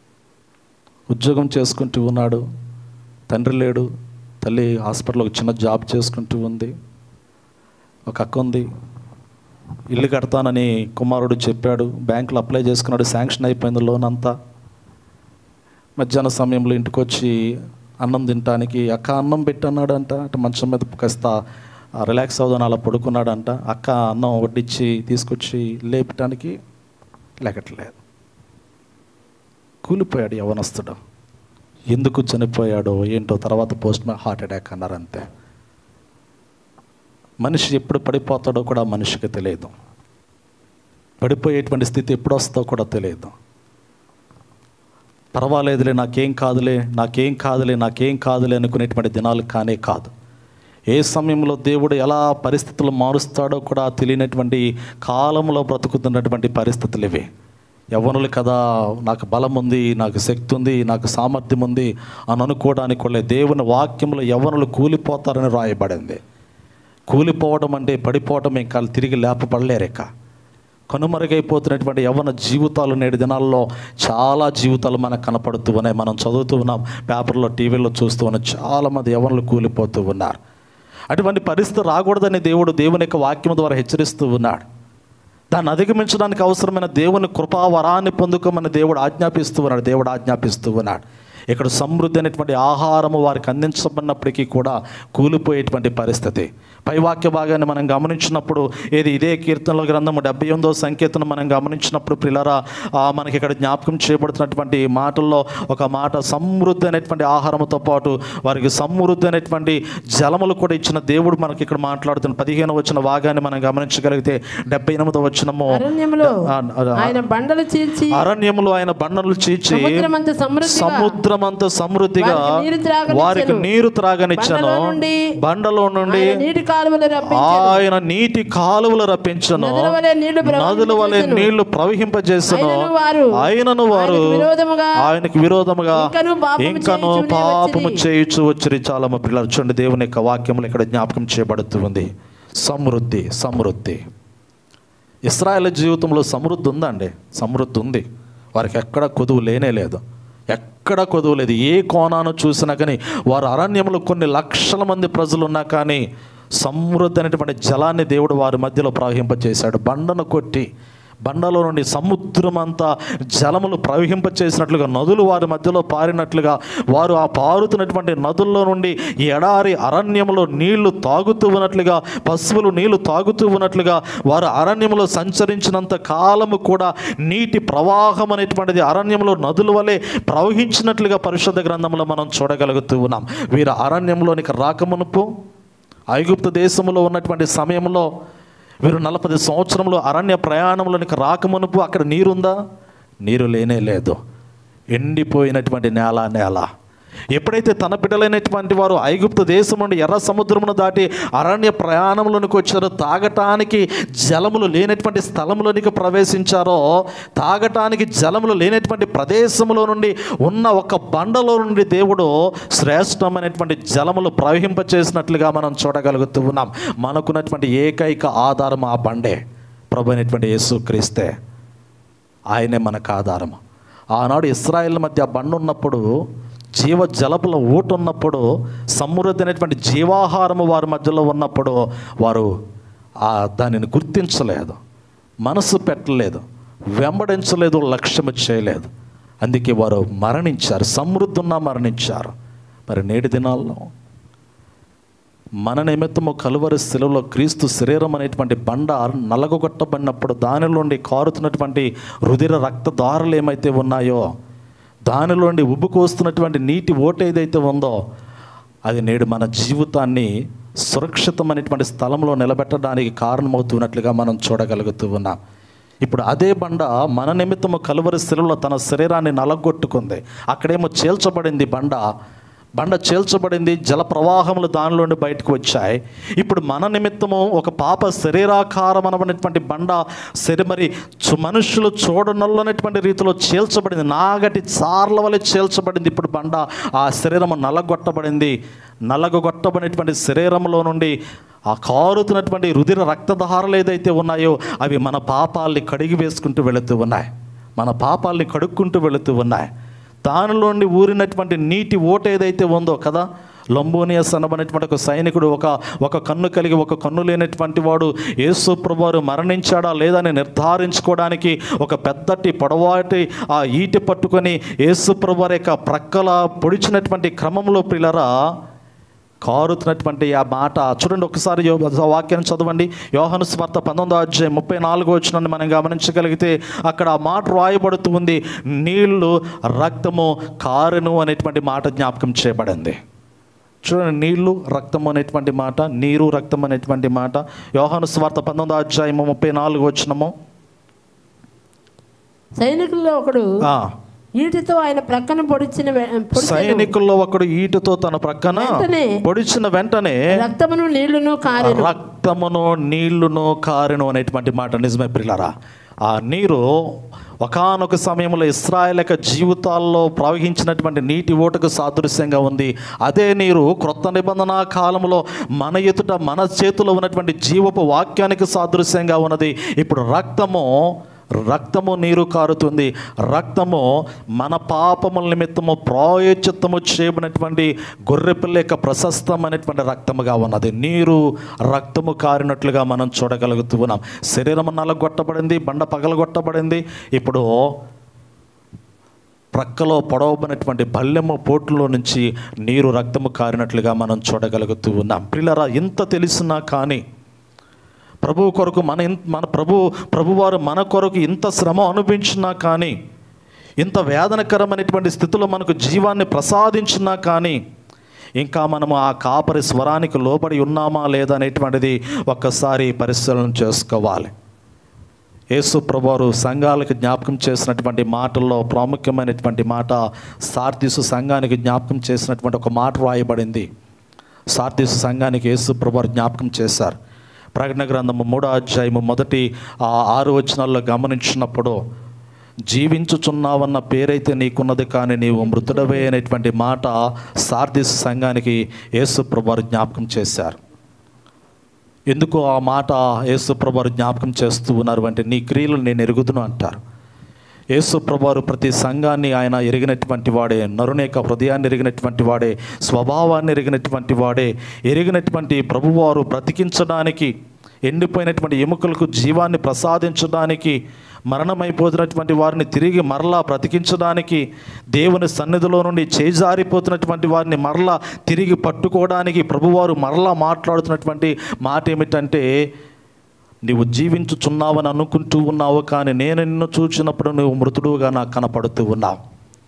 ఉద్యోగం చేసుకుంటూ ఉన్నాడు తండ్రి లేడు తల్లి హాస్పిటల్లో ఒక చిన్న జాబ్ చేసుకుంటూ ఉంది ఒక అక్క ఉంది ఇల్లు కడతానని కుమారుడు చెప్పాడు బ్యాంకులో అప్లై చేసుకున్నాడు శాంక్షన్ అయిపోయింది లోన్ అంతా మధ్యాహ్న సమయంలో ఇంటికి వచ్చి అన్నం తినటానికి అక్క అన్నం పెట్టన్నాడంట అంటే మంచం మీద కాస్త రిలాక్స్ అవుదాని అలా పడుకున్నాడంట అక్క అన్నం వడ్డించి తీసుకొచ్చి లేపటానికి లేకట్లేదు కూలిపోయాడు యవనస్తుడు ఎందుకు చనిపోయాడో ఏంటో తర్వాత పోస్ట్ హార్ట్ అటాక్ అన్నారు అంతే మనిషి ఎప్పుడు పడిపోతాడో కూడా మనిషికి తెలియదు పడిపోయేటువంటి స్థితి ఎప్పుడు వస్తుందో కూడా తెలియదు పర్వాలేదులే నాకేం కాదులే నాకేం కాదులే నాకేం కాదులే అనుకునేటువంటి దినాలు కానే కాదు ఏ సమయంలో దేవుడు ఎలా పరిస్థితులు మారుస్తాడో కూడా తెలియనటువంటి కాలంలో బ్రతుకుతున్నటువంటి పరిస్థితులు ఇవి యవ్వనులు కదా నాకు బలం ఉంది నాకు శక్తి ఉంది నాకు సామర్థ్యం ఉంది అని అనుకోవడానికి కూడా దేవుని వాక్యంలో యవ్వనులు కూలిపోతారని రాయబడింది కూలిపోవడం అంటే పడిపోవడం ఇంకా తిరిగి లేపబడలేరేక కనుమరుగైపోతున్నటువంటి యవ్వన జీవితాలు నేటి దినాల్లో చాలా జీవితాలు మనకు కనపడుతూ ఉన్నాయి మనం చదువుతూ ఉన్నాం పేపర్లో టీవీలో చూస్తూ ఉన్నాం చాలామంది యవ్వనులు కూలిపోతూ ఉన్నారు అటువంటి పరిస్థితి రాకూడదని దేవుడు దేవుని యొక్క వాక్యం ద్వారా హెచ్చరిస్తూ ఉన్నాడు దాన్ని అధిగమించడానికి అవసరమైన దేవుని కృపా వరాన్ని పొందుకోమని దేవుడు ఆజ్ఞాపిస్తూ ఉన్నాడు దేవుడు ఆజ్ఞాపిస్తూ ఉన్నాడు ఇక్కడ సమృద్ధి అనేటువంటి ఆహారము వారికి అందించబడినప్పటికీ కూడా కూలిపోయేటువంటి పరిస్థితి పైవాక్య భాగాన్ని మనం గమనించినప్పుడు ఏది ఇదే కీర్తనల గ్రంథము డెబ్బై ఎనిమిదో సంకేతను మనం గమనించినప్పుడు పిల్లరా ఆ, మనకి ఇక్కడ జ్ఞాపకం చేయబడుతున్నటువంటి మాటల్లో ఒక మాట సమృద్ధి అనేటువంటి ఆహారంతో పాటు వారికి సమృద్ధి అనేటువంటి జలములు కూడా ఇచ్చిన దేవుడు మనకి ఇక్కడ మాట్లాడుతున్న పదిహేను వచ్చిన భాగాన్ని మనం గమనించగలిగితే డెబ్బై ఎనిమిదో వచ్చినము
అరణ్యములో
ఆ, ఆ,
ఆయన బండలు చీల్చి
అరణ్యములో ఆయన బండలు చీల్చి
సముద్రమంత సమృద్ధిగా
సముద్రమంత సమృద్ధిగా
వారికి నీరు త్రాగనిచ్చెను.
వారికి నీరు త్రాగనిచ్చను
బండలో నుండి
బండలో నుండి
ఆయన నీటి కాలువలు రప్పించెను.
ఆయన నీటి కాలువలు రప్పించను
నదుల వలె నీళ్లు
నదుల వలె
ప్రవహింపజేసెను.
నీళ్లు ప్రవహింపజేసను
అయినను వారు
ఆయనను వారు
ఆయనకు విరోధముగా
ఆయనకు విరోధముగా
ఇంకను పాపము
ఇంకను
చేయుచునే
పాపము
వచ్చిరి.
చేయుచు వచ్చిరి చాలా మా పిల్లలు చూడండి దేవుని యొక్క వాక్యములు ఇక్కడ జ్ఞాపకం చేయబడుతూ ఉంది సమృద్ధి సమృద్ధి ఇస్రాయేల్ జీవితంలో సమృద్ధి ఉందండి సమృద్ధి ఉంది వారికి ఎక్కడ కొదువు లేనే లేదు ఎక్కడ కొదువు లేదు ఏ కోణాను చూసినా కానీ వారు అరణ్యంలో కొన్ని లక్షల మంది ప్రజలు ఉన్నా కానీ సమృద్ధి అనేటువంటి జలాన్ని దేవుడు వారి మధ్యలో ప్రవహింపచేశాడు బండను కొట్టి బండలో నుండి సముద్రం అంతా జలములు ప్రవహింపచేసినట్లుగా నదులు వారి మధ్యలో పారినట్లుగా వారు ఆ పారుతున్నటువంటి నదుల్లో నుండి ఎడారి అరణ్యములో నీళ్లు తాగుతూ ఉన్నట్లుగా పశువులు నీళ్లు తాగుతూ ఉన్నట్లుగా వారు అరణ్యములో సంచరించినంత కాలము కూడా నీటి ప్రవాహం అనేటువంటిది అరణ్యంలో నదుల వలె ప్రవహించినట్లుగా పరిశుద్ధ గ్రంథంలో మనం చూడగలుగుతూ ఉన్నాం వీరు అరణ్యంలోనికి రాకమునుపు ఐగుప్తు దేశంలో ఉన్నటువంటి సమయంలో వీరు నలభై సంవత్సరంలో అరణ్య ప్రయాణంలోనికి రాకమునుపు అక్కడ నీరుందా నీరు లేనే లేదు ఎండిపోయినటువంటి నేల నేల ఎప్పుడైతే తన బిడ్డలైనటువంటి వారు ఐగుప్తు దేశం నుండి ఎర్ర సముద్రమును దాటి అరణ్య ప్రయాణంలోనికి వచ్చారో తాగటానికి జలములు లేనటువంటి స్థలంలోనికి ప్రవేశించారో తాగటానికి జలములు లేనటువంటి ప్రదేశంలో నుండి ఉన్న ఒక బండలో నుండి దేవుడు శ్రేష్టమైనటువంటి జలములు ప్రవహింపచేసినట్లుగా మనం చూడగలుగుతూ ఉన్నాం మనకున్నటువంటి ఏకైక ఆధారం ఆ బండే ప్రభు అయినటువంటి యేసు క్రీస్తే ఆయనే మనకు ఆధారం ఆనాడు ఇస్రాయేల్ మధ్య ఆ బండ ఉన్నప్పుడు జీవ జలపుల ఊట ఉన్నప్పుడు సమృద్ధి అనేటువంటి జీవాహారము వారి మధ్యలో ఉన్నప్పుడు వారు ఆ దానిని గుర్తించలేదు మనసు పెట్టలేదు వెంబడించలేదు లక్ష్యము చేయలేదు అందుకే వారు మరణించారు సమృద్ధి ఉన్నా మరణించారు మరి నేటి దినాల్లో మన నిమిత్తము కలువరి శిలువలో క్రీస్తు శరీరం అనేటువంటి బండ నలగొట్టబడినప్పుడు దానిలో నుండి కారుతున్నటువంటి రుధిర రక్తదారులు ఏమైతే ఉన్నాయో దానిలో నుండి ఉబ్బుకోస్తున్నటువంటి నీటి ఓట ఏదైతే ఉందో అది నేడు మన జీవితాన్ని సురక్షితమైనటువంటి స్థలంలో నిలబెట్టడానికి కారణమవుతున్నట్లుగా మనం చూడగలుగుతూ ఉన్నాం ఇప్పుడు అదే బండ మన నిమిత్తము కలువరి శిలువలో తన శరీరాన్ని నలగొట్టుకుంది అక్కడేమో చేల్చబడింది బండ బండ చేల్చబడింది జల ప్రవాహములు దానిలో నుండి బయటకు వచ్చాయి ఇప్పుడు మన నిమిత్తము ఒక పాప శరీరాకారం అనబడినటువంటి బండ శరీ మరి చు- మనుషులు చూడనల్లనటువంటి రీతిలో చేల్చబడింది నాగటి చార్ల వలె చేల్చబడింది ఇప్పుడు బండ ఆ శరీరము నలగొట్టబడింది నలగొట్టబడినటువంటి శరీరంలో నుండి ఆ కారుతున్నటువంటి రుధిర రక్తధారలు ఏదైతే ఉన్నాయో అవి మన పాపాల్ని కడిగి వేసుకుంటూ వెళుతూ ఉన్నాయి మన పాపాల్ని కడుక్కుంటూ వెళుతూ ఉన్నాయి దానిలోండి ఊరినటువంటి నీటి ఓట ఏదైతే ఉందో కదా లంబోనియస్ అనబడినటువంటి ఒక సైనికుడు ఒక ఒక కన్ను కలిగి ఒక కన్ను లేనటువంటి వాడు యేసు ప్రభువారు మరణించాడా లేదా అని నిర్ధారించుకోవడానికి ఒక పెద్దటి పొడవాటి ఆ ఈటి పట్టుకొని యేసు ప్రభువారి యొక్క ప్రక్కల పొడిచినటువంటి క్రమంలో పిల్లరా కారుతున్నటువంటి ఆ మాట చూడండి ఒకసారి యో- వాక్యాన్ని చదవండి యోహాను స్వార్త పంతొమ్మిదో అధ్యాయం ముప్పై నాలుగో వచ్చిన మనం గమనించగలిగితే అక్కడ ఆ మాట రాయబడుతూ ఉంది నీళ్లు రక్తము కారును అనేటువంటి మాట జ్ఞాపకం చేయబడింది చూడండి నీళ్లు రక్తము అనేటువంటి మాట నీరు రక్తం అనేటువంటి మాట యోహాను స్వార్త పంతొమ్మిదో అధ్యాయము ముప్పై నాలుగు వచ్చినము
సైనికుల్లో ఒకడు
ఆ,
ఈటితో ఆయన ప్రక్కన పొడిచిన వె- పొడిచెను.
సైనికుల్లో ఒకడు ఈటుతో తన ప్రక్కన
వెంటనే
పొడిచిన వెంటనే
రక్తమును నీళ్లును కారెను
రక్తమును నీళ్లును కారెను అనేటువంటి మాట నిజమే పిల్లరా ఆ నీరు ఒకానొక సమయంలో ఇస్రాయల్ యొక్క జీవితాల్లో ప్రవహించినటువంటి నీటి ఓటకు సాదృశ్యంగా ఉంది అదే నీరు క్రొత్త నిబంధన కాలంలో మన ఎదుట మన చేతిలో ఉన్నటువంటి జీవపు వాక్యానికి సాదృశ్యంగా ఉన్నది ఇప్పుడు రక్తము రక్తము నీరు కారుతుంది రక్తము మన పాపముల నిమిత్తము ప్రాయోచిత్తము చేయబడినటువంటి గొర్రెపిల్ల యొక్క ప్రశస్తమైనటువంటి రక్తముగా ఉన్నది నీరు రక్తము కారినట్లుగా మనం చూడగలుగుతూ ఉన్నాం శరీరం నలగొట్టబడింది బండ పగలగొట్టబడింది ఇప్పుడు ప్రక్కలో పొడవబడినటువంటి బల్లెము పోటులో నుంచి నీరు రక్తము కారినట్లుగా మనం చూడగలుగుతూ ఉన్నాం పిల్లరా ఇంత తెలిసినా కానీ ప్రభువు కొరకు మన ఇన్- మన ప్రభు ప్రభువారు మన కొరకు ఇంత శ్రమ అనుభవించినా కానీ ఇంత వేదనకరమైనటువంటి స్థితిలో మనకు జీవాన్ని ప్రసాదించినా కానీ ఇంకా మనము ఆ కాపరి స్వరానికి లోబడి ఉన్నామా లేదా అనేటువంటిది ఒక్కసారి పరిశీలన చేసుకోవాలి యేసు ప్రభువారు సంఘాలకు జ్ఞాపకం చేసినటువంటి మాటల్లో ప్రాముఖ్యమైనటువంటి మాట సార్దీసు సంఘానికి జ్ఞాపకం చేసినటువంటి ఒక మాట రాయబడింది సార్దీసు సంఘానికి యేసు ప్రభువారు జ్ఞాపకం చేశారు ప్రకటన గ్రంథము మూడో అధ్యాయము మొదటి ఆ ఆరు వచనాల్లో గమనించినప్పుడు జీవించుచున్నావన్న పేరైతే నీకున్నది కానీ నీవు మృతుడవే అనేటువంటి మాట సార్దీసు సంఘానికి యేసు ప్రభువారు జ్ఞాపకం చేశారు ఎందుకు ఆ మాట యేసుప్రభు జ్ఞాపకం చేస్తూ ఉన్నారు అంటే నీ క్రియలు నేను ఎరుగుదును అంటారు యేసు ప్రభువారు ప్రతి సంఘాన్ని ఆయన ఎరిగినటువంటి వాడే నరుని యొక్క హృదయాన్ని ఎరిగినటువంటి వాడే స్వభావాన్ని ఎరిగినటువంటి వాడే ఎరిగినటువంటి ప్రభువారు బ్రతికించడానికి ఎండిపోయినటువంటి ఎముకలకు జీవాన్ని ప్రసాదించడానికి మరణమైపోతున్నటువంటి వారిని తిరిగి మరలా బ్రతికించడానికి దేవుని సన్నిధిలో నుండి చేజారిపోతున్నటువంటి వారిని మరలా తిరిగి పట్టుకోవడానికి ప్రభువారు మరలా మాట్లాడుతున్నటువంటి మాట ఏమిటంటే నీవు జీవించుచున్నావని అనుకుంటూ ఉన్నావు కానీ నేను నిన్ను చూచినప్పుడు నువ్వు మృతుడుగా నాకు కనపడుతూ ఉన్నావు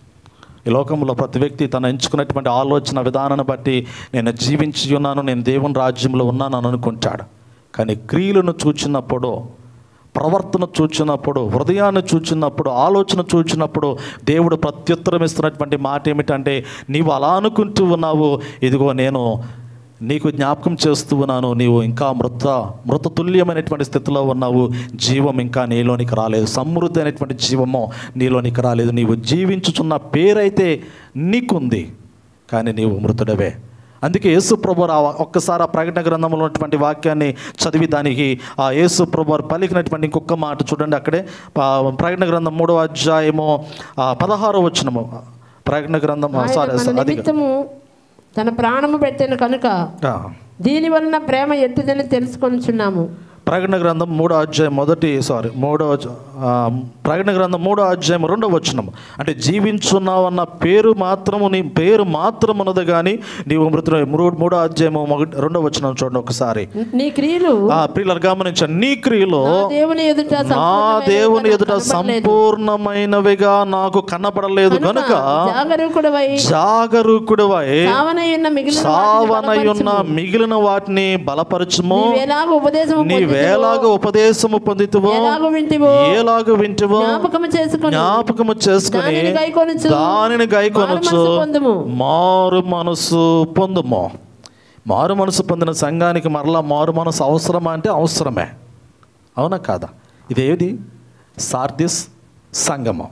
ఈ లోకంలో ప్రతి వ్యక్తి తను ఎంచుకున్నటువంటి ఆలోచన విధానాన్ని బట్టి నేను జీవించి ఉన్నాను నేను దేవుని రాజ్యంలో ఉన్నాను అని అనుకుంటాడు కానీ క్రియలను చూచినప్పుడు ప్రవర్తన చూచినప్పుడు హృదయాన్ని చూచినప్పుడు ఆలోచన చూచినప్పుడు దేవుడు ప్రత్యుత్తరం ఇస్తున్నటువంటి మాట ఏమిటంటే నీవు అలా అనుకుంటూ ఉన్నావు ఇదిగో నేను నీకు జ్ఞాపకం చేస్తూ ఉన్నాను నీవు ఇంకా మృత మృతతుల్యమైనటువంటి స్థితిలో ఉన్నావు జీవం ఇంకా నీలోనికి రాలేదు సమృద్ధి అయినటువంటి జీవము నీలోనికి రాలేదు నీవు జీవించుచున్న పేరైతే నీకుంది కానీ నీవు మృతుడవే అందుకే యేసు ప్రభు ఆ ఒక్కసారి ఆ ప్రకటన గ్రంథంలో ఉన్నటువంటి వాక్యాన్ని చదివి దానికి ఆ యేసు ప్రభు వారు పలికినటువంటి ఇంకొక మాట చూడండి అక్కడే ఆ ప్రకటన గ్రంథం మూడవ అధ్యాయము ఆ పదహారో వచ్చినము ప్రకటన గ్రంథం ఆ,
ఆయన
సారీ
మన
అది
నిమిత్తము తన ప్రాణము పెట్టిన కనుక
ఆ.
దీని వలన ప్రేమ ఎట్టిదని తెలుసుకొనిచున్నాము
ప్రకటన గ్రంథం మూడో అధ్యాయం మొదటి సారీ మూడో అధ్య- ఆ, ప్రకటన గ్రంథం మూడో అధ్యాయం రెండో వచనం అంటే జీవించున్నావు అన్న పేరు మాత్రము నీ పేరు మాత్రం ఉన్నది కానీ నీవు మృతుడు మూడో మూడో అధ్యాయము మొదటి రెండో వచనం చూడండి ఒకసారి
నీ క్రియలు
ఆ ప్రియులు గమనించండి నీ క్రియలో
నా దేవుని ఎదుట
నా
సంపూర్ణమైనవిగా
దేవుని
నాకు
ఎదుట
కనబడలేదు.
సంపూర్ణమైనవిగా నాకు కనబడలేదు కనుక
జాగరూకుడవై
జాగరూకుడువై
సావనయున్న మిగిలిన
సావనయున్న మిగిలిన వాటిని బలపరచుము
నీవేలాగ ఉపదేశము
నీవేలాగ ఉపదేశము పొందితువో
ఎలాగ వింటివో
ఏలాగ వింటివో
జ్ఞాపకము చేసుకుని
జ్ఞాపకము చేసుకుని
దానిని గైకొనుచు
దానిని గైకొనొచ్చు
మారు మనసు పొందుము.
మారు మనసు పొందుము మారు మనసు పొందిన సంఘానికి మరలా మారు మనసు అవసరమా అంటే అవసరమే అవునా కాదా ఇదేది సార్దిస్ సంగమం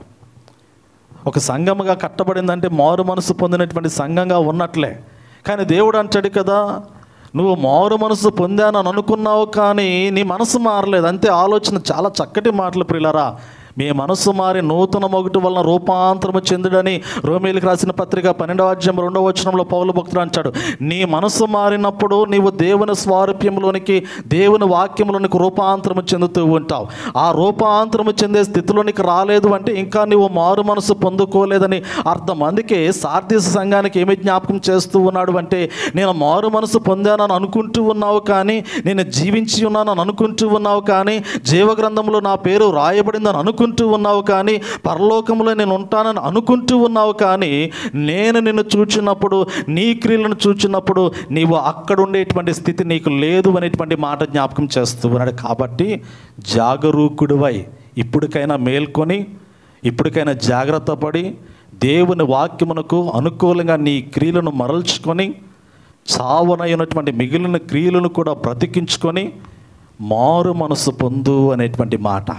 ఒక సంఘముగా కట్టబడిందంటే మారు మనసు పొందినటువంటి సంఘంగా ఉన్నట్లే కానీ దేవుడు అంటాడు కదా నువ్వు మారు మనసు పొందానని అనుకున్నావు కానీ నీ మనసు మారలేదు అంతే ఆలోచన చాలా చక్కటి మాటలు ప్రియులరా మీ మనసు మారి నూతన మొగటి వలన రూపాంతరము చెందుడని రోమేలికి రాసిన పత్రిక పన్నెండవ అధ్యాయం రెండవ వచనంలో పౌలు భక్తుడు అంటాడు నీ మనసు మారినప్పుడు నీవు దేవుని స్వారూప్యంలోనికి దేవుని వాక్యంలోనికి రూపాంతరము చెందుతూ ఉంటావు ఆ రూపాంతరము చెందే స్థితిలోనికి రాలేదు అంటే ఇంకా నీవు మారు మనసు పొందుకోలేదని అర్థం అందుకే సార్థిక సంఘానికి ఏమి జ్ఞాపకం చేస్తూ ఉన్నాడు అంటే నేను మారు మనసు పొందానని అనుకుంటూ ఉన్నావు కానీ నేను జీవించి ఉన్నానని అనుకుంటూ ఉన్నావు కానీ జీవగ్రంథంలో నా పేరు రాయబడిందని అనుకుంటూ ఉన్నావు కానీ పరలోకంలో నేను ఉంటానని అనుకుంటూ ఉన్నావు కానీ నేను నిన్ను చూచినప్పుడు నీ క్రియలను చూచినప్పుడు నీవు అక్కడ ఉండేటువంటి స్థితి నీకు లేదు అనేటువంటి మాట జ్ఞాపకం చేస్తూ ఉన్నాడు కాబట్టి జాగరూకుడివై ఇప్పటికైనా మేల్కొని ఇప్పటికైనా జాగ్రత్త పడి దేవుని వాక్యమునకు అనుకూలంగా నీ క్రియలను మరల్చుకొని చావనైనటువంటి మిగిలిన క్రియలను కూడా బ్రతికించుకొని మారు మనసు పొందు అనేటువంటి మాట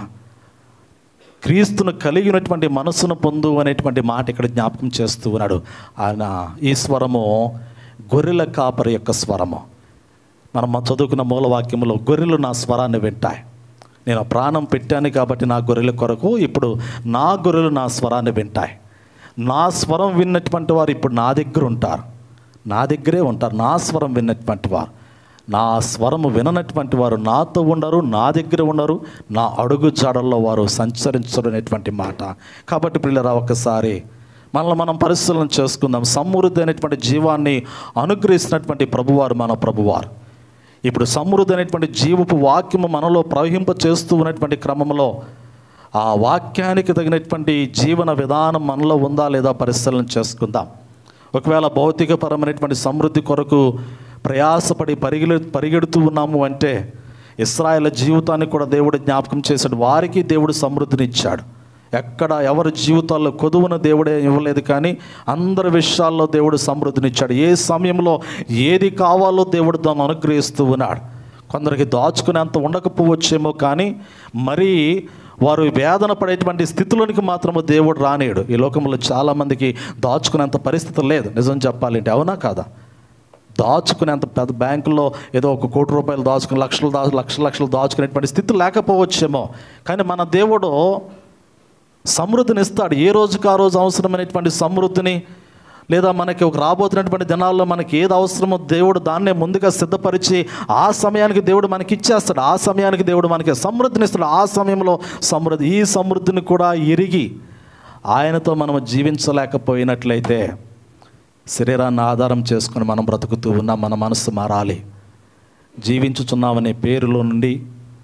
క్రీస్తును కలిగినటువంటి మనసును పొందు అనేటువంటి మాట ఇక్కడ జ్ఞాపకం చేస్తూ ఉన్నాడు ఆయన ఈ స్వరము గొర్రెల కాపరి యొక్క స్వరము మనం మా చదువుకున్న మూలవాక్యములో గొర్రెలు నా స్వరాన్ని వింటాయి నేను ప్రాణం పెట్టాను కాబట్టి నా గొర్రెల కొరకు ఇప్పుడు నా గొర్రెలు నా స్వరాన్ని వింటాయి నా స్వరం విన్నటువంటి వారు ఇప్పుడు నా దగ్గర ఉంటారు నా దగ్గరే ఉంటారు నా స్వరం విన్నటువంటి వారు నా స్వరము విననటువంటి వారు నాతో ఉండరు నా దగ్గర ఉండరు నా అడుగు జాడల్లో వారు సంచరించరు అనేటువంటి మాట కాబట్టి పిల్లరా ఒకసారి మనల్ని మనం పరిశీలన చేసుకుందాం సమృద్ధి అయినటువంటి జీవాన్ని అనుగ్రహిస్తున్నటువంటి ప్రభువారు మన ప్రభువారు ఇప్పుడు సమృద్ధి అనేటువంటి జీవపు వాక్యము మనలో ప్రవహింప చేస్తూ ఉన్నటువంటి క్రమంలో ఆ వాక్యానికి తగినటువంటి జీవన విధానం మనలో ఉందా లేదా పరిశీలన చేసుకుందాం ఒకవేళ భౌతికపరమైనటువంటి సమృద్ధి కొరకు ప్రయాసపడి పరిగెలు పరిగెడుతూ ఉన్నాము అంటే ఇస్రాయేల్ జీవితాన్ని కూడా దేవుడు జ్ఞాపకం చేశాడు వారికి దేవుడు సమృద్ధిని ఇచ్చాడు ఎక్కడ ఎవరి జీవితాల్లో కొదువున దేవుడే ఇవ్వలేదు కానీ అందరి విషయాల్లో దేవుడు సమృద్ధినిచ్చాడు ఏ సమయంలో ఏది కావాలో దేవుడు దాన్ని అనుగ్రహిస్తూ ఉన్నాడు కొందరికి దాచుకునేంత ఉండకపోవచ్చేమో కానీ మరీ వారు వేదన పడేటువంటి స్థితిలోనికి మాత్రము దేవుడు రానేడు ఈ లోకంలో చాలామందికి దాచుకునేంత పరిస్థితి లేదు నిజం చెప్పాలంటే అవునా కాదా దాచుకునేంత పెద్ద బ్యాంకుల్లో ఏదో ఒక కోటి రూపాయలు దాచుకుని లక్షలు దా లక్షల లక్షలు దాచుకునేటువంటి స్థితి లేకపోవచ్చేమో కానీ మన దేవుడు సమృద్ధిని ఇస్తాడు ఏ రోజుకి ఆ రోజు అవసరమైనటువంటి సమృద్ధిని లేదా మనకి ఒక రాబోతున్నటువంటి దినాల్లో మనకి ఏది అవసరమో దేవుడు దాన్నే ముందుగా సిద్ధపరిచి ఆ సమయానికి దేవుడు మనకి ఇచ్చేస్తాడు ఆ సమయానికి దేవుడు మనకి సమృద్ధిని ఇస్తాడు ఆ సమయంలో సమృద్ధి ఈ సమృద్ధిని కూడా ఎరిగి ఆయనతో మనం జీవించలేకపోయినట్లయితే శరీరాన్ని ఆధారం చేసుకుని మనం బ్రతుకుతూ ఉన్నాం మన మనసు మారాలి జీవించుచున్నామనే పేరులో నుండి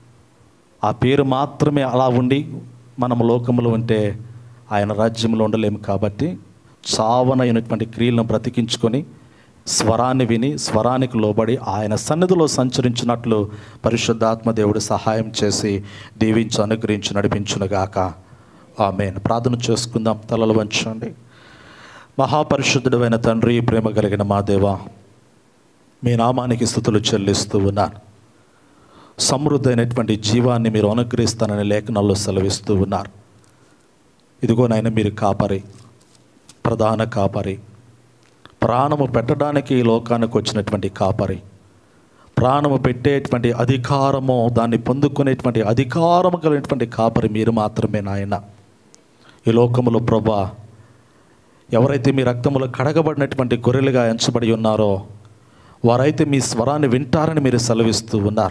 ఆ పేరు మాత్రమే అలా ఉండి మనం లోకంలో ఉంటే ఆయన రాజ్యంలో ఉండలేము కాబట్టి చావనైనటువంటి క్రియలను బ్రతికించుకొని స్వరాన్ని విని స్వరానికి లోబడి ఆయన సన్నిధిలో సంచరించినట్లు పరిశుద్ధాత్మ దేవుడు సహాయం చేసి దీవించి అనుగ్రహించి నడిపించునుగాక ఆమె ప్రార్థన చేసుకుందాం తలలు వంచండి మహాపరిశుద్ధుడైన తండ్రి ప్రేమ కలిగిన మా దేవ మీ నామానికి స్థుతులు చెల్లిస్తూ ఉన్నాను సమృద్ధి అయినటువంటి జీవాన్ని మీరు అనుగ్రహిస్తానని లేఖనాల్లో సెలవిస్తూ ఉన్నారు ఇదిగో నాయన మీరు కాపరి ప్రధాన కాపరి ప్రాణము పెట్టడానికి ఈ లోకానికి వచ్చినటువంటి కాపరి ప్రాణము పెట్టేటువంటి అధికారము దాన్ని పొందుకునేటువంటి అధికారము కలిగినటువంటి కాపరి మీరు మాత్రమే నాయన ఈ లోకములో ప్రభా ఎవరైతే మీ రక్తములో కడగబడినటువంటి గొర్రెలుగా ఎంచబడి ఉన్నారో వారైతే మీ స్వరాన్ని వింటారని మీరు సెలవిస్తూ ఉన్నారు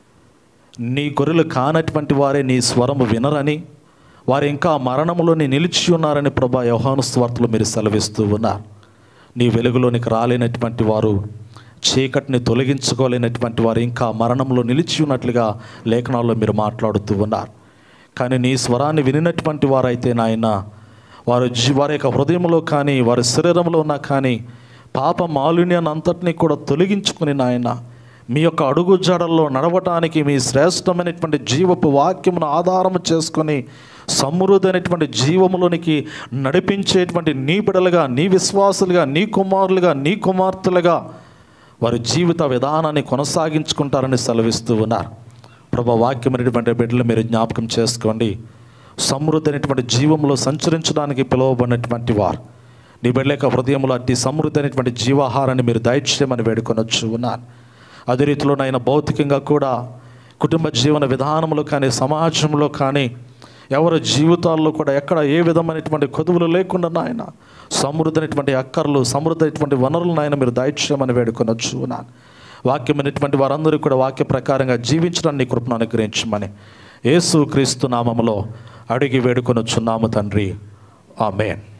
నీ గొర్రెలు కానటువంటి వారే నీ స్వరము వినరని వారు ఇంకా మరణములోని నిలిచి ఉన్నారని ప్రభా యోహాను స్వార్థలో మీరు సెలవిస్తూ ఉన్నారు నీ వెలుగులోనికి రాలేనటువంటి వారు చీకటిని తొలగించుకోలేనటువంటి వారు ఇంకా మరణంలో నిలిచి ఉన్నట్లుగా లేఖనాల్లో మీరు మాట్లాడుతూ ఉన్నారు కానీ నీ స్వరాన్ని వినినటువంటి వారైతే నాయన వారు జీ వారి యొక్క హృదయంలో కానీ వారి శరీరంలో ఉన్నా కానీ పాప మాలిన్యాన్ని అంతటినీ కూడా తొలగించుకుని నాయన మీ యొక్క అడుగు జాడల్లో నడవటానికి మీ శ్రేష్టమైనటువంటి జీవపు వాక్యమును ఆధారం చేసుకొని సమృద్ధైనటువంటి జీవములోనికి నడిపించేటువంటి నీ బిడలుగా నీ విశ్వాసులుగా నీ కుమారులుగా నీ కుమార్తెలుగా వారి జీవిత విధానాన్ని కొనసాగించుకుంటారని సెలవిస్తూ ఉన్నారు ప్రభా వాక్యమైనటువంటి బిడ్డలు మీరు జ్ఞాపకం చేసుకోండి సమృద్ధి అయినటువంటి జీవంలో సంచరించడానికి పిలువబడినటువంటి వారు నీ బిడ్డల యొక్క హృదయంలో అట్టి సమృద్ధి అయినటువంటి జీవాహారాన్ని మీరు దయచేయమని వేడుకొనొచ్చు ఉన్నాను అదే రీతిలో నాయన భౌతికంగా కూడా కుటుంబ జీవన విధానంలో కానీ సమాజంలో కానీ ఎవరి జీవితాల్లో కూడా ఎక్కడ ఏ విధమైనటువంటి కొదువులు లేకుండా నాయన సమృద్ధైనటువంటి అక్కర్లు సమృద్ధైనటువంటి వనరులను ఆయన మీరు దయచేయమని వేడుకొనొచ్చు ఉన్నాను వాక్యమైనటువంటి వారందరూ కూడా వాక్య ప్రకారంగా జీవించడాన్ని కృపను అనుగ్రహించమని యేసు క్రీస్తు నామములో అడిగి వేడుకొనొచ్చున్నాము తండ్రి ఆమెన్